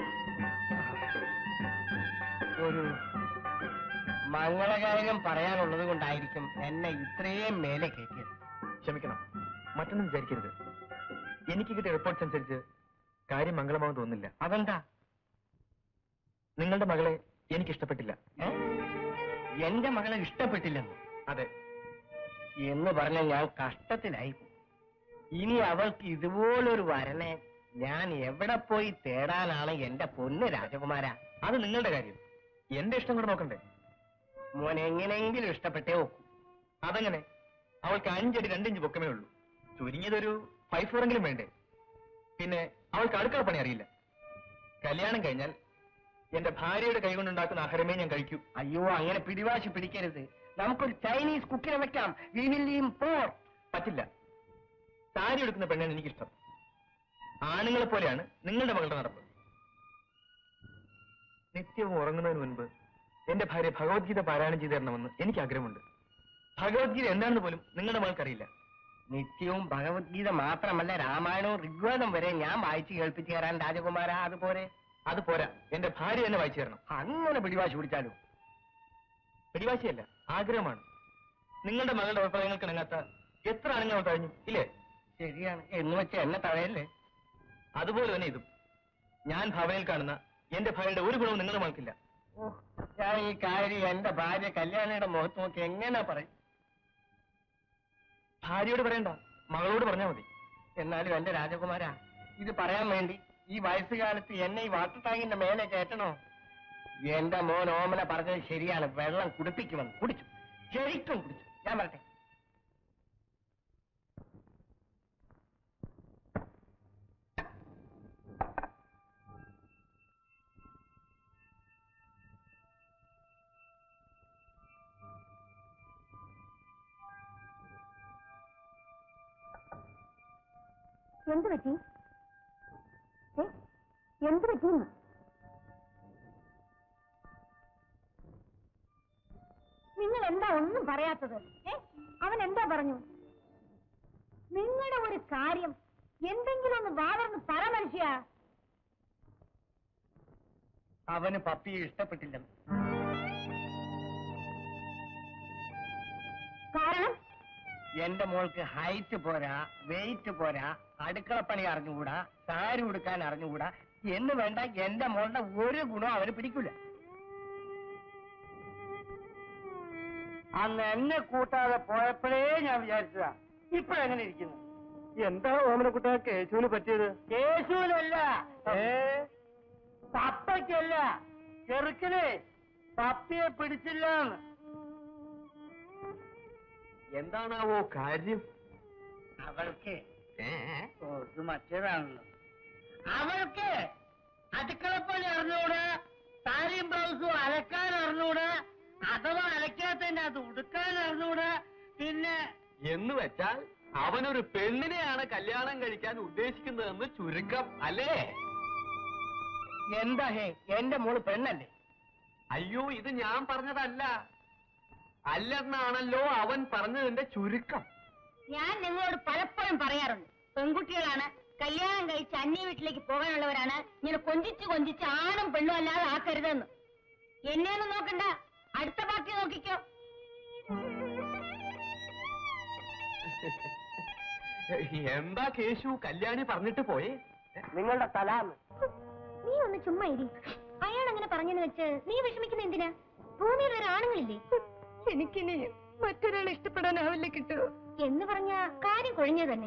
ഒരു മംഗളകാര്യം പറയാനുള്ളത് കൊണ്ടായിരിക്കും എന്നെ ഇത്രയും മേലെ കയറ്റിയത് ക്ഷമിക്കണം മറ്റൊന്നും വിചാരിക്കരുത് എനിക്ക് കിട്ടിയ റിപ്പോർട്ട്സ് അനുസരിച്ച് കാര്യം മംഗളമാവും തോന്നുന്നില്ല അതെന്താ നിങ്ങളുടെ മകളെ എനിക്ക് ഇഷ്ടപ്പെട്ടില്ല ഏ? എന്റെ മകളെ ഇഷ്ടപ്പെട്ടില്ലെന്ന് അതെ എന്ന് പറഞ്ഞ ഞാൻ കഷ്ടത്തിലായി പോയി. ഇനി അവൾക്ക് ഇതുപോലൊരു വരനെ ഞാൻ എവിടെ പോയി തേടാനാണ് എന്റെ പൊന്ന് രാജകുമാര അത് നിങ്ങളുടെ കാര്യം എന്റെ ഇഷ്ടം കൂടെ നോക്കണ്ടേ മോൻ എങ്ങനെയെങ്കിലും ഇഷ്ടപ്പെട്ടേ നോക്കൂ അതെങ്ങനെ അവൾക്ക് അഞ്ചടി രണ്ടിഞ്ച് പൊക്കമേ ഉള്ളൂ ചുരുങ്ങിയതൊരു ഫൈവ് ഫോർ എങ്കിലും വേണ്ടേ പിന്നെ അവൾക്ക് അടുക്കള പണി അറിയില്ല കല്യാണം കഴിഞ്ഞാൽ എന്റെ ഭാര്യയുടെ കൈകൊണ്ടുണ്ടാക്കുന്ന ആഹാരമേ ഞാൻ കഴിക്കൂ അയ്യോ അങ്ങനെ പിടിവാശി പിടിക്കരുത് നമുക്കൊരു ചൈനീസ് കുക്കിനെ വെക്കാം വി വിൽ ഇമ്പോർ പറ്റില്ല സാരി എടുക്കുന്ന പെണ്ണാണ് എനിക്കിഷ്ടം ആണുങ്ങളെ പോലെയാണ് നിങ്ങളുടെ മകളുടെ നടപ്പ് നിത്യവും ഉറങ്ങുന്നതിന് മുൻപ് എന്റെ ഭാര്യ ഭഗവത്ഗീത പാരായണം ചെയ്തു തരണമെന്ന് എനിക്ക് ആഗ്രഹമുണ്ട് ഭഗവത്ഗീത എന്താണെന്ന് പോലും നിങ്ങളുടെ മകൾക്കറിയില്ല നിത്യവും ഭഗവത്ഗീത മാത്രമല്ല രാമായണവും ഋഗ്വേദം വരെ ഞാൻ വായിച്ചു കേൾപ്പിച്ചു തരാൻ രാജകുമാര അതുപോലെ അത് പോരാ എന്റെ ഭാര്യ എന്നെ വായിച്ചു തരണം അങ്ങനെ പിടിവാശി പിടിച്ചാലോ പിടിവാശിയല്ല ആഗ്രഹമാണ് നിങ്ങളുടെ മകളുടെ അഭിപ്രായങ്ങൾക്ക് ഇണങ്ങാത്ത എത്ര ആണുങ്ങൾ അവൾ കഴിഞ്ഞു ഇല്ലേ ശരിയാണ് എന്ന് വെച്ച് എന്നെ തഴയല്ലേ അതുപോലെ തന്നെ ഇതും ഞാൻ ഭാവനയിൽ കാണുന്ന എന്റെ ഭാര്യയുടെ ഒരു ഗുണവും നിങ്ങളുടെ മകൾക്കില്ല ഓ, ഞാൻ ഈ കാര്യം എന്റെ ഭാര്യ കല്യാണിയുടെ മുഖത്ത് നോക്കി എങ്ങനെ പറയും ഭാര്യയോട് പറയണ്ട മകളോട് പറഞ്ഞാൽ മതി എന്നാലും എന്റെ രാജകുമാര ഇത് പറയാൻ വേണ്ടി ഈ വയസ്സുകാലത്ത് എന്നെ ഈ വാട്ടർ ടാങ്കിന്റെ മേലെ കയറ്റണോ എന്റെ മോൻ ഓമന പറഞ്ഞത് ശരിയാണ് വെള്ളം കുടിപ്പിക്കുമെന്ന് കുടിച്ചു ശരിക്കും കുടിച്ചു ഞാൻ പറട്ടെ എന്ത് പറ്റി ഏ? എന്ത് പറ്റിയെന്ന് നിങ്ങൾ എന്താ ഒന്നും പറയാത്തത് ഏ അവൻ എന്താ പറഞ്ഞു നിങ്ങളുടെ ഒരു കാര്യം എന്തെങ്കിലും ഒന്ന് വളർന്ന് പറ മനുഷ്യ അവന് പപ്പിയെ ഇഷ്ടപ്പെട്ടില്ല കാരണം എന്റെ മോൾക്ക് ഹൈറ്റ് പോരാ വെയിറ്റ് പോരാ അടുക്കളപ്പണി അറിഞ്ഞുകൂടാ സാരി ഉടുക്കാൻ അറിഞ്ഞുകൂടാ എന്ന് വേണ്ട എന്റെ മോളുടെ ഒരു ഗുണം അവന് പിടിക്കൂല അന്ന് എന്നെ കൂട്ടാതെ പോയപ്പോഴേ ഞാൻ വിചാരിച്ചതാ ഇപ്പോഴെങ്ങനെ ഇരിക്കുന്നു എന്താ ഓമനക്കുട്ട കേശുവിന് പറ്റിയത് കേശുവിനല്ല ഏ പപ്പയ്ക്കല്ല ചെറുക്കനെ പപ്പിയെ പിടിച്ചില്ല എന്താണാവോ കാര്യം അവൾക്ക് ഏ ഓ, ഇത് മറ്റേതാണല്ലോ അവൾക്ക് അടുക്കളപ്പണി അറിഞ്ഞൂടാ സാരിയും ബ്ലൗസും അലക്കാൻ അറിഞ്ഞൂടാ അഥവാ അലക്കാത്തതിന്റെ അത് ഉടുക്കാൻ അറിഞ്ഞൂടാ പിന്നെ എന്ന് വെച്ചാൽ അവനൊരു പെണ്ണിനെയാണ് കല്യാണം കഴിക്കാൻ ഉദ്ദേശിക്കുന്നതെന്ന് ചുരുക്കം അല്ലേ എന്താ ഹേ എന്റെ മോള് പെണ്ണല്ലേ അയ്യോ ഇത് ഞാൻ പറഞ്ഞതല്ല അല്ലെന്നാണല്ലോ അവൻ പറഞ്ഞതിന്റെ ചുരുക്കം ഞാൻ നിങ്ങളോട് പലപ്പോഴും പറയാറുണ്ട് പെൺകുട്ടികളാണ് കല്യാണം കഴിച്ച് അന്യ വീട്ടിലേക്ക് പോകാനുള്ളവരാണ് ഇങ്ങനെ കൊഞ്ചിച്ച് കൊഞ്ചിച്ച് ആണും പെണ്ണും അല്ലാതെ ആക്കരുതെന്ന് എന്നെയൊന്നും നോക്കണ്ട അടുത്ത ബാക്കി നോക്കിക്കോ എന്താ കേശു കല്യാണി പറഞ്ഞിട്ട് പോയേ നിങ്ങളുടെ തലാന്ന് നീ ഒന്ന് ചുമ്മാ ഇരി അയാൾ അങ്ങനെ പറഞ്ഞെന്ന് വെച്ച് നീ വിഷമിക്കുന്ന എന്തിനാ ഭൂമിയിൽ വേറെ ആണുങ്ങളില്ലേ എനിക്കിനി മറ്റൊരാളെ ഇഷ്ടപ്പെടാനാവില്ല കിട്ടുമോ എന്ന് പറഞ്ഞ കാര്യം കൊഴിഞ്ഞു തന്നെ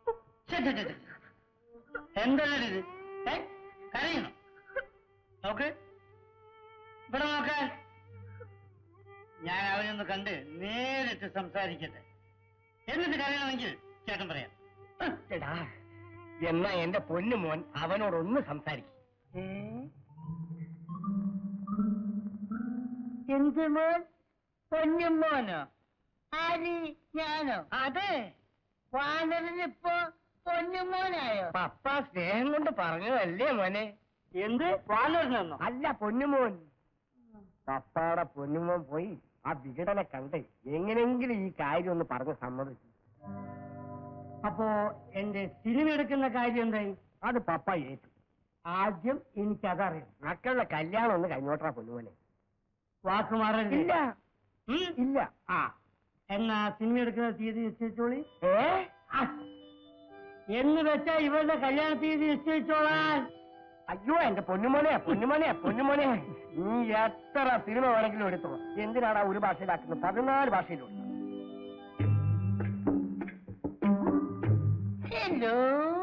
എന്താണ് ഇത് ഏ? കരയണം നോക്ക് ഇവിടെ നോക്കാൻ ഞാൻ അവനൊന്ന് കണ്ട് നേരിട്ട് സംസാരിക്കട്ടെ എന്നിട്ട് കരയണമെങ്കിൽ ചേട്ടൻ പറയാം എടാ എന്നാ എന്റെ പൊന്നു മോൻ അവനോടൊന്ന് സംസാരിക്കും എന്ത് മോൻ പൊന്നുമോനോ ആര് ഞാനോ അതെ വാനരനിപ്പോ പൊന്നുമോനായോ പപ്പ സ്നേഹം കൊണ്ട് പറഞ്ഞതല്ലേ മോനെ എന്ത് വാനരനെന്നോ അല്ല പൊന്നുമോൻ പപ്പാടെ പൊന്നുമോൻ പോയി ആ വികടനെ കണ്ട് എങ്ങനെങ്കിലും ഈ കാര്യം ഒന്ന് പറഞ്ഞ് സമ്മതിച്ചു അപ്പോ എന്റെ സിനിമ എടുക്കുന്ന കാര്യം എന്തായി അത് പപ്പ ഏറ്റു ആദ്യം എനിക്കതറിയാം മക്കളുടെ കല്യാണം ഒന്ന് കഴിഞ്ഞോട്ടാ പൊന്നുമോനെ വാക്ക് മാറരുത് ഇല്ല ഉം? ഇല്ല ആ എന്നാ സിനിമ എടുക്കുന്ന തീയതി നിശ്ചയിച്ചോളി ഏ ആ. എന്ന് വെച്ചാ ഇവരുടെ കല്യാണ തീയതി നിശ്ചയിച്ചോളാൻ അയ്യോ എന്റെ പൊന്നുമോനെ പൊന്നുമോനെ പൊന്നുമോനെ നീ എത്ര സിനിമ വേണമെങ്കിലും എടുത്തോ എന്തിനാടാ ഒരു ഭാഷയിലാക്കുന്നത് പതിനാല് ഭാഷയിലും ഹലോ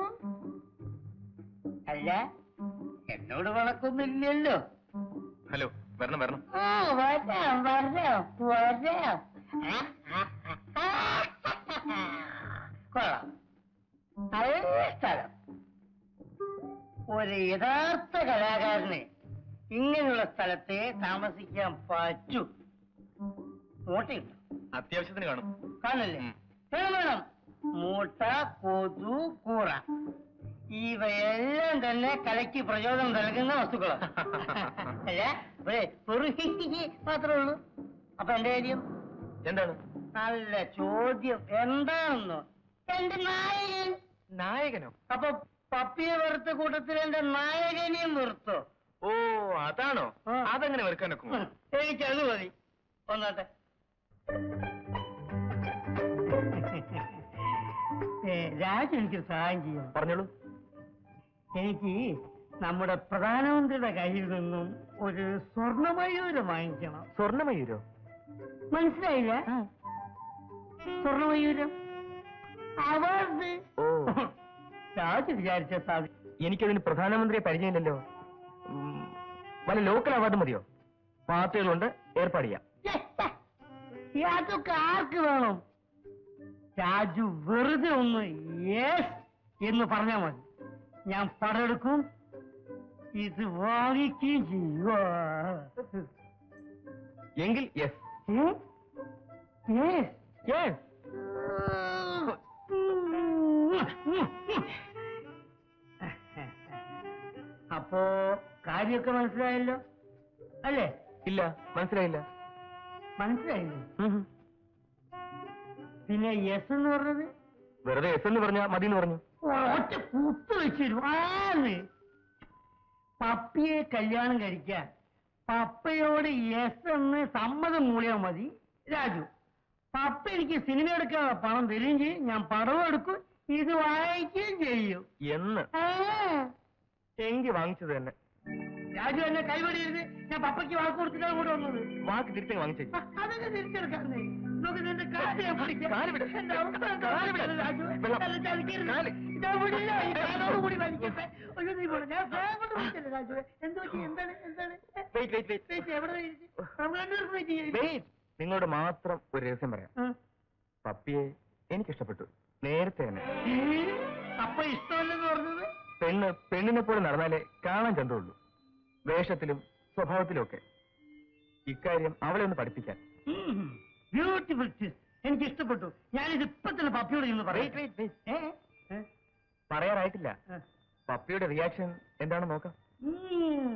അല്ല എന്നോട് വളക്കൊന്നുമില്ലല്ലോ ഹലോ വരണം വരണം ഓ വരാം വരാം വരാം ആ, ആ, ആ, ആ. കൊള്ളാം നല്ല സ്ഥലം ഒരു യഥാർത്ഥ കലാകാരന് ഇങ്ങനെയുള്ള സ്ഥലത്തെ താമസിക്കാൻ പറ്റൂ മൂട്ടയുണ്ട് അത്യാവശ്യത്തിന് കാണും കാണല്ലേ ഉം. വേണം വേണം മൂട്ട കൊതു കൂറ ഇവയെല്ലാം തന്നെ കലയ്ക്ക് പ്രചോദനം നൽകുന്ന വസ്തുക്കളാണ് അല്ല ഇവിടെ വെറും ഹിഹിഹി മാത്രമേ ഉള്ളൂ അപ്പൊ എന്റെ കാര്യം എന്താണ് നല്ല ചോദ്യം എന്താണെന്നോ എന്റെ നായകൻ നായകനോ അപ്പൊ പപ്പിയെ വെറുത്ത കൂട്ടത്തിൽ എന്റെ നായകനെയും വെറുത്തോ ഓ അതാണോ ആ. അതെങ്ങനെ വെറുക്കാൻ ഒക്കുമോ എനിക്ക് അത് മതി ഒന്നാട്ടെ രാജ എനിക്ക് സഹായം ചെയ്യും പറഞ്ഞോളൂ എനിക്ക് നമ്മുടെ പ്രധാനമന്ത്രിയുടെ കയ്യിൽ നിന്നും ഒരു സ്വർണമയൂരം വാങ്ങിക്കണം സ്വർണ്ണമയൂരോ മനസ്സിലായില്ല സ്വർണമയൂരം അവാർഡ് ഓ രാജു വിചാരിച്ച സാധി എനിക്കതിന് പ്രധാനമന്ത്രിയെ പരിചയമില്ലല്ലോ ഉം, വല്ല ലോക്കൽ അവാർഡ് മതിയോ പാർട്ടികളുണ്ട് ഏർപ്പാട് ചെയ്യാം അതൊക്കെ ആർക്ക് വേണം രാജു വെറുതെ ഒന്ന് യെസ് എന്ന് പറഞ്ഞാൽ മതി ഞാൻ പടെടുക്കും ഇത് വാങ്ങിക്കുകയും ചെയ്യുക എങ്കിൽ യെസ് യെസ് യെസ് അപ്പോ കാര്യമൊക്കെ മനസ്സിലായല്ലോ അല്ലേ ഇല്ല മനസ്സിലായില്ല മനസ്സിലായില്ലേ ഉം. പിന്നെ യെസ് എന്ന് പറഞ്ഞത് വെറുതെ എസ് എന്ന് പറഞ്ഞാ മതി എന്ന് പറഞ്ഞു ഒറ്റ കുത്തു വെച്ചിരും ആന്ന് പപ്പിയെ കല്യാണം കഴിക്കാൻ പപ്പയോട് യെസ് എന്ന് സമ്മതം മൂളിയാൽ മതി രാജു പപ്പ എനിക്ക് സിനിമ എടുക്കാതെ പണം തരികയും ചെയ്യും ഞാൻ പടവും എടുക്കും ഇത് വായിക്കുകയും ചെയ്യും എന്ന് ആ. എങ്കി വാങ്ങിച്ചത് തന്നെ രാജു എന്നെ കൈവടിയരുത് ഞാൻ പപ്പയ്ക്ക് വാക്ക് കൊടുത്തിട്ടാണ് കൂടെ വന്നത് വാക്ക് തിരിച്ചു വാങ്ങിച്ചേ ആ, അതൊക്കെ തിരിച്ചെടുക്കാന്നേ നോക്ക് നിന്റെ കാല് ഞാൻ പിടിക്കാം. കാല് വിട്. എന്റെ അവസ്ഥ എന്താ? കാല് വിട്. രാജു, വെള്ളം. എന്നെ ചതിക്കരുത്. കാല്. ഞാൻ വിടില്ല. ഈ കാലോട് കൂടി വലിക്കട്ടെ. അയ്യോ, നീ പോണം. ഞാൻ ഫാൻ കൊണ്ട് പിടിച്ചല്ലേ, രാജു. എന്ത് പറ്റി? എന്താണ്? എന്താണ്? വെയിറ്റ് വെയിറ്റ് വെയിറ്റ് വെയിറ്റ്, എവിടെ വെയിറ്റ്? നമ്മൾ രണ്ടുപേർക്കും വെയിറ്റ് ചെയ്യാം. വെയിറ്റ് നിങ്ങളോട് മാത്രം ഒരു രഹസ്യം പറയാം ആ. പപ്പിയെ എനിക്കിഷ്ടപ്പെട്ടു നേരത്തെ തന്നെ ഏ? അപ്പൊ ഇഷ്ടമല്ലെന്ന് പറഞ്ഞത് പെണ്ണ് പെണ്ണിനെ പോലെ നടന്നാലേ കാണാൻ ചന്തമുള്ളൂ വേഷത്തിലും സ്വഭാവത്തിലും ഒക്കെ ഇക്കാര്യം അവളെ ഒന്ന് പഠിപ്പിക്കാൻ ബ്യൂട്ടിഫുൾ എനിക്ക് ഇഷ്ടപ്പെട്ടു ഞാനിത് ഇപ്പൊ തന്നെ പപ്പിയോട് ഇന്ന് Wait, wait, wait. പറയാം ഏ? ഏ? പറയാറായിട്ടില്ല ആ. പപ്പിയുടെ റിയാക്ഷൻ എന്താണെന്ന് നോക്കാം ഉം.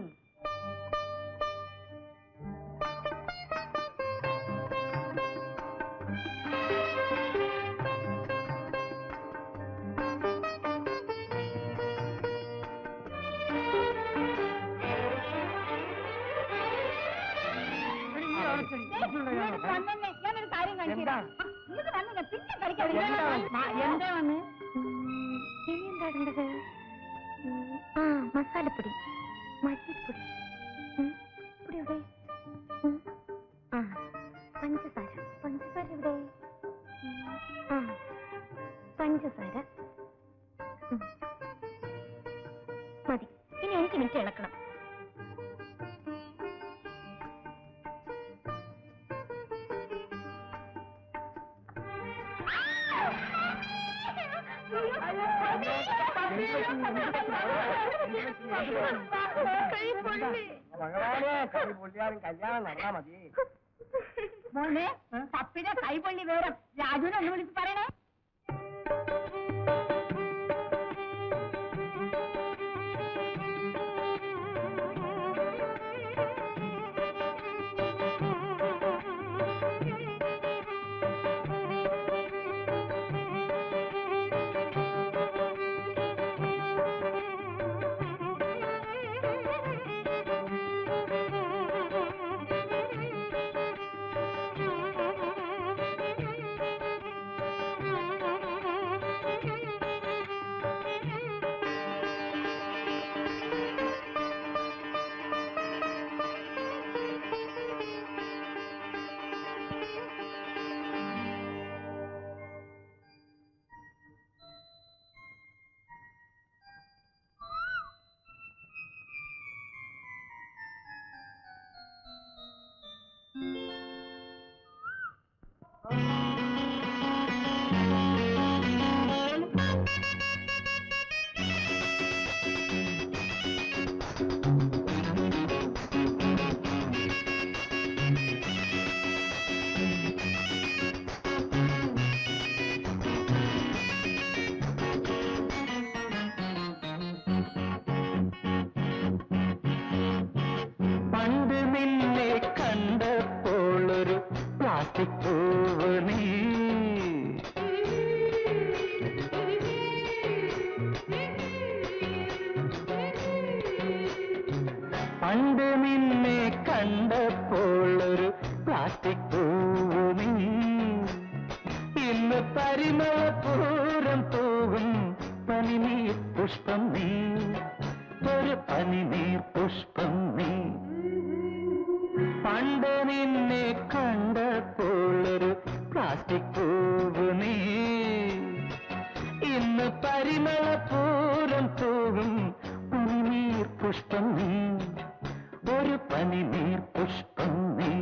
ഇങ്ങോട്ട് വന്നെന്നെ ഞാനൊരു കാര്യം കാണിച്ചു തരാം. ഇങ്ങോട്ട് വന്നില്ല പിന്നെ കളിക്കാൻ എന്താ വന്ന് ഇനി എന്താ ഇടേണ്ടത് ഉം, ആ മസാലപ്പൊടി മല്ലിപ്പൊടി ഉം, പൊടി എവിടെ ഉം, ആ പഞ്ചസാര പഞ്ചസാര എവിടെ ഉം, ആ പഞ്ചസാര ഉം. മതി ഇനി അഞ്ച് മിനിറ്റ് ഇളക്കണം ഭഗവാനെ കൈ പൊള്ളിയാലും കല്യാണം നടന്നാ മതി മോനെ പപ്പിയുടെ കൈപൊള്ളി വിവരം രാജുവിനെ ഒന്ന് വിളിച്ച് പറയണേ പണ്ട് നിന്നെ കണ്ടപ്പോൾ ഒരു പ്ലാസ്റ്റിക് പൂവ് നീ പണ്ട് നിന്നെ കണ്ടപ്പോൾ ഒരു പ്ലാസ്റ്റിക് പൂവ് നീ ഇന്ന് പരിമളപൂരം പൂവും പനിനീർ പുഷ്പം നീ ഒരു പണ്ട് നിന്നെ കണ്ടപ്പോഴൊരു പ്ലാസ്റ്റിക് പൂവ് നീ ഇന്ന് പരിമളപൂരം പൂവും പനിനീർ പുഷ്പം നീ ഒരു പനിനീർ പുഷ്പം നീ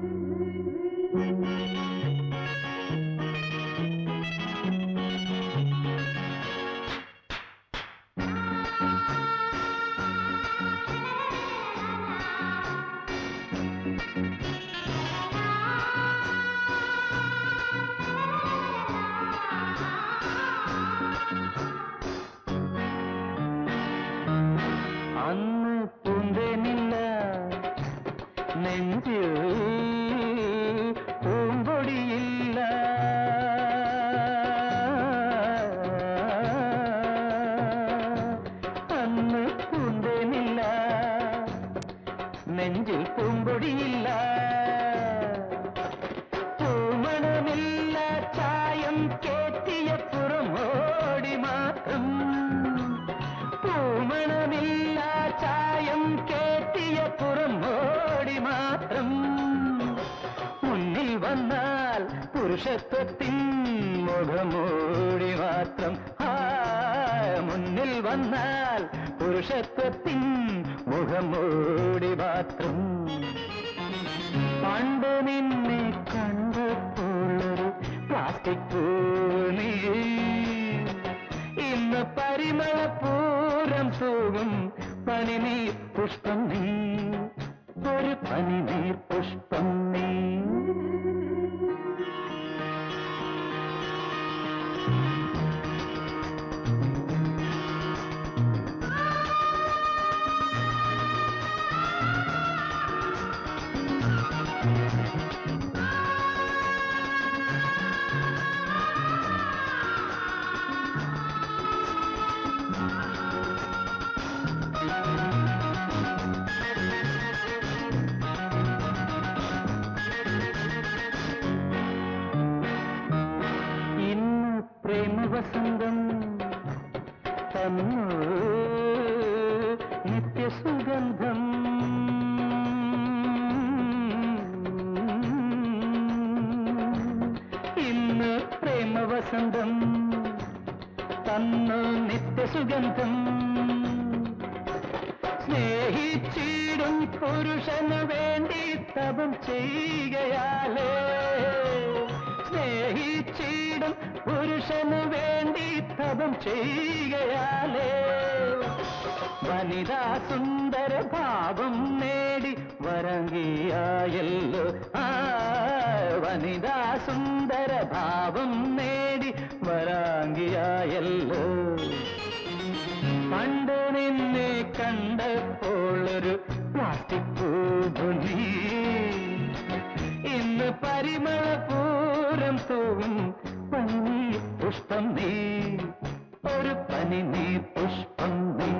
അന്ന് പൂന്തേനില്ല നെഞ്ചിൽ പൂമ്പൊടിയില്ല അന്ന് പൂന്തേനില്ല നെഞ്ചിൽ പൂമ്പൊടിയില്ല പൂമണമില്ല ചായം കേറ്റിയ പുറമോടി മാത്രം പൂമണമില്ല ചായം കേറ്റിയ പുറമോടി മാത്രം മുന്നിൽ വന്നാൽ പുരുഷത്വത്തിൻ മുഖമൂടി മാത്രം ആ മുന്നിൽ വന്നാൽ പുരുഷത്വത്തിൻ മുഖമൂടി മാത്രം പണ്ട് നിന്നെ കണ്ടപ്പോഴൊരു പ്ലാസ്റ്റിക് പൂനീ ഇന്ന് പരിമളപൂരം തൂകും പനിനീർ പുഷ്പം നീ ഒരു പനിനീർ പുഷ്പം നീ ഇന്ന് പ്രേമവസന്തം തന്നു നിത്യസുഗന്ധം ഇന്ന് പ്രേമവസന്തം തന്നു നിത്യസുഗന്ധം സ്നേഹിച്ചിടും പുരുഷന് വേണ്ടി തപം ചെയ്യുകയാലേ സ്നേഹിച്ചിടും പുരുഷന് വേണ്ടി തപം ചെയ്യുകയാലേ വനിതാ സുന്ദര ഭാവം നേടി വരങ്കിയായല്ലോ ആ വനിതാ സുന്ദര ഭാവം നേടി വരാങ്കിയായല്ലോ പണ്ട് നിന്നെ കണ്ടപ്പോഴൊരു പ്ലാസ്റ്റിക് പൂപുനി ഇന്ന് പരിമളപൂരം തൂവും പനി പുഷ്പം നീ ഒരു പനി നീ പുഷ്പം നീ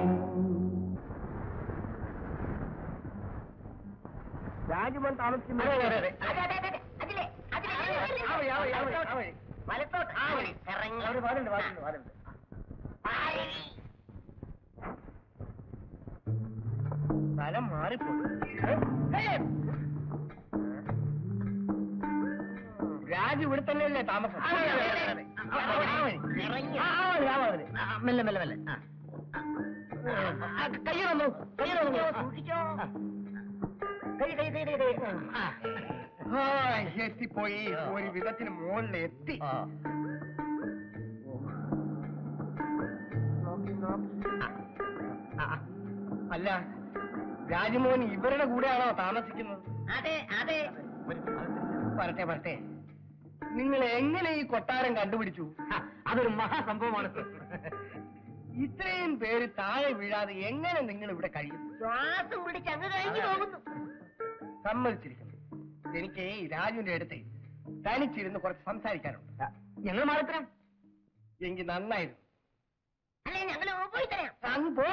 രാജുമോൻ താമസിക്കുന്ന ആ വഴി, ആ വഴി, ആ വഴി, ആ വഴി. വലത്തോട്ട് ആ വഴി ഇറങ്ങി അവിടെ വാതുണ്ട്, വാതുണ്ട്, വാതുണ്ട്. സ്ഥലം മാറിപ്പോയി ഏ? ഏ! രാജു ഇവിടെ തന്നെയല്ലേ താമസം അതെ, അതെ, അതെ, അതെ. ആ, ആ വഴി. ഇറങ്ങി. ആ, ആ വഴി, ആ വഴി. ആ, മെല്ലെ മെല്ലെ മെല്ലെ ആ. ആ, കയ്യിൽ വന്നു കയ്യിൽ വന്നു സൂക്ഷിച്ചോ കൈ കൈ കൈ കൈ കൈ ആ. ആ എത്തിപ്പോയി ഒരു വിധത്തിന് മുകളിൽ എത്തി ആ, ആ. അല്ല രാജമോഹൻ ഇവരുടെ കൂടെയാണോ താമസിക്കുന്നത് അതെ അതെ വരട്ടെ വരട്ടെ നിങ്ങൾ എങ്ങനെ ഈ കൊട്ടാരം കണ്ടുപിടിച്ചു അതൊരു മഹാസംഭവമാണ് ഇത്രയും പേര് താഴെ വീഴാതെ എങ്ങനെ നിങ്ങൾ ഇവിടെ കഴിയും ശ്വാസം പിടിച്ച് അങ്ങ് കഴിഞ്ഞു പോകുന്നു സമ്മതിച്ചിരിക്കുന്നു എനിക്ക് ഈ രാജുവിന്റെ അടുത്ത് തനിച്ചിരുന്ന് കുറച്ച് സംസാരിക്കാനുണ്ട് ഞങ്ങൾ മാറിത്തരാം എങ്കിൽ നന്നായിരുന്നു അല്ലെ ഞങ്ങൾ പോയി തരാം അങ്ങ് പോ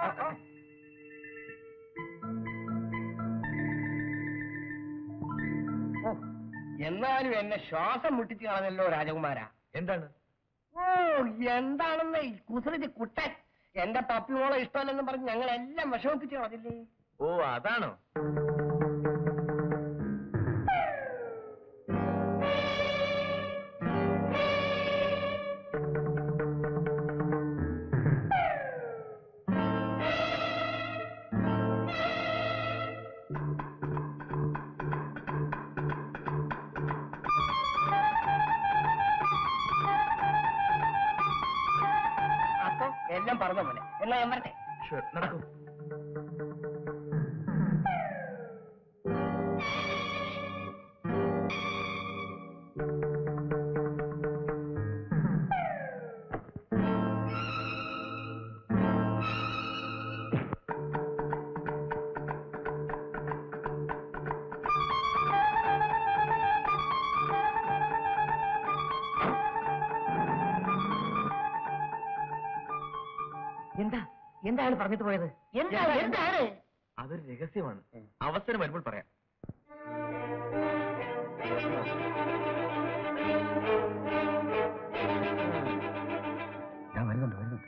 ഓ, എന്നാലും എന്നെ ശ്വാസം മുട്ടിച്ച് കളഞ്ഞല്ലോ രാജകുമാര എന്താണ് ഓ എന്താണെന്ന് ഈ കുസൃതി കുട്ടൻ എന്റെ പപ്പിമോളെ ഇഷ്ടമല്ലെന്ന് പറഞ്ഞ് ഞങ്ങൾ എല്ലാം വിഷമിപ്പിച്ച് കളഞ്ഞില്ലേ ഓ അതാണോ എല്ലാം പറഞ്ഞ പോലെ എന്നാ ഞാൻ വരട്ടെ നടക്കൂ എന്താ എന്താണ് പറഞ്ഞിട്ട് പോയത് എന്താണ് എന്താണ് അതൊരു രഹസ്യമാണ് അവസരം വരുമ്പോൾ പറയാം ഞാൻ വരുന്നുണ്ട് വരുന്നുണ്ട്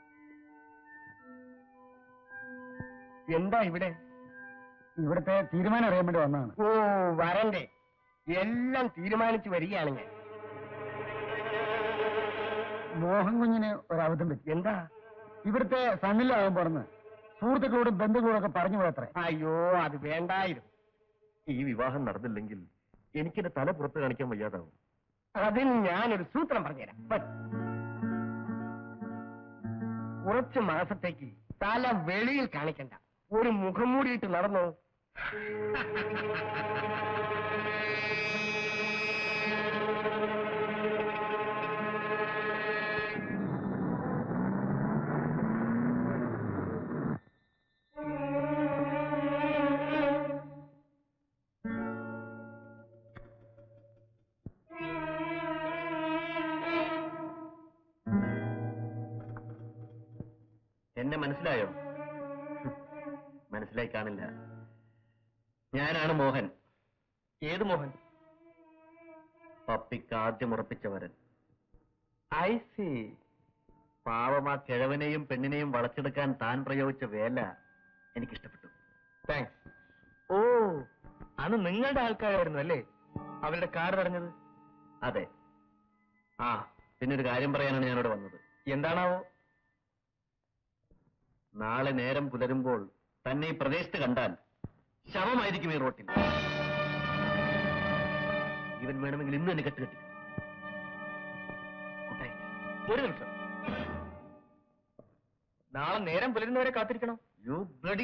എന്താ ഇവിടെ ഇവിടുത്തെ തീരുമാനം അറിയാൻ വേണ്ടി വന്നതാണ് ഓ വരണ്ടേ എല്ലാം തീരുമാനിച്ചു വരികയാണ് ഞാൻ മോഹൻ കുഞ്ഞിന് ഒരബദ്ധം പറ്റി എന്താ ഇവിടുത്തെ സണ്ണിലാകാൻ പറഞ്ഞ് സുഹൃത്തുക്കളോടും ബന്ധുക്കളോടും ഒക്കെ പറഞ്ഞു പോയത്രേ അയ്യോ അത് വേണ്ടായിരുന്നു ഈ വിവാഹം നടന്നില്ലെങ്കിൽ എനിക്കെന്റെ തല പുറത്ത് കാണിക്കാൻ വയ്യാതാവും അതിന് ഞാനൊരു സൂത്രം പറഞ്ഞുതരാം വരൂ. കുറച്ച് മാസത്തേക്ക് തല വെളിയിൽ കാണിക്കണ്ട ഒരു മുഖം മൂടിയിട്ട് നടന്നോ എന്നെ മനസ്സിലായോ ഹും, മനസ്സിലായി കാണില്ല ഞാനാണ് മോഹൻ ഏത് മോഹൻ പപ്പിക്ക് ആദ്യം ഉറപ്പിച്ച വരൻ ഐ സി പാവം ആ കിഴവനെയും പെണ്ണിനെയും വളച്ചെടുക്കാൻ താൻ പ്രയോഗിച്ച വേല എനിക്കിഷ്ടപ്പെട്ടു താങ്ക്സ് ഓ അന്ന് നിങ്ങളുടെ ആൾക്കാരായിരുന്നു അല്ലേ അവരുടെ കാർ തടഞ്ഞത് അതെ ആ പിന്നെ ഒരു കാര്യം പറയാനാണ് ഞാനിവിടെ വന്നത് എന്താണാവോ നാളെ നേരം പുലരുമ്പോൾ തന്നെ ഈ പ്രദേശത്ത് കണ്ടാൽ ശവമായിരിക്കും ഈ റോട്ടിൽ ഇവൻ വേണമെങ്കിൽ ഇന്ന് തന്നെ കെട്ടുകെട്ടി കുട്ടായി, ഒരു നിമിഷം നാളെ നേരം പുലരുന്നവരെ കാത്തിരിക്കണം യു ബ്ലഡി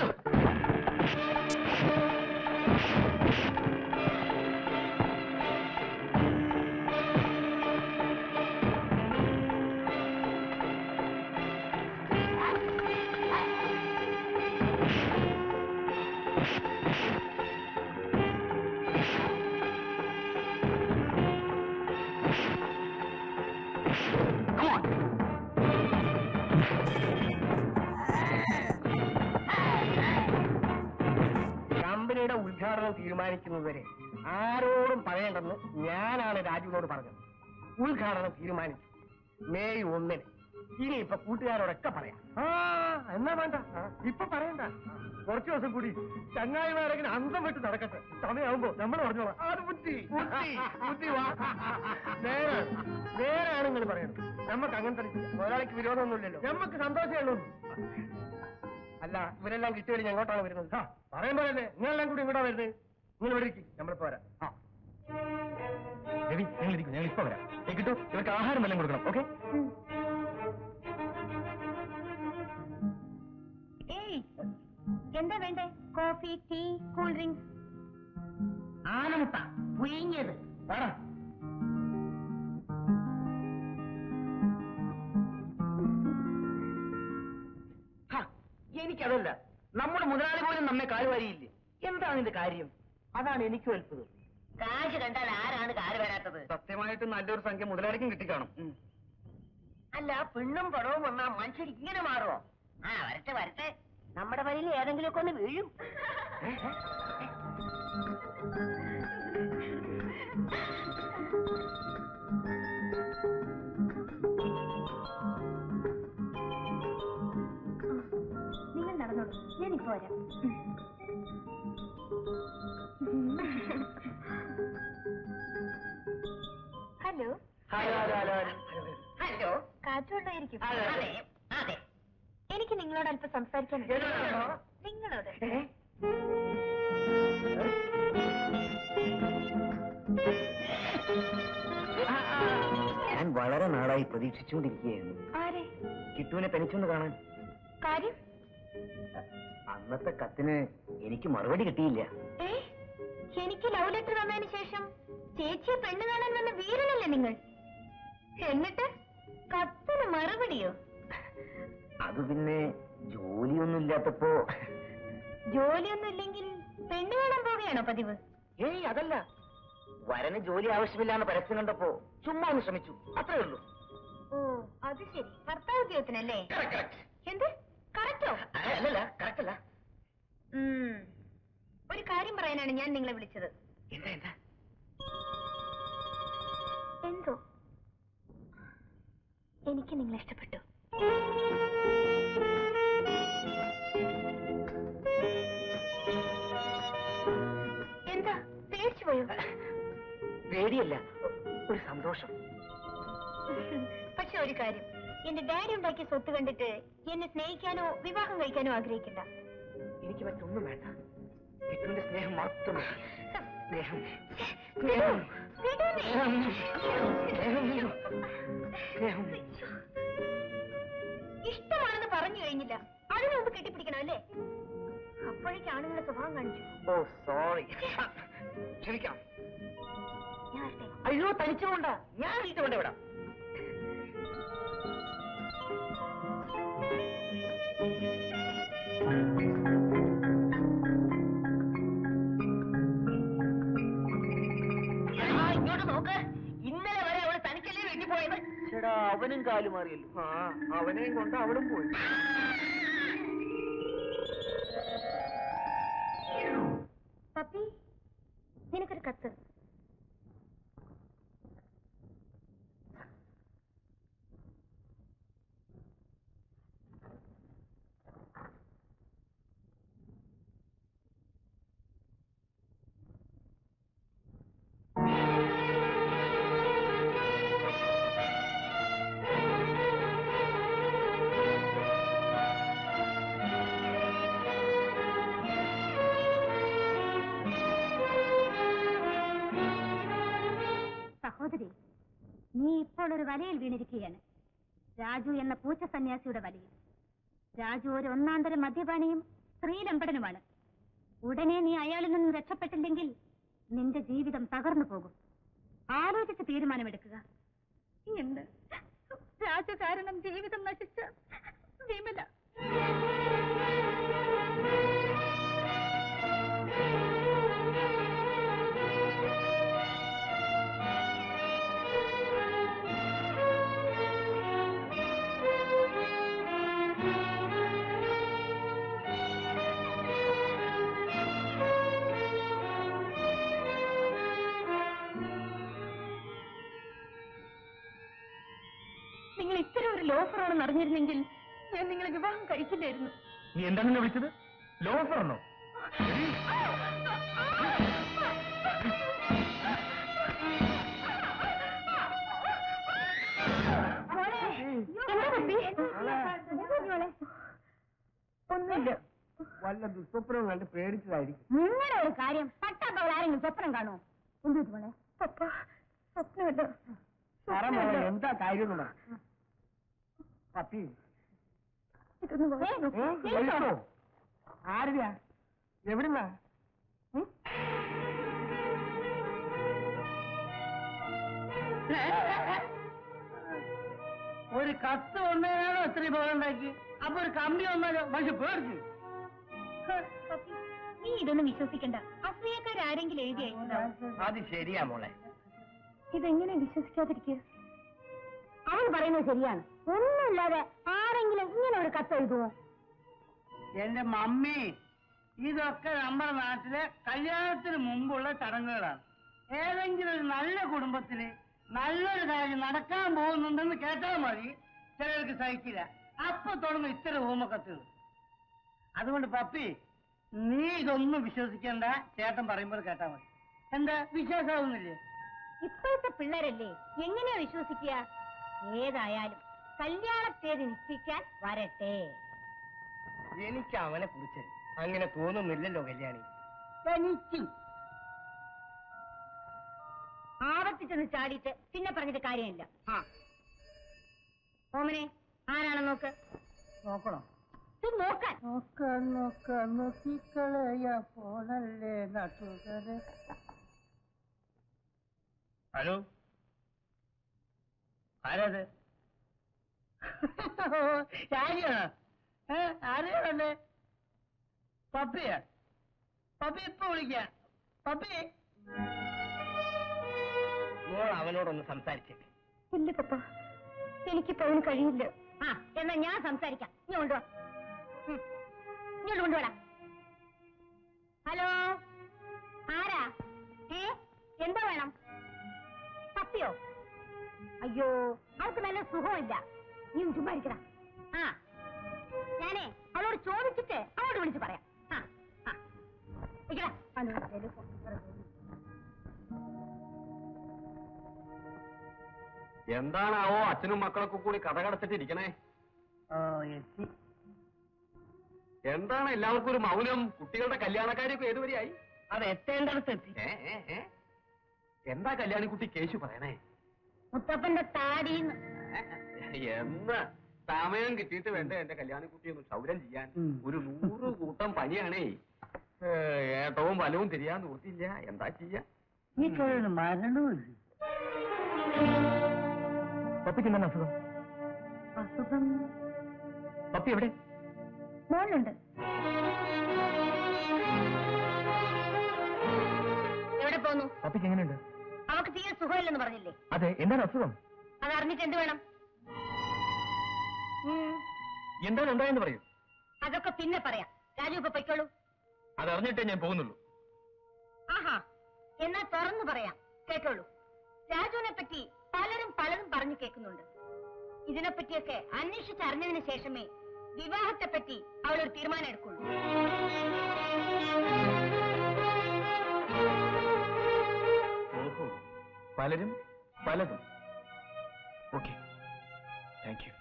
കമ്പനിയുടെ ഉദ്ഘാടനം തീരുമാനിക്കുന്നതുവരെ ആരോടും പറയേണ്ടെന്ന് ഞാനാണ് രാജുവിനോട് പറഞ്ഞത് ഉദ്ഘാടനം തീരുമാനിച്ചു മെയ് ഒന്നിന് ഇനി ഇപ്പൊ കൂട്ടുകാരോടൊക്കെ പറയാം ആ എന്നാ വേണ്ട ഇപ്പൊ പറയണ്ട കുറച്ചു ദിവസം കൂടി ചങ്ങായിമാരെങ്കിലും അന്തം വിട്ട് നടക്കട്ടെ സമയമാകുമ്പോ നമ്മൾ പറഞ്ഞോളാം അത് ബുദ്ധി ബുദ്ധി ബുദ്ധി വാ നേരെ നേരാണ് നിങ്ങൾ പറയുന്നത് നമുക്ക് അങ്ങനെ തന്നെ മുതലാളിക്ക് വിരോധമൊന്നുമില്ലല്ലോ നമുക്ക് സന്തോഷമേ ഉള്ളൂ അല്ല ഇവരെല്ലാം കിട്ടിയ എങ്ങോട്ടാണ് വരുന്നത് ആ പറയാൻ പോലല്ലേ നിങ്ങളെല്ലാം കൂടി ഇങ്ങോട്ടാ വരുന്നത് നിങ്ങൾ ഇവിടെ ഇരിക്കും നമ്മളിപ്പോ വരാം ആ രവി നിങ്ങൾ ഇരിക്കും ഞങ്ങൾ ഇപ്പൊ വരാം ഏ, കിട്ടു ഇവർക്ക് ആഹാരം വല്ലതും കൊടുക്കണം ഓക്കെ ഏയ് എന്താ വേണ്ടേ കോഫി ടീ കൂൾ ഡ്രിങ്ക്സ് ആനമുട്ട പുഴുങ്ങിയത് വേണം എനിക്കതല്ല നമ്മുടെ മുതലാളി പോലും നമ്മെ കാലുവാരിയില്ലേ എന്താണ് ഇതിന്റെ കാര്യം അതാണ് എനിക്കും അത്ഭുതം കാശ് കണ്ടാൽ ആരാണ് കാല് വരാത്തത് സത്യമായിട്ട് നല്ലൊരു സംഖ്യ മുതലാളിക്കും കിട്ടിക്കാണും ഉം. അല്ല പെണ്ണും പടവും വന്നാ മനുഷ്യർ ഇങ്ങനെ മാറുമോ ആ വരട്ടെ വരട്ടെ നമ്മുടെ വഴിയിൽ ഏതെങ്കിലുമൊക്കെ ഒന്ന് വീഴും നിങ്ങൾ നടന്നോളൂ ഞാൻ ഇപ്പൊ വരാം ഹലോ ഹലോ കാറ്റുകൊണ്ടായിരിക്കും അതെ അതെ എനിക്ക് നിങ്ങളോട് അല്പം സംസാരിക്കാൻ നിങ്ങളോട് ഞാൻ വളരെ നാളായി പ്രതീക്ഷിച്ചുകൊണ്ടിരിക്കുകയായിരുന്നു ആരെ കിട്ടുവിനെ തനിച്ചൊന്ന് കാണാൻ കാര്യം അന്നത്തെ കത്തിന് എനിക്ക് മറുപടി കിട്ടിയില്ല ഏ എനിക്ക് ലവ് ലെറ്റർ തന്നതിന് ശേഷം ചേച്ചിയെ പെണ്ണ് കാണാൻ വന്ന വീരനല്ലേ നിങ്ങൾ എന്നിട്ട് കത്തിന് മറുപടിയോ അത് പിന്നെ ജോലിയൊന്നും ഇല്ലാത്തപ്പോ ജോലിയൊന്നും ഇല്ലെങ്കിൽ പെണ്ണ് കാണാൻ പോവുകയാണോ പതിവ് ഏയ് അതല്ല വരന് ജോലി ആവശ്യമില്ലാന്ന് പരസ്യം കണ്ടപ്പോ ചുമ്മാ ഒന്ന് ശ്രമിച്ചു അത്രേ ഉള്ളൂ ഓ അത് ശരി ഭർത്താവ് ഉദ്യോഗത്തിനല്ലേ എന്ത് കറക്റ്റോ ആ, അല്ലല്ല കറക്റ്റ് അല്ല ഉം. ഒരു കാര്യം പറയാനാണ് ഞാൻ നിങ്ങളെ വിളിച്ചത് എന്താ എന്താ എന്തോ എനിക്ക് നിങ്ങളെ ഇഷ്ടപ്പെട്ടു എന്താ പേടിച്ചു പോയോ പേടിയല്ല ഒരു സന്തോഷം പക്ഷെ ഒരു കാര്യം എന്റെ ഡാഡി ഉണ്ടാക്കിയ സ്വത്ത് കണ്ടിട്ട് എന്നെ സ്നേഹിക്കാനോ വിവാഹം കഴിക്കാനോ ആഗ്രഹിക്കണ്ട എനിക്ക് മറ്റൊന്നും വേണ്ട കിട്ടുവിന്റെ സ്നേഹം മാത്രം മതി. സ്നേഹം സ്നേഹം സ്നേഹം സ്നേഹം സ്നേഹം ഇഷ്ടമാണെന്ന് പറഞ്ഞു കഴിഞ്ഞില്ല അതിനു മുമ്പ് കെട്ടിപ്പിടിക്കണം അല്ലേ അപ്പോഴേക്ക് ആണുങ്ങളുടെ സ്വഭാവം കാണിച്ചു ഓ സോറി ക്ഷമിക്കാം ഞാൻ വരട്ടെ അയ്യോ തനിച്ചുകൊണ്ടാ ഞാൻ വീട്ടിൽ കൊണ്ട് വിടാം ഇങ്ങോട്ട് നോക്ക് ഇന്നലെ വരെ അവള് തനിച്ചല്ലേ വീട്ടിൽ പോയത് ചേടാ അവനും കാലു മാറിയല്ലോ ആ അവനെയും കൊണ്ട് അവളും പോയി പപ്പി നിനക്കൊരു കത്ത് സഹോദരി നീ ഇപ്പോൾ ഒരു വലയിൽ വീണിരിക്കുകയാണ് രാജു എന്ന പൂച്ച സന്യാസിയുടെ വലയിൽ രാജു ഒരു ഒന്നാന്തരം മദ്യപാനിയും സ്ത്രീലമ്പടനുമാണ് ഉടനെ നീ അയാളിൽ നിന്നും രക്ഷപ്പെട്ടില്ലെങ്കിൽ നിന്റെ ജീവിതം തകർന്നു പോകും ആലോചിച്ച് തീരുമാനമെടുക്കുക എന്ത് രാജു കാരണം ജീവിതം നശിച്ച വിമല നിങ്ങൾ ഇത്തരം ഒരു ലോഫറാണെന്ന് അറിഞ്ഞിരുന്നെങ്കിൽ ഞാൻ നിങ്ങളെ വിവാഹം കഴിക്കില്ലായിരുന്നു നീ എന്താണ് എന്നെ വിളിച്ചത് ലോഫർ എന്നോ ഒന്നുമില്ല വല്ല ദുസ്വപ്നവും കണ്ട് പേടിച്ചതായിരിക്കും നിങ്ങളുടെ ഒരു കാര്യം പട്ടാപ്പവൾ ആരെങ്കിലും സ്വപ്നം കാണുമോ എന്തു മോളെ പപ്പ സ്വപ്നമല്ല പറ മോളെ എന്താ കാര്യം എന്ന് പറ പപ്പി ഏ, എഴുത്തോ? ആരുടെയാ എവിടുന്നാ ഉം? ഒരു കത്ത് വന്നതിനാണോ ഇത്രയും ബഹളം ഉണ്ടാക്കി അപ്പൊ ഒരു കമ്പി വന്നാലോ പക്ഷെ പേടിച്ചു നീ ഇതൊന്നും വിശ്വസിക്കണ്ട അസൂയക്കാരെങ്കിലും എഴുതി അയച്ചതാവും അത് ശരിയാ മോളെ ഇതെങ്ങനെ വിശ്വസിക്കാതിരിക്കുക അവൻ പറയുന്നത് ശരിയാണ് ഒന്നുമില്ലാതെ ആരെങ്കിലും ഇങ്ങനെ ഒരു കത്ത് എഴുതുമോ എന്റെ മമ്മി ഇതൊക്കെ നമ്മുടെ നാട്ടിലെ കല്യാണത്തിന് മുമ്പുള്ള ചടങ്ങുകളാണ് ഏതെങ്കിലും ഒരു നല്ല കുടുംബത്തില് നല്ലൊരു കാര്യം നടക്കാൻ പോകുന്നുണ്ടെന്ന് കേട്ടാൽ മതി ചിലർക്ക് സഹിക്കില്ല അപ്പൊ തുടങ്ങും ഇത്തരം ഊമക്കത്തുകൾ അതുകൊണ്ട് പപ്പി നീ ഇതൊന്നും വിശ്വസിക്കേണ്ട ചേട്ടൻ പറയുമ്പോൾ കേട്ടാ മതി എന്താ വിശ്വാസമാവുന്നില്ലേ ഇപ്പോഴത്തെ പിള്ളേരല്ലേ എങ്ങനെയാ വിശ്വസിക്കുക ഏതായാലും കല്യാണത്തേത് നിശ്ചയിക്കാൻ വരട്ടെ എനിക്ക് അവനെ കുറിച്ച് അങ്ങനെ തോന്നുന്നില്ലല്ലോ കല്യാണി എനിക്ക് ആവർത്തിച്ചൊന്ന് ചാടിയിട്ട് പിന്നെ പറഞ്ഞിട്ട് കാര്യമില്ല ആ ഓമനെ ആരാണ് നോക്ക് നോക്കണം ഇത് നോക്കാൻ നോക്കാൻ നോക്കാൻ നോക്കിക്കളയ പോണല്ലേ നാട്ടുകാരെ ഹലോ ആരാത് ആര്യാണ് ഏ ആരെയാണല്ലേ പപ്പിയാ പപ്പി ഇപ്പൊ വിളിക്ക പപ്പി മോൾ അവനോടൊന്ന് സംസാരിച്ചേക്ക് ഇല്ല പപ്പ എനിക്കിപ്പോ അവന് കഴിയില്ല ആ എന്നാ ഞാൻ സംസാരിക്കാം നീ കൊണ്ടുവാ ഉം. ഇങ്ങോട്ട് കൊണ്ടുപോടാ ഹലോ ആരാ ഏ എന്താ വേണം പപ്പിയോ അയ്യോ അവൾക്ക് നല്ല സുഖമില്ല നീ ഒന്ന് ചുമ്മാ ഇരിക്കടാ ആ ഞാനേ അവളോട് ചോദിച്ചിട്ട് അവളോട് വിളിച്ച് പറയാം ആ ആ ഇരിക്കടാ ഹലോ ടെലിഫോൺ എന്താണാവോ അച്ഛനും മക്കളൊക്കെ കൂടി കഥ കടച്ചിട്ടിരിക്കണേ ഓ എത്തി എന്താണ് എല്ലാവർക്കും ഒരു മൗനം കുട്ടികളുടെ കല്യാണക്കാരിയൊക്കെ ഏതുവരെയായി അത് എത്തേണ്ടടുത്ത് എത്തി ഏ, ഏ, ഏ? എന്താ കല്യാണിക്കുട്ടി കേശു പറയണേ മുത്തപ്പന്റെ താടിന്ന് എന്ന് സമയം കിട്ടിയിട്ട് വേണ്ട എന്റെ കല്യാണിക്കുട്ടി ഒന്ന് ക്ഷൗരം ചെയ്യാൻ ഉം. ഒരു നൂറ് കൂട്ടം പനിയാണേ ഏ, ഏട്ടവും വലവും തിരിയാൻ നിർത്തിയില്ല എന്താ ചെയ്യാ ഈ കഴിയുന്ന മരണവും പപ്പിക്ക് എന്താണ് അസുഖം അസുഖം പപ്പി എവിടെ മോളുണ്ട് എവിടെ പോന്നു പപ്പിക്ക് എങ്ങനെയുണ്ട് അവക്ക് തീരെ സുഖമില്ലെന്ന് പറഞ്ഞില്ലേ അതെ എന്താണ് അസുഖം അത് അറിഞ്ഞിട്ട് എന്ത് വേണം ഉം, എന്താണ് ഉണ്ടായെന്ന് പറയൂ അതൊക്കെ പിന്നെ പറയാം രാജു ഇപ്പൊ പൊയ്ക്കോളൂ അത് അറിഞ്ഞിട്ടേ ഞാൻ പോകുന്നുള്ളൂ ആഹാ എന്നാ തുറന്നു പറയാം കേട്ടോളൂ രാജുവിനെ പറ്റി പലരും പലതും പറഞ്ഞു കേൾക്കുന്നുണ്ട് ഇതിനെപ്പറ്റിയൊക്കെ അന്വേഷിച്ചറിഞ്ഞതിന് ശേഷമേ വിവാഹത്തെ പറ്റി അവളൊരു തീരുമാനം എടുക്കുള്ളൂ ഓഹോ പലരും പലതും ഓക്കെ താങ്ക് യു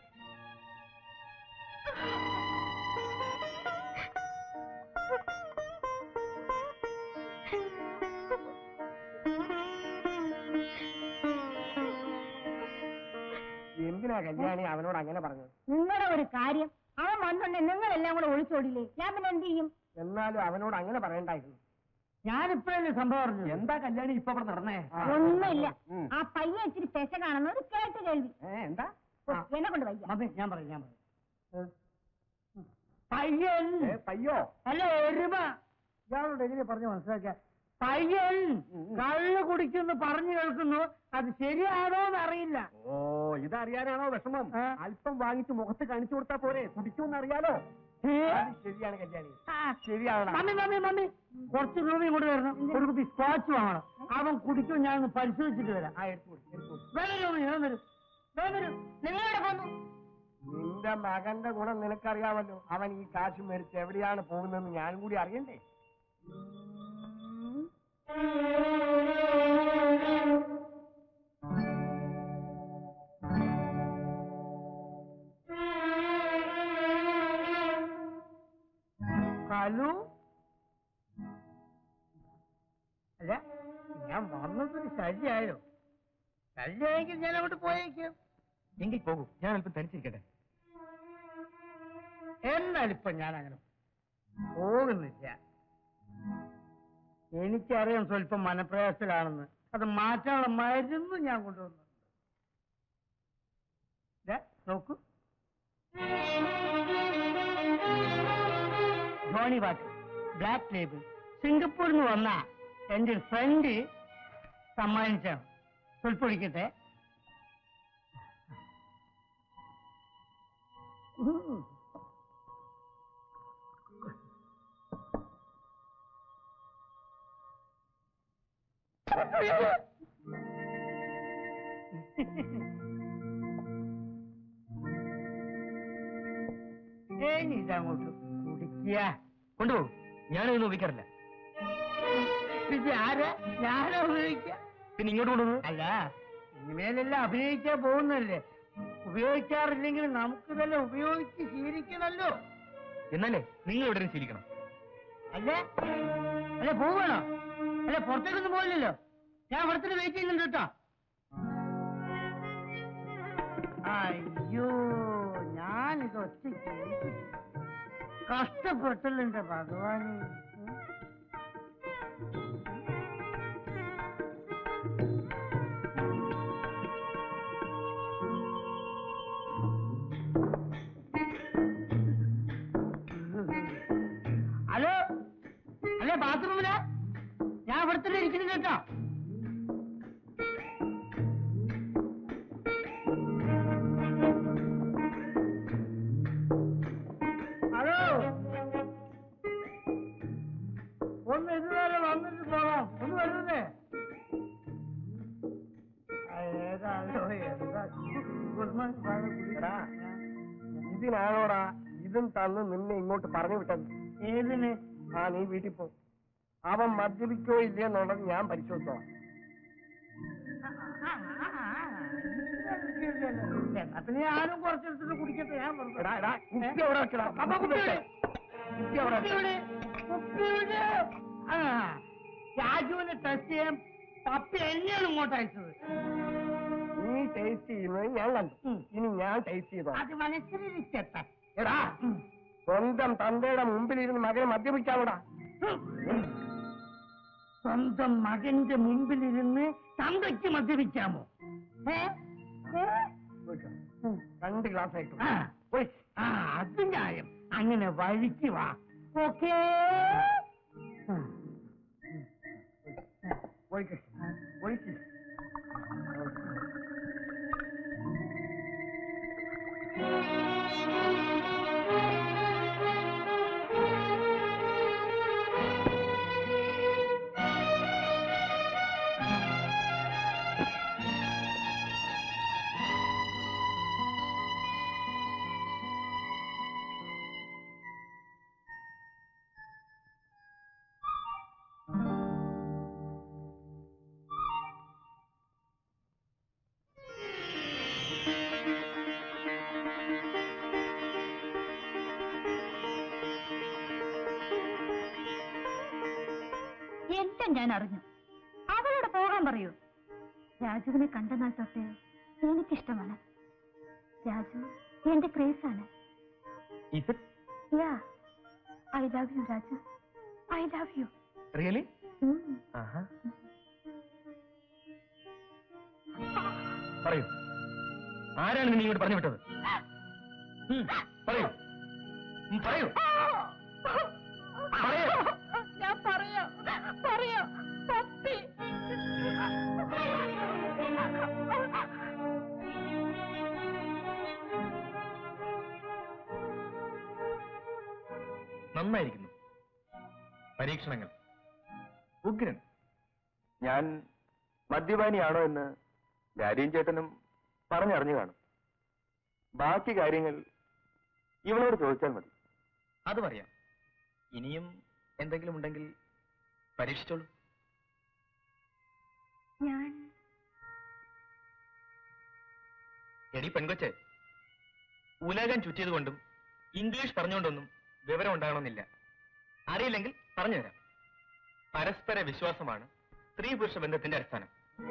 എന്തിനാ കല്യാണി അവനോട് അങ്ങനെ പറഞ്ഞത് നിങ്ങളുടെ ഒരു കാര്യം അവൻ വന്നുണ്ട് നിങ്ങളെല്ലാം കൂടെ ഒളിച്ചോടില്ലേ ഞാൻ പിന്നെ എന്ത് ചെയ്യും എന്നാലും അവനോട് അങ്ങനെ പറയണ്ടായിരുന്നു ഞാനിപ്പോഴല്ലേ സംഭവം അറിഞ്ഞത് എന്താ കല്യാണി ഇപ്പൊ അവിടെ നടന്നേ ഒന്നുമില്ല ഉം. ആ പയ്യൻ ഇച്ചിരി പെശ കാണുന്ന ഒരു കേട്ട് കേൾവി ഏ, എന്താ ഓ, എന്നെ കൊണ്ട് വയ്യ മതി ഞാൻ പറയും ഞാൻ പറയും പയ്യൻ ഏ, പയ്യോ അല്ല എരുമ ഇയാളോട് എങ്ങനെ പറഞ്ഞു മനസ്സിലാക്കിയ പയ്യൻ കള്ള് കുടിക്കുന്നു പറഞ്ഞു കേൾക്കുന്നു അത് ശരിയാണോ എന്ന് അറിയില്ല ഓ ഇതറിയാനാണോ വിഷമം ആ. അല്പം വാങ്ങിച്ച് മുഖത്ത് കാണിച്ചു കൊടുത്താ പോരെ കുടിക്കുമെന്ന് അറിയാലോ ഏ? അത് ശരിയാണ് കല്യാണി ആ, ശരിയാണ് മമ്മി മമ്മി മമ്മി കുറച്ച് രൂപ ഇങ്ങോട്ട് തരണം ഒരു കുപ്പി സ്കോച്ച് വാങ്ങണം അവൻ കുടിക്കും ഞാൻ ഒന്ന് പരിശോധിച്ചിട്ട് വരാം ആ എടുത്തു കൊടുക്ക്, എടുത്തു കൊടുക്ക്. വേഗം രൂപ ഞാൻ തരും വേഗം തരും നിങ്ങളെവിടെ പോന്നു നിന്റെ മകന്റെ ഗുണം നിനക്കറിയാമല്ലോ അവൻ ഈ കാശ് മേടിച്ച് എവിടെയാണ് പോകുന്നതെന്ന് ഞാനും കൂടി അറിയണ്ടേ ഹലോ അല്ല ഞാൻ വന്നതൊരു ശല്യായോ ശല്യായെങ്കിൽ ഞാൻ അങ്ങോട്ട് പോയേക്കാം എങ്കിൽ പോകൂ ഞാൻ അല്പം തനിച്ചിരിക്കട്ടെ എന്നാലിപ്പൊ ഞാൻ അങ്ങനെ പോകുന്നില്ല എനിക്കറിയാം സ്വല്പം മനപ്രയാസത്തിലാണെന്ന് അത് മാറ്റാനുള്ള മരുന്ന് ഞാൻ കൊണ്ടുവന്നു ദേ, നോക്കൂ ജോണി വാക്ക് ബ്ലാക്ക് ലേബിൾ സിംഗപ്പൂരിൽ നിന്ന് വന്ന എന്റെ ഒരു ഫ്രണ്ട് സമ്മാനിച്ചാണ് സ്വല്പം ഒഴിക്കട്ടെ ഉം. ഏയ് ഇതങ്ങോട്ട് കുടിക്കുക കൊണ്ടുപോകും ഞാനതൊന്നും ഉപയോഗിക്കാറില്ല ഇത് ആരാ ഞാനാ ഉപയോഗിക്ക പിന്നെ ഇങ്ങോട്ട് കൊണ്ടുവന്നത് അല്ല ഇനിമേലെല്ലാം അഭിനയിക്കാൻ പോകുന്നല്ലേ ഉപയോഗിക്കാറില്ലെങ്കിൽ നമുക്ക് തന്നെ ഉപയോഗിച്ച് ശീലിക്കണല്ലോ എന്നാലേ നിങ്ങൾ ഇവിടെ ശീലിക്കണം അല്ല അല്ല പോവണോ അല്ല പുറത്തേക്കൊന്നും പോയില്ലല്ലോ ഞാൻ ഇവിടെ തന്നെ വെയിറ്റ് ചെയ്യുന്നുണ്ട് കേട്ടോ അയ്യോ ഞാനിത് ഒറ്റയ്ക്ക് എന്ത് ചെയ്യും? കഷ്ടപ്പെട്ടല്ലോ എന്റെ ഭഗവാന് ഉം. ഹലോ അല്ലേ ബാത്റൂമില് ഞാൻ ഇവിടെ തന്നെ ഇരിക്കുന്നു കേട്ടോ ഹലോ ഒന്ന് ഇതുവരെ വന്നിട്ട് പോകാം ഒന്ന് വരുന്നേ ആ, ഏതാണോ എന്താ ഗുഡ് എടാ, ഇതിനാണോടാ ഇതും തന്ന് നിന്നെ ഇങ്ങോട്ട് പറഞ്ഞു വിട്ടത് ഏതിന് ആ നീ വീട്ടിൽ പോ അവൻ മദ്യപിക്കോ ഇല്ലയെന്നുള്ളത് ഞാൻ പരിശോധിച്ചോളാം പിന്നെ ഞാനും കുറച്ചെടുത്തിട്ട് കുടിക്കട്ടെ ഞാൻ വെറുതെ. എടാ എടാ കുപ്പി അവിടെ വെച്ചടാ അപ്പൊ കുപ്പി എവിടെ? കുപ്പി അവിടെ വെച്ചോ. കുപ്പിയുടെ- കുപ്പിയുടെ- ആ, രാജുവിനെ ടെസ്റ്റ് ചെയ്യാൻ പപ്പി എന്നെയാണ് ഇങ്ങോട്ട് അയച്ചത് നീ ടേസ്റ്റ് ചെയ്യുന്നത് ഞാൻ കണ്ടു ഉം. ഇനി ഞാൻ ടേസ്റ്റ് ചെയ്തോ അത് മനസ്സിലിരിക്കട്ടെ എടാ സ്വന്തം തന്തയുടെ മുമ്പിലിരുന്ന് മകനെ മദ്യപിക്കാവൂടാ സ്വന്തം മകന്റെ മുമ്പിലിരുന്ന് തന്തയ്ക്ക് മദ്യപിക്കാമോ ഏ? ഏ? രണ്ട് ഗ്ലാസ് ആയിട്ടു ആ, ഒയ്. ആ അത് ന്യായം അങ്ങനെ വഴിക്ക് വാ ഓക്കേ ഒഴിക്ക് ഒഴിക്ക് എല്ലാം ഞാൻ അറിഞ്ഞു അവളോട് പോകാൻ പറയൂ രാജുവിനെ കണ്ട നാൾ തൊട്ട് എനിക്കിഷ്ടമാണ് രാജു എന്റെ ക്രേസാണ് Is it yeah I love you Raju I love you really? ആഹാ. പറയൂ ആരാണ് നിന്നെ ഇങ്ങോട്ട് പറഞ്ഞു വിട്ടത് ഉം, പറയൂ ഉം, പറയൂ പറയൂ ഞാൻ പറയാം പറയാം പപ്പി നന്നായിരിക്കുന്നു പരീക്ഷണങ്ങൾ ഉഗ്രൻ ഞാൻ മദ്യപാനിയാണോ എന്ന് ഡാഡിയും ചേട്ടനും പറഞ്ഞറിഞ്ഞു കാണും ബാക്കി കാര്യങ്ങൾ ഇവളോട് ചോദിച്ചാൽ മതി അത് പറയാം ഇനിയും എന്തെങ്കിലും ഉണ്ടെങ്കിൽ പരീക്ഷിച്ചോളൂ ഞാൻ എടി പെൺകൊച്ചെ ഉലകം ചുറ്റിയതുകൊണ്ടും ഇംഗ്ലീഷ് പറഞ്ഞുകൊണ്ടൊന്നും വിവരം ഉണ്ടാകണമെന്നില്ല അറിയില്ലെങ്കിൽ പറഞ്ഞുതരാം പരസ്പര വിശ്വാസമാണ് സ്ത്രീ പുരുഷ ബന്ധത്തിന്റെ അടിസ്ഥാനം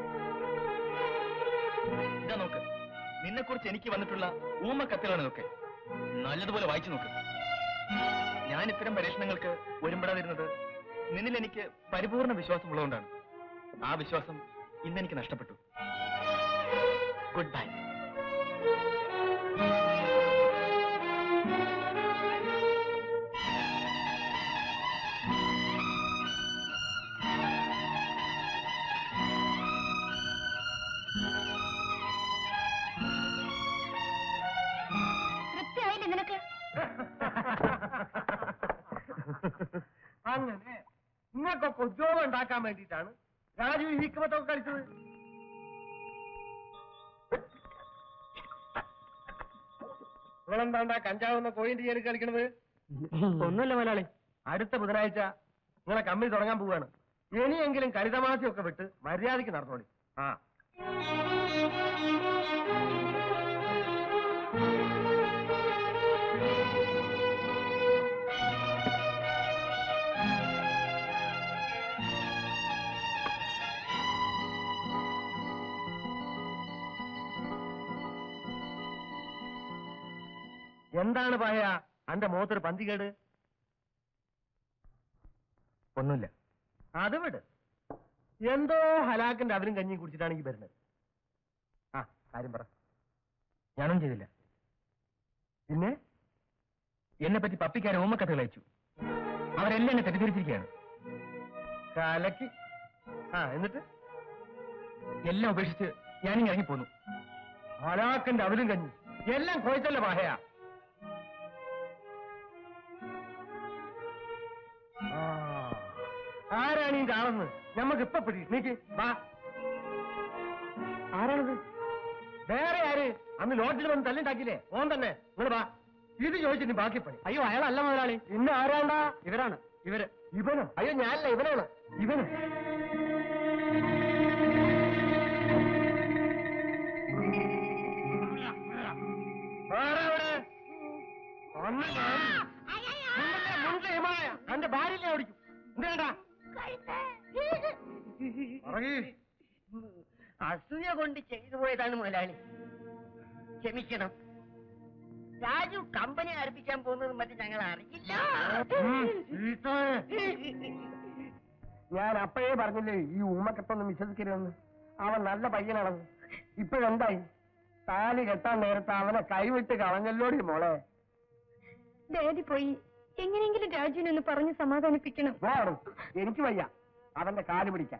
ഇതാ നോക്ക് നിന്നെക്കുറിച്ച് എനിക്ക് വന്നിട്ടുള്ള ഊമ കത്തുകളാണ് ഇതൊക്കെ നല്ലതുപോലെ വായിച്ചു നോക്ക് ഞാൻ ഇത്തരം പരീക്ഷണങ്ങൾക്ക് ഒരുമ്പെടാതിരുന്നത് നിന്നിൽ എനിക്ക് പരിപൂർണ വിശ്വാസമുള്ളതുകൊണ്ടാണ് ആ വിശ്വാസം ഇന്നെനിക്ക് നഷ്ടപ്പെട്ടു ഗുഡ് ബൈ തൃപ്തിയായില്ലേ നിനക്ക് അങ്ങനെ നിങ്ങൾക്കൊക്കെ ഉദ്യോഗം ഉണ്ടാക്കാൻ വേണ്ടിയിട്ടാണ് രാജു ഈ ഹിക്കുമത്തൊക്കെ കളിച്ചത് നിങ്ങളെന്താണ്ടാ കഞ്ചാവുന്ന കോയിന്റ് ചെയ്യാൻ കളിക്കണത് ഒന്നുമില്ല മലയാളി അടുത്ത ബുധനാഴ്ച നിങ്ങളെ കമ്പനി തുടങ്ങാൻ പോവുകയാണ് ഇനിയെങ്കിലും കളിതമാശയൊക്കെ വിട്ട് മര്യാദയ്ക്ക് നടന്നോളി ആ എന്താണ് പായ അന്റെ മുഖത്തൊരു പന്തികേട് ഒന്നുമില്ല അത് വിട് എന്തോ ഹലാക്കിന്റെ അവരും കഞ്ഞിയും കുടിച്ചിട്ടാണ് ഈ വരുന്നത് ആ കാര്യം പറ ഞാനും ചെയ്തില്ല പിന്നെ എന്നെ പറ്റി പപ്പിക്കാരെ ഓമക്കഥകൾ അയച്ചു അവരെല്ലാം എന്നെ തെറ്റിദ്ധരിച്ചിരിക്കുകയാണ് കലക്കി ആ എന്നിട്ട് എല്ലാം ഉപേക്ഷിച്ച് ഞാനിങ്ങ് ഇറങ്ങിപ്പോന്നു ഹലാക്കിന്റെ അവരും കഞ്ഞി എല്ലാം കുഴച്ചല്ല പാഹയാ ആ, ആരാണ് ഈ കാണുന്നത് ഞമ്മക്ക് ഇപ്പൊ പിടി നീക്ക് വാ ആരാണത് വേറെ ആര് അന്ന് ലോഡ്ജിൽ വന്ന് തല്ലുണ്ടാക്കിയില്ലേ ഓൻ തന്നെ നിങ്ങൾ വാ ഇത് ചോദിച്ചിട്ട് ബാക്കി പണി അയ്യോ അയാളല്ല മുതലാളി ഇന്ന് ആരാണ്ടാ ഇവരാണ് ഇവര് ഇവനോ അയ്യോ ഞാനല്ല ഇവനാണ് ഇവന് ആരാ അവിടെ? ഒന്ന് കാണും. മുണ്ടല്ലേ, മുണ്ടല്ലേ, ഹിമാലയ. തന്റെ ഭാര്യയിലെ ഓടിക്കും എന്താ അസൂയ കൊണ്ട് ചെയ്തു പോയതാണ് മുതലാളി ക്ഷമിക്കണം രാജു കമ്പനി ആരംഭിക്കാൻ പോകുന്നത് മറ്റും ഞങ്ങൾ അറിയില്ല ഞാൻ അപ്പോഴേ പറഞ്ഞില്ലേ ഈ ഉമ്മക്കെട്ടൊന്നും വിശ്വസിക്കരുതെന്ന് അവൻ നല്ല പയ്യനാണെന്ന് ഇപ്പോഴെന്തായി താലി കെട്ടാൻ നേരത്തെ അവനെ കൈവിട്ട് കളഞ്ഞല്ലോടി മോളെ ഡാഡി പോയി എങ്ങനെയെങ്കിലും രാജുവിനെ ഒന്ന് പറഞ്ഞ് സമാധാനിപ്പിക്കണം പോടും എനിക്ക് വയ്യ അവന്റെ കാല് പിടിക്കാൻ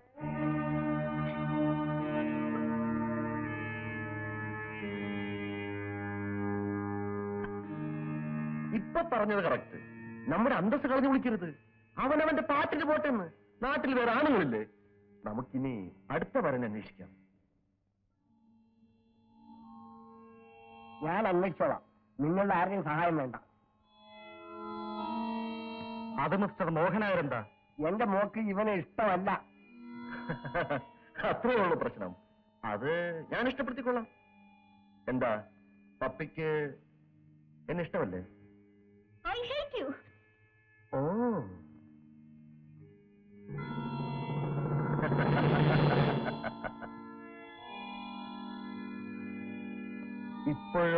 ഇപ്പൊ പറഞ്ഞത് കറക്റ്റ് നമ്മുടെ അന്തസ് കളഞ്ഞു വിളിക്കരുത് അവനവന്റെ പാട്ടിന് പോട്ടെന്ന് നാട്ടിൽ വേറെ ആണുങ്ങളില്ലേ നമുക്കിനി അടുത്ത വരനെ അന്വേഷിക്കാം ഞാൻ അന്വേഷിച്ചോളാം നിങ്ങളുടെ ആരുടെയും സഹായം വേണ്ട അത് മിസ്റ്റർ മോഹനായരെന്താ എന്റെ മോക്ക് ഇവനെ ഇഷ്ടമല്ല അത്രേ ഉള്ളൂ പ്രശ്നം അത് ഞാൻ ഇഷ്ടപ്പെടുത്തിക്കൊള്ളാം എന്താ പപ്പിക്ക് എന്നെ ഇഷ്ടമല്ലേ ഐ ഹേറ്റ് യു ഓ ഇപ്പോഴോ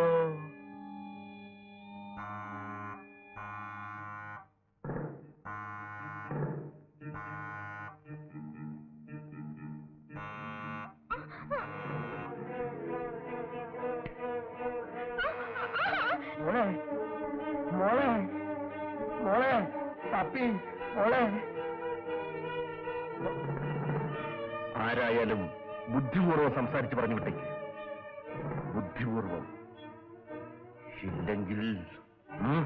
മോളെ മോളെ മോളെ തപ്പി മോളെ ആരായാലും ബുദ്ധിപൂർവ്വം സംസാരിച്ച് പറഞ്ഞു വിട്ടേക്ക് ബുദ്ധിപൂർവം ഇല്ലെങ്കിൽ ഉം?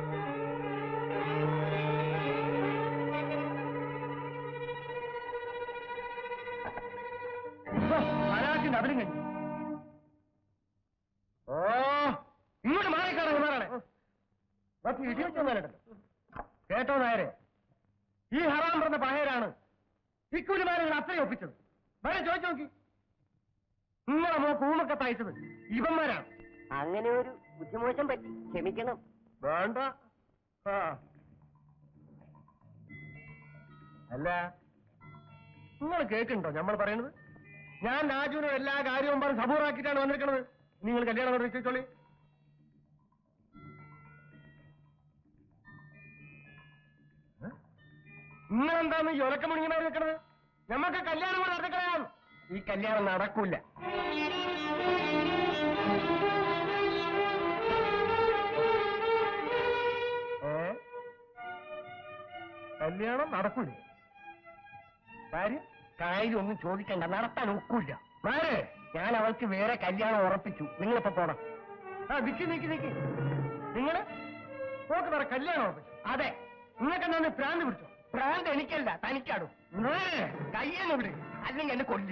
ഹലാക്കിന്റെ അവരും കഴിഞ്ഞു ഓ ഇങ്ങോട്ട് മാറിക്കാണോ മാറാണേ ഇടിവെച്ചോ കേട്ടോ നായരെ ഈ ഹറാം പറഞ്ഞ പഹയരാണ് ഇക്കുരുമാരെ അത്രയും ഒപ്പിച്ചത് വേറെ ചോദിച്ചു നോക്കി നിങ്ങളെ മോക്ക് ഊമക്കത്ത് അയച്ചത് ഇവന്മാരാണ് അങ്ങനെ ഒരു ബുദ്ധിമോശം പറ്റി ക്ഷമിക്കണം വേണ്ട ആ അല്ല നിങ്ങൾ കേൾക്കുന്നുണ്ടോ നമ്മൾ പറയുന്നത് ഞാൻ രാജുവിനോട് എല്ലാ കാര്യവും പറഞ്ഞ് സബൂറാക്കിയിട്ടാണ് വന്നിരിക്കുന്നത് നിങ്ങൾ കല്യാണം കൊണ്ട് നിശ്ചയിച്ചോളി നിങ്ങളെന്താന്ന് ഈ ഒലക്ക മുണിങ്ങി നിൽക്കണത് ഞമ്മക്ക് കല്യാണം കൂടെ നടത്തിക്കളയാം ഈ കല്യാണം നടക്കൂല ഏ കല്യാണം നടക്കൂലേ കാര്യം കാര്യം ഒന്നും ചോദിക്കണ്ട നടത്താൻ ഒക്കൂല മാരെ ഞാൻ അവൾക്ക് വേറെ കല്യാണം ഉറപ്പിച്ചു നിങ്ങളിപ്പോ പോണം ആ നിക്ക് നിക്ക് നിക്ക് നിങ്ങള് പോക്ക് വേറെ കല്യാണം ഉറപ്പിച്ചു അതെ നിങ്ങൾക്ക് എന്താ പ്രാന്ത് പിടിച്ചോ പ്രാന്ത് എനിക്കല്ല തനിക്കാടും കയ്യെന്ന് വിട് അല്ലെങ്കിൽ എന്നെ കൊല്ല്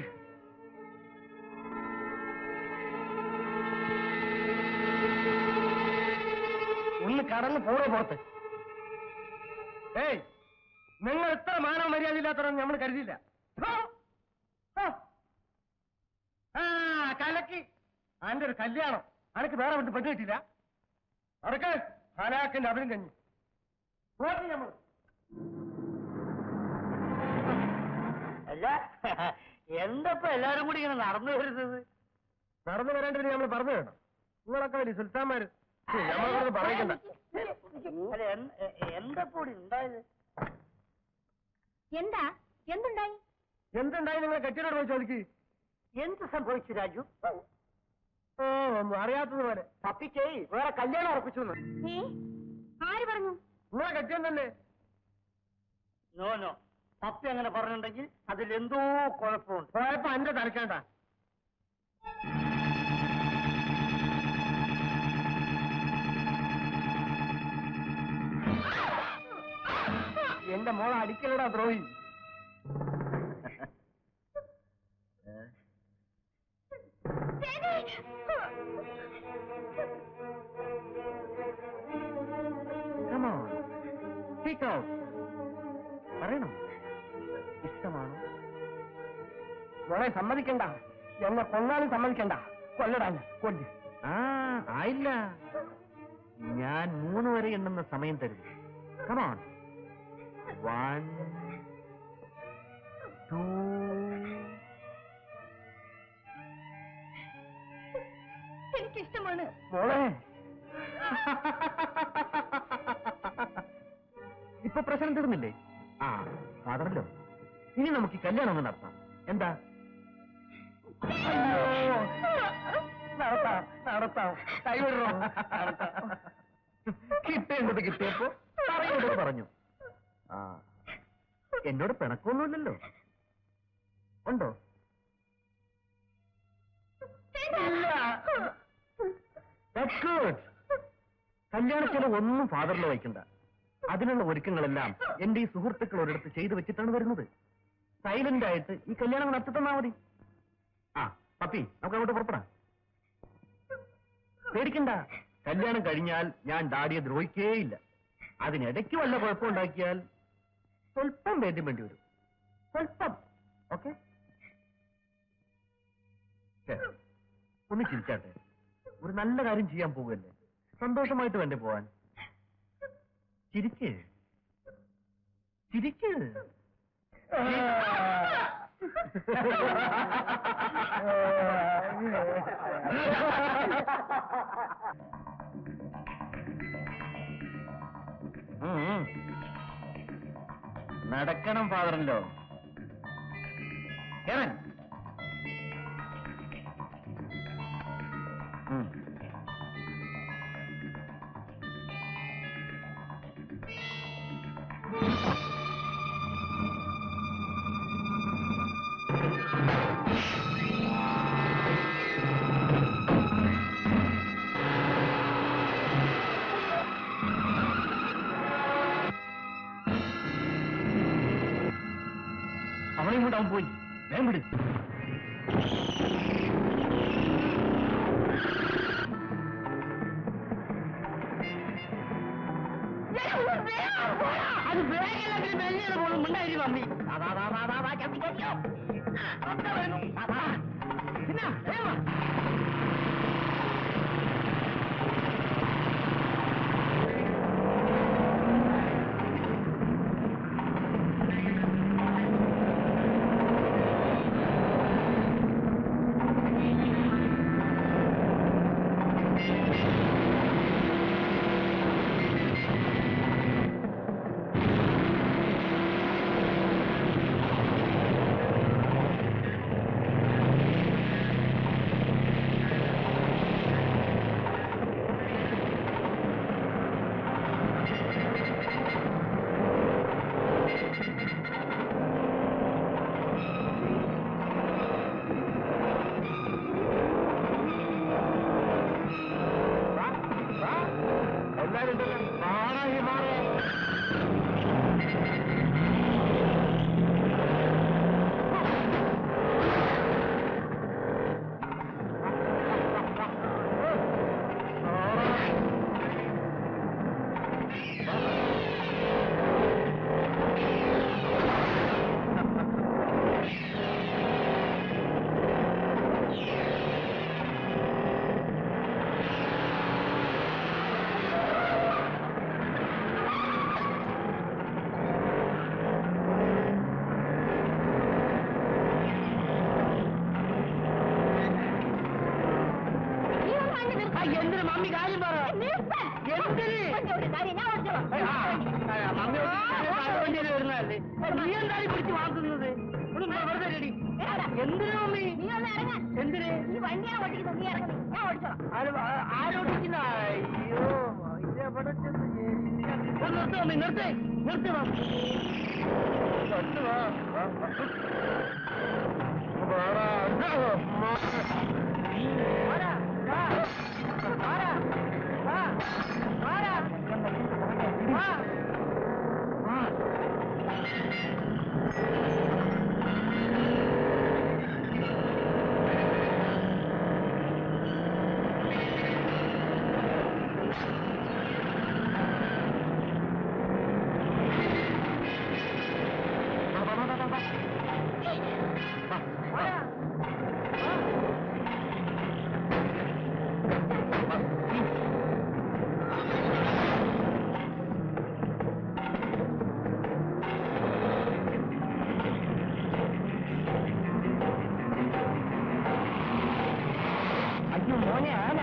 ഒന്ന് കടന്ന് പോണോ പുറത്ത് ഏയ് നിങ്ങൾ ഇത്ര മാനവ മര്യാദ ഇല്ലാത്തവരാണ് നമ്മൾ കരുതിയില്ല ഹോ! ഹോ! ആ കലക്കി അന്റെ ഒരു കല്യാണം അനക്ക് വേറെ വിട്ട് പെണ്ണ് കിട്ടില്ല അടക്ക് ഹലാക്കിന്റെ അവരും കഞ്ഞി പോട്ടെ നമ്മൾ അല്ല എന്തപ്പോ എല്ലാരും കൂടി ഇങ്ങനെ നടന്നു വരുന്നത് നടന്നു വരേണ്ടതിന് നമ്മൾ പറഞ്ഞു വേണം നിങ്ങളൊക്കെ വലിയ സുൽത്താന്മാര് ഞമ്മളോട് പറയിക്കണ്ട അല്ല എന്ത്- എ- എന്താ കൂടി ഉണ്ടായത് എന്താ എന്തുണ്ടായി എന്തുണ്ടായി നിങ്ങൾ കെട്ടിനോട് പോയി ചോദിക്ക് എന്ത് സംഭവിച്ചു രാജു ഓ ഒന്നും അറിയാത്തതുപോലെ പപ്പിക്കേ വേറെ കല്യാണം ഉറപ്പിച്ചു എന്ന്. ഏ ആര് പറഞ്ഞു നിങ്ങളെ കെട്ടിയൻ തന്നെ നോ നോ പപ്പി അങ്ങനെ പറഞ്ഞിട്ടുണ്ടെങ്കിൽ അതിൽ എന്തോ കുഴപ്പമുണ്ട് പോയപ്പോ എന്റെ തരക്കേണ്ട എന്റെ മോളെ അടിക്കലടാ ദ്രോഹി Come on. Speak out. പറയണം ഇഷ്ടമാണോ മോളെ സമ്മതിക്കണ്ട എന്നെ കൊന്നാലും സമ്മതിക്കണ്ട കൊല്ലടാ ഞാൻ കൊല്ല് ആ ആയില്ല ഞാൻ മൂന്ന് വരെ എണ്ണുന്ന സമയം തരും കമോൺ വൺ ടു എനിക്കിഷ്ടമാണ് മോളെ ഇപ്പൊ പ്രശ്നം തീർന്നില്ലേ ആ ഫാദറല്ലോ ഇനി നമുക്ക് ഈ കല്യാണം ഒന്ന് നടത്താം എന്താ അയ്യോ നടത്താം നടത്താം കൈവിടണോ നടത്താം കിട്ടേണ്ടത് കിട്ടിയപ്പോ പറയുന്നത് പറഞ്ഞു ആ എന്നോട് പിണക്കൊന്നുമില്ലല്ലോ ഉണ്ടോ That's good. കല്യാണ ചെലവ് ഒന്നും ഫാദറിൽ വയ്ക്കണ്ട അതിനുള്ള ഒരുക്കങ്ങളെല്ലാം എന്റെ ഈ സുഹൃത്തുക്കൾ ഒരിടത്ത് ചെയ്തു വെച്ചിട്ടാണ് വരുന്നത് സൈലന്റ് ആയിട്ട് ഈ കല്യാണം നടത്തി തന്നാ മതി ആ പപ്പി നമുക്ക് അങ്ങോട്ട് പുറപ്പെടാം പേടിക്കണ്ട കല്യാണം കഴിഞ്ഞാൽ ഞാൻ ഡാഡിയെ ദ്രോഹിക്കേയില്ല അതിനിടയ്ക്ക് വല്ല കുഴപ്പമുണ്ടാക്കിയാൽ സ്വല്പം വേദ്യം വേണ്ടി വരും സ്വല്പം ഓക്കെ ഒന്ന് ചിരിച്ചാട്ടെ ഒരു നല്ല കാര്യം ചെയ്യാൻ പോവുകയല്ലേ സന്തോഷമായിട്ട് വേണ്ടേ പോവാൻ ചിരിക്ക് ചിരിക്ക് ഉം. നടക്കണം ഫാദറല്ലോ കേറൻ ഉം. അവനെയും കൊണ്ട് അവൻ പോയി വേഗം വിട് അത് വേഗം മെല്ലിയാണ് പോലും ഉണ്ടായിരുന്നു മമ്മി പിന്നെ വേഗം വാ. ആ നീ എന്താണ് ഈ പിടിച്ച് വാങ്ങുന്നത് ഒന്ന് വെറുതെ ready. എന്തിനാ മമ്മി നീ ഒന്ന് ഇറങ്ങാൻ എന്തിന് നീ വണ്ടിയാണ് ഓടിക്കുന്നത് നീ ഇറങ്ങുന്നു ഞാൻ ഓടിച്ചോളാം ആരോടിക്കുന്ന അയ്യോ ഇതെവിടെ ചെന്ന് ചേരുന്നു? ഒന്ന് നിർത്ത് മമ്മി നിർത്ത് നിർത്ത് മമ്മി നിർത്ത് വാ. വാ, വാ. വാടാ. വാടാ. വാ. വാടാ. വാ. വാടാ. വാ. വാ. അയ്യോ മോനെ ആന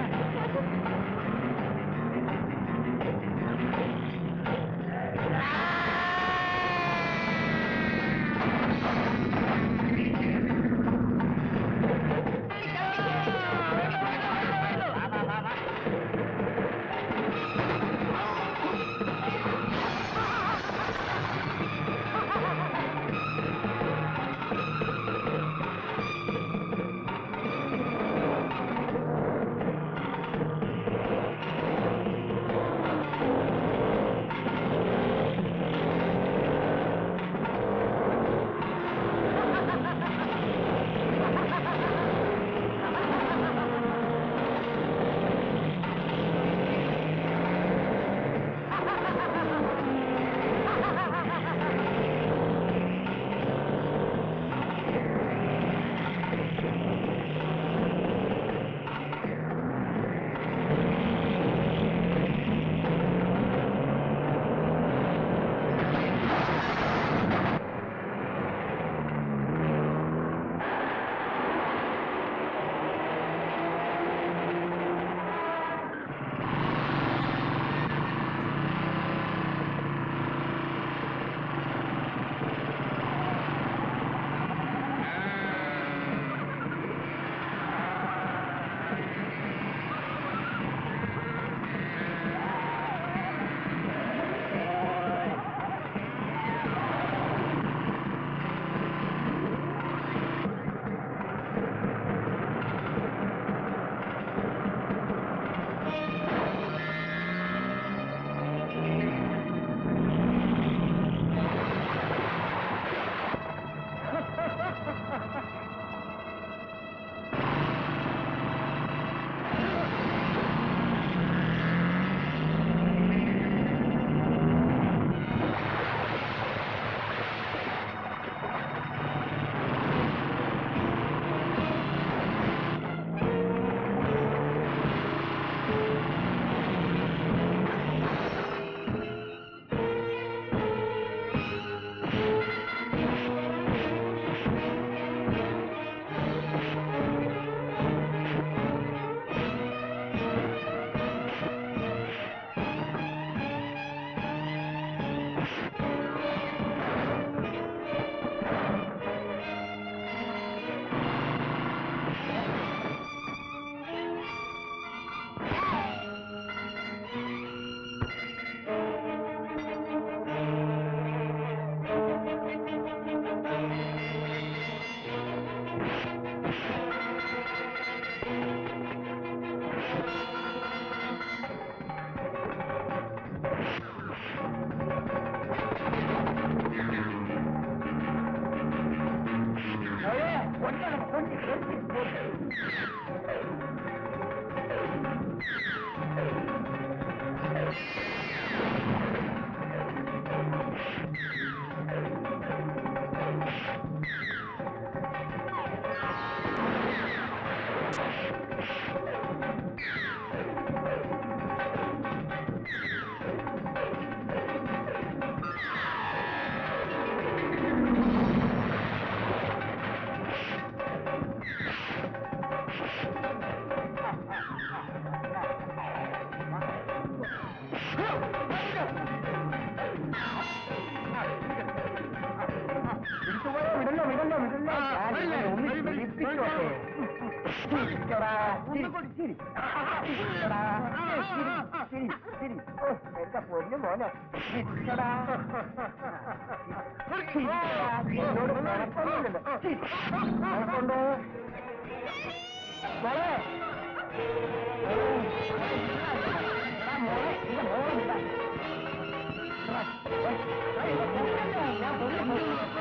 ഒന്ന് ചിരിപ്പിച്ചോട്ടെ. ചിരിക്കടാ, ചിരി, ചിരി. ചിരിക്കടാ. ചിരി, ചിരി. ഓ, എന്റെ പൊന്നു മോനെ ചിരിക്കടാ. ചിരിക്കടാ. എന്നോട് കുഴപ്പമൊന്നുമില്ലല്ലോ. ചിരി. കുഴപ്പമുണ്ടോ? മോളെ എടാ മോളെ ഇല്ല മോളെ ഇല്ല ഞാൻ പോയി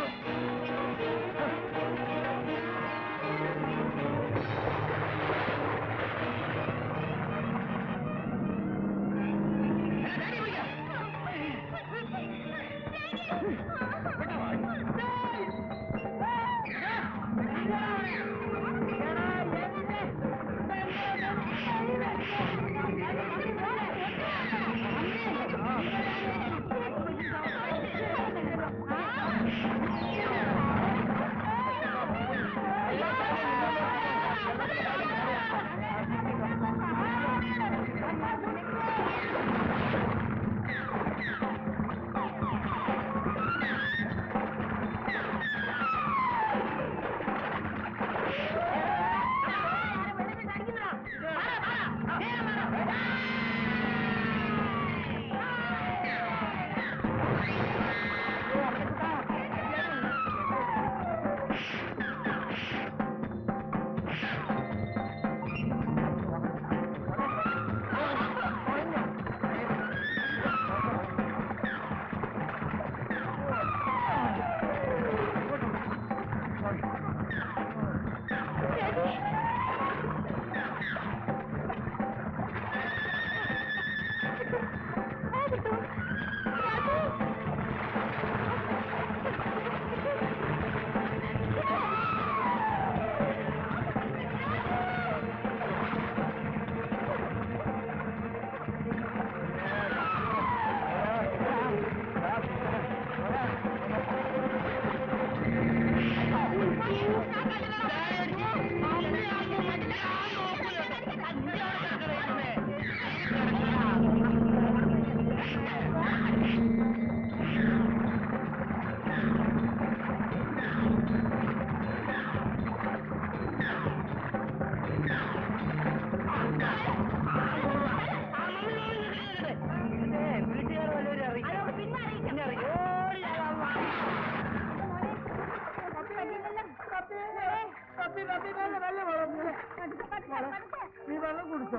നീ വെള്ളം കുടിച്ചോ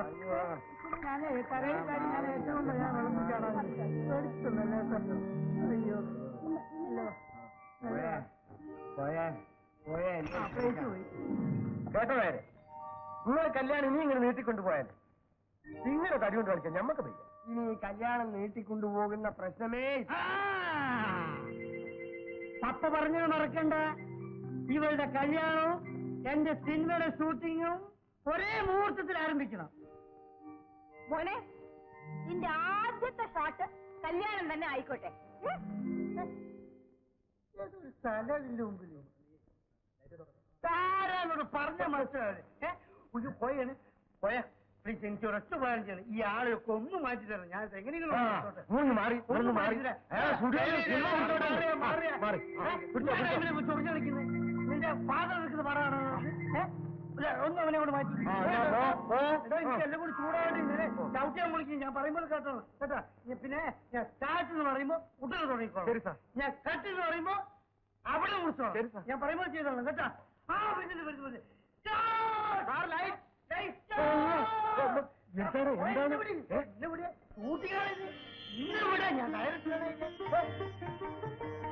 ഞാനേ കരയിൽ കാര്യം ഞാൻ ഏറ്റവും ഞാൻ വെള്ളം കുടിക്കാറാണ് പേടിച്ചല്ലേ അയ്യോ പോയേ പോയേ പോയേ ആ, പേടിച്ചു പോയി കേട്ടോ നേരെ നിങ്ങൾ കല്യാണം ഇനി ഇങ്ങനെ നീട്ടിക്കൊണ്ടുപോയാൽ ഇങ്ങനെ തടി കൊണ്ട് കളിക്കാൻ ഞമ്മക്ക് വയ്യ ഇനി ഈ കല്യാണം നീട്ടിക്കൊണ്ടുപോകുന്ന പ്രശ്നമേ ഇല്ല. പപ്പ പറഞ്ഞു മറക്കണ്ട ഇവളുടെ കല്യാണവും എന്റെ സിനിമയുടെ ഷൂട്ടിങ്ങും ഒരേ മുഹൂർത്തത്തിൽ ആരംഭിക്കണം മോനെ നിന്റെ ആദ്യത്തെ ഷോട്ട് കല്യാണം തന്നെ ആയിക്കോട്ടെ ഉം? ഏതൊരു സ്ഥലം ഇതിന്റെ മുമ്പിൽ താരാനോട് പറഞ്ഞ മനസ്സിലായത് ഒരു പോയാണ് പോയ പ്ലീസ് എനിക്ക് ഒരൊറ്റ ഉപകാരം ചെയ്യണം ഈ ആളെയൊക്കെ ഒന്ന് മാറ്റി തരണം ഞാൻ ഇത് എങ്ങനെയെങ്കിലും ആ, നോക്കിക്കോട്ടെ. ഒന്ന് മാറി, ഒന്ന് ഒന്ന് മാറി. മാറ്റി തരാം. ആ, സ്റ്റുഡിയോയിൽ ഏയ്, സിനിമ ഏയ്, കണ്ടോട്ടെ. മാറിയാ, മാറിയാ. ആ, മാറി. ഏ? പിടിച്ചോ, ഞാൻ പിടിച്ചോ. എങ്ങനെ ഇപ്പൊ ചൊറിഞ്ഞ് നിൽക്കുന്നത്? നിന്റെ ഫാദർ നിൽക്കുന്ന പടമാണ് ഇല്ല, ഒന്ന് അവനെ കൂടെ മാറ്റി ആ, ആ, ആ, ആ. എടോ, എനിക്ക് എല്ലാം കൂടി ചൂടാവേണ്ടി ഇങ്ങനെ ചവിട്ടിയാൻ വിളിക്കും ഞാൻ പറയുമ്പോൾ കേട്ടോ കേട്ടോ ഞാൻ പിന്നെ ഞാൻ സ്റ്റാർട്ട് എന്ന് പറയുമ്പോ കുട്ടികൾ തുടങ്ങിക്കോളാം ശരി, സാർ. ഞാൻ കട്ട് എന്ന് പറയുമ്പോ അവിടെ കുറിച്ചോളാം ശരി, സാർ. ഞാൻ പറയുമ്പോൾ ചെയ്തോളാം കേട്ടോ ആ വരുന്നത് വരുന്നത് വരുന്നത് സാർ, ലൈറ്റ്. ലൈറ്റ് ഓ, ഓ, ഓ, എന്താണ്, എന്താണ്? ഏ? ഇന്നിവിടെ ഷൂട്ടിങ്ങാണിത് ഇന്നിവിടെ ഞാൻ ഡയറക്ടറാണ്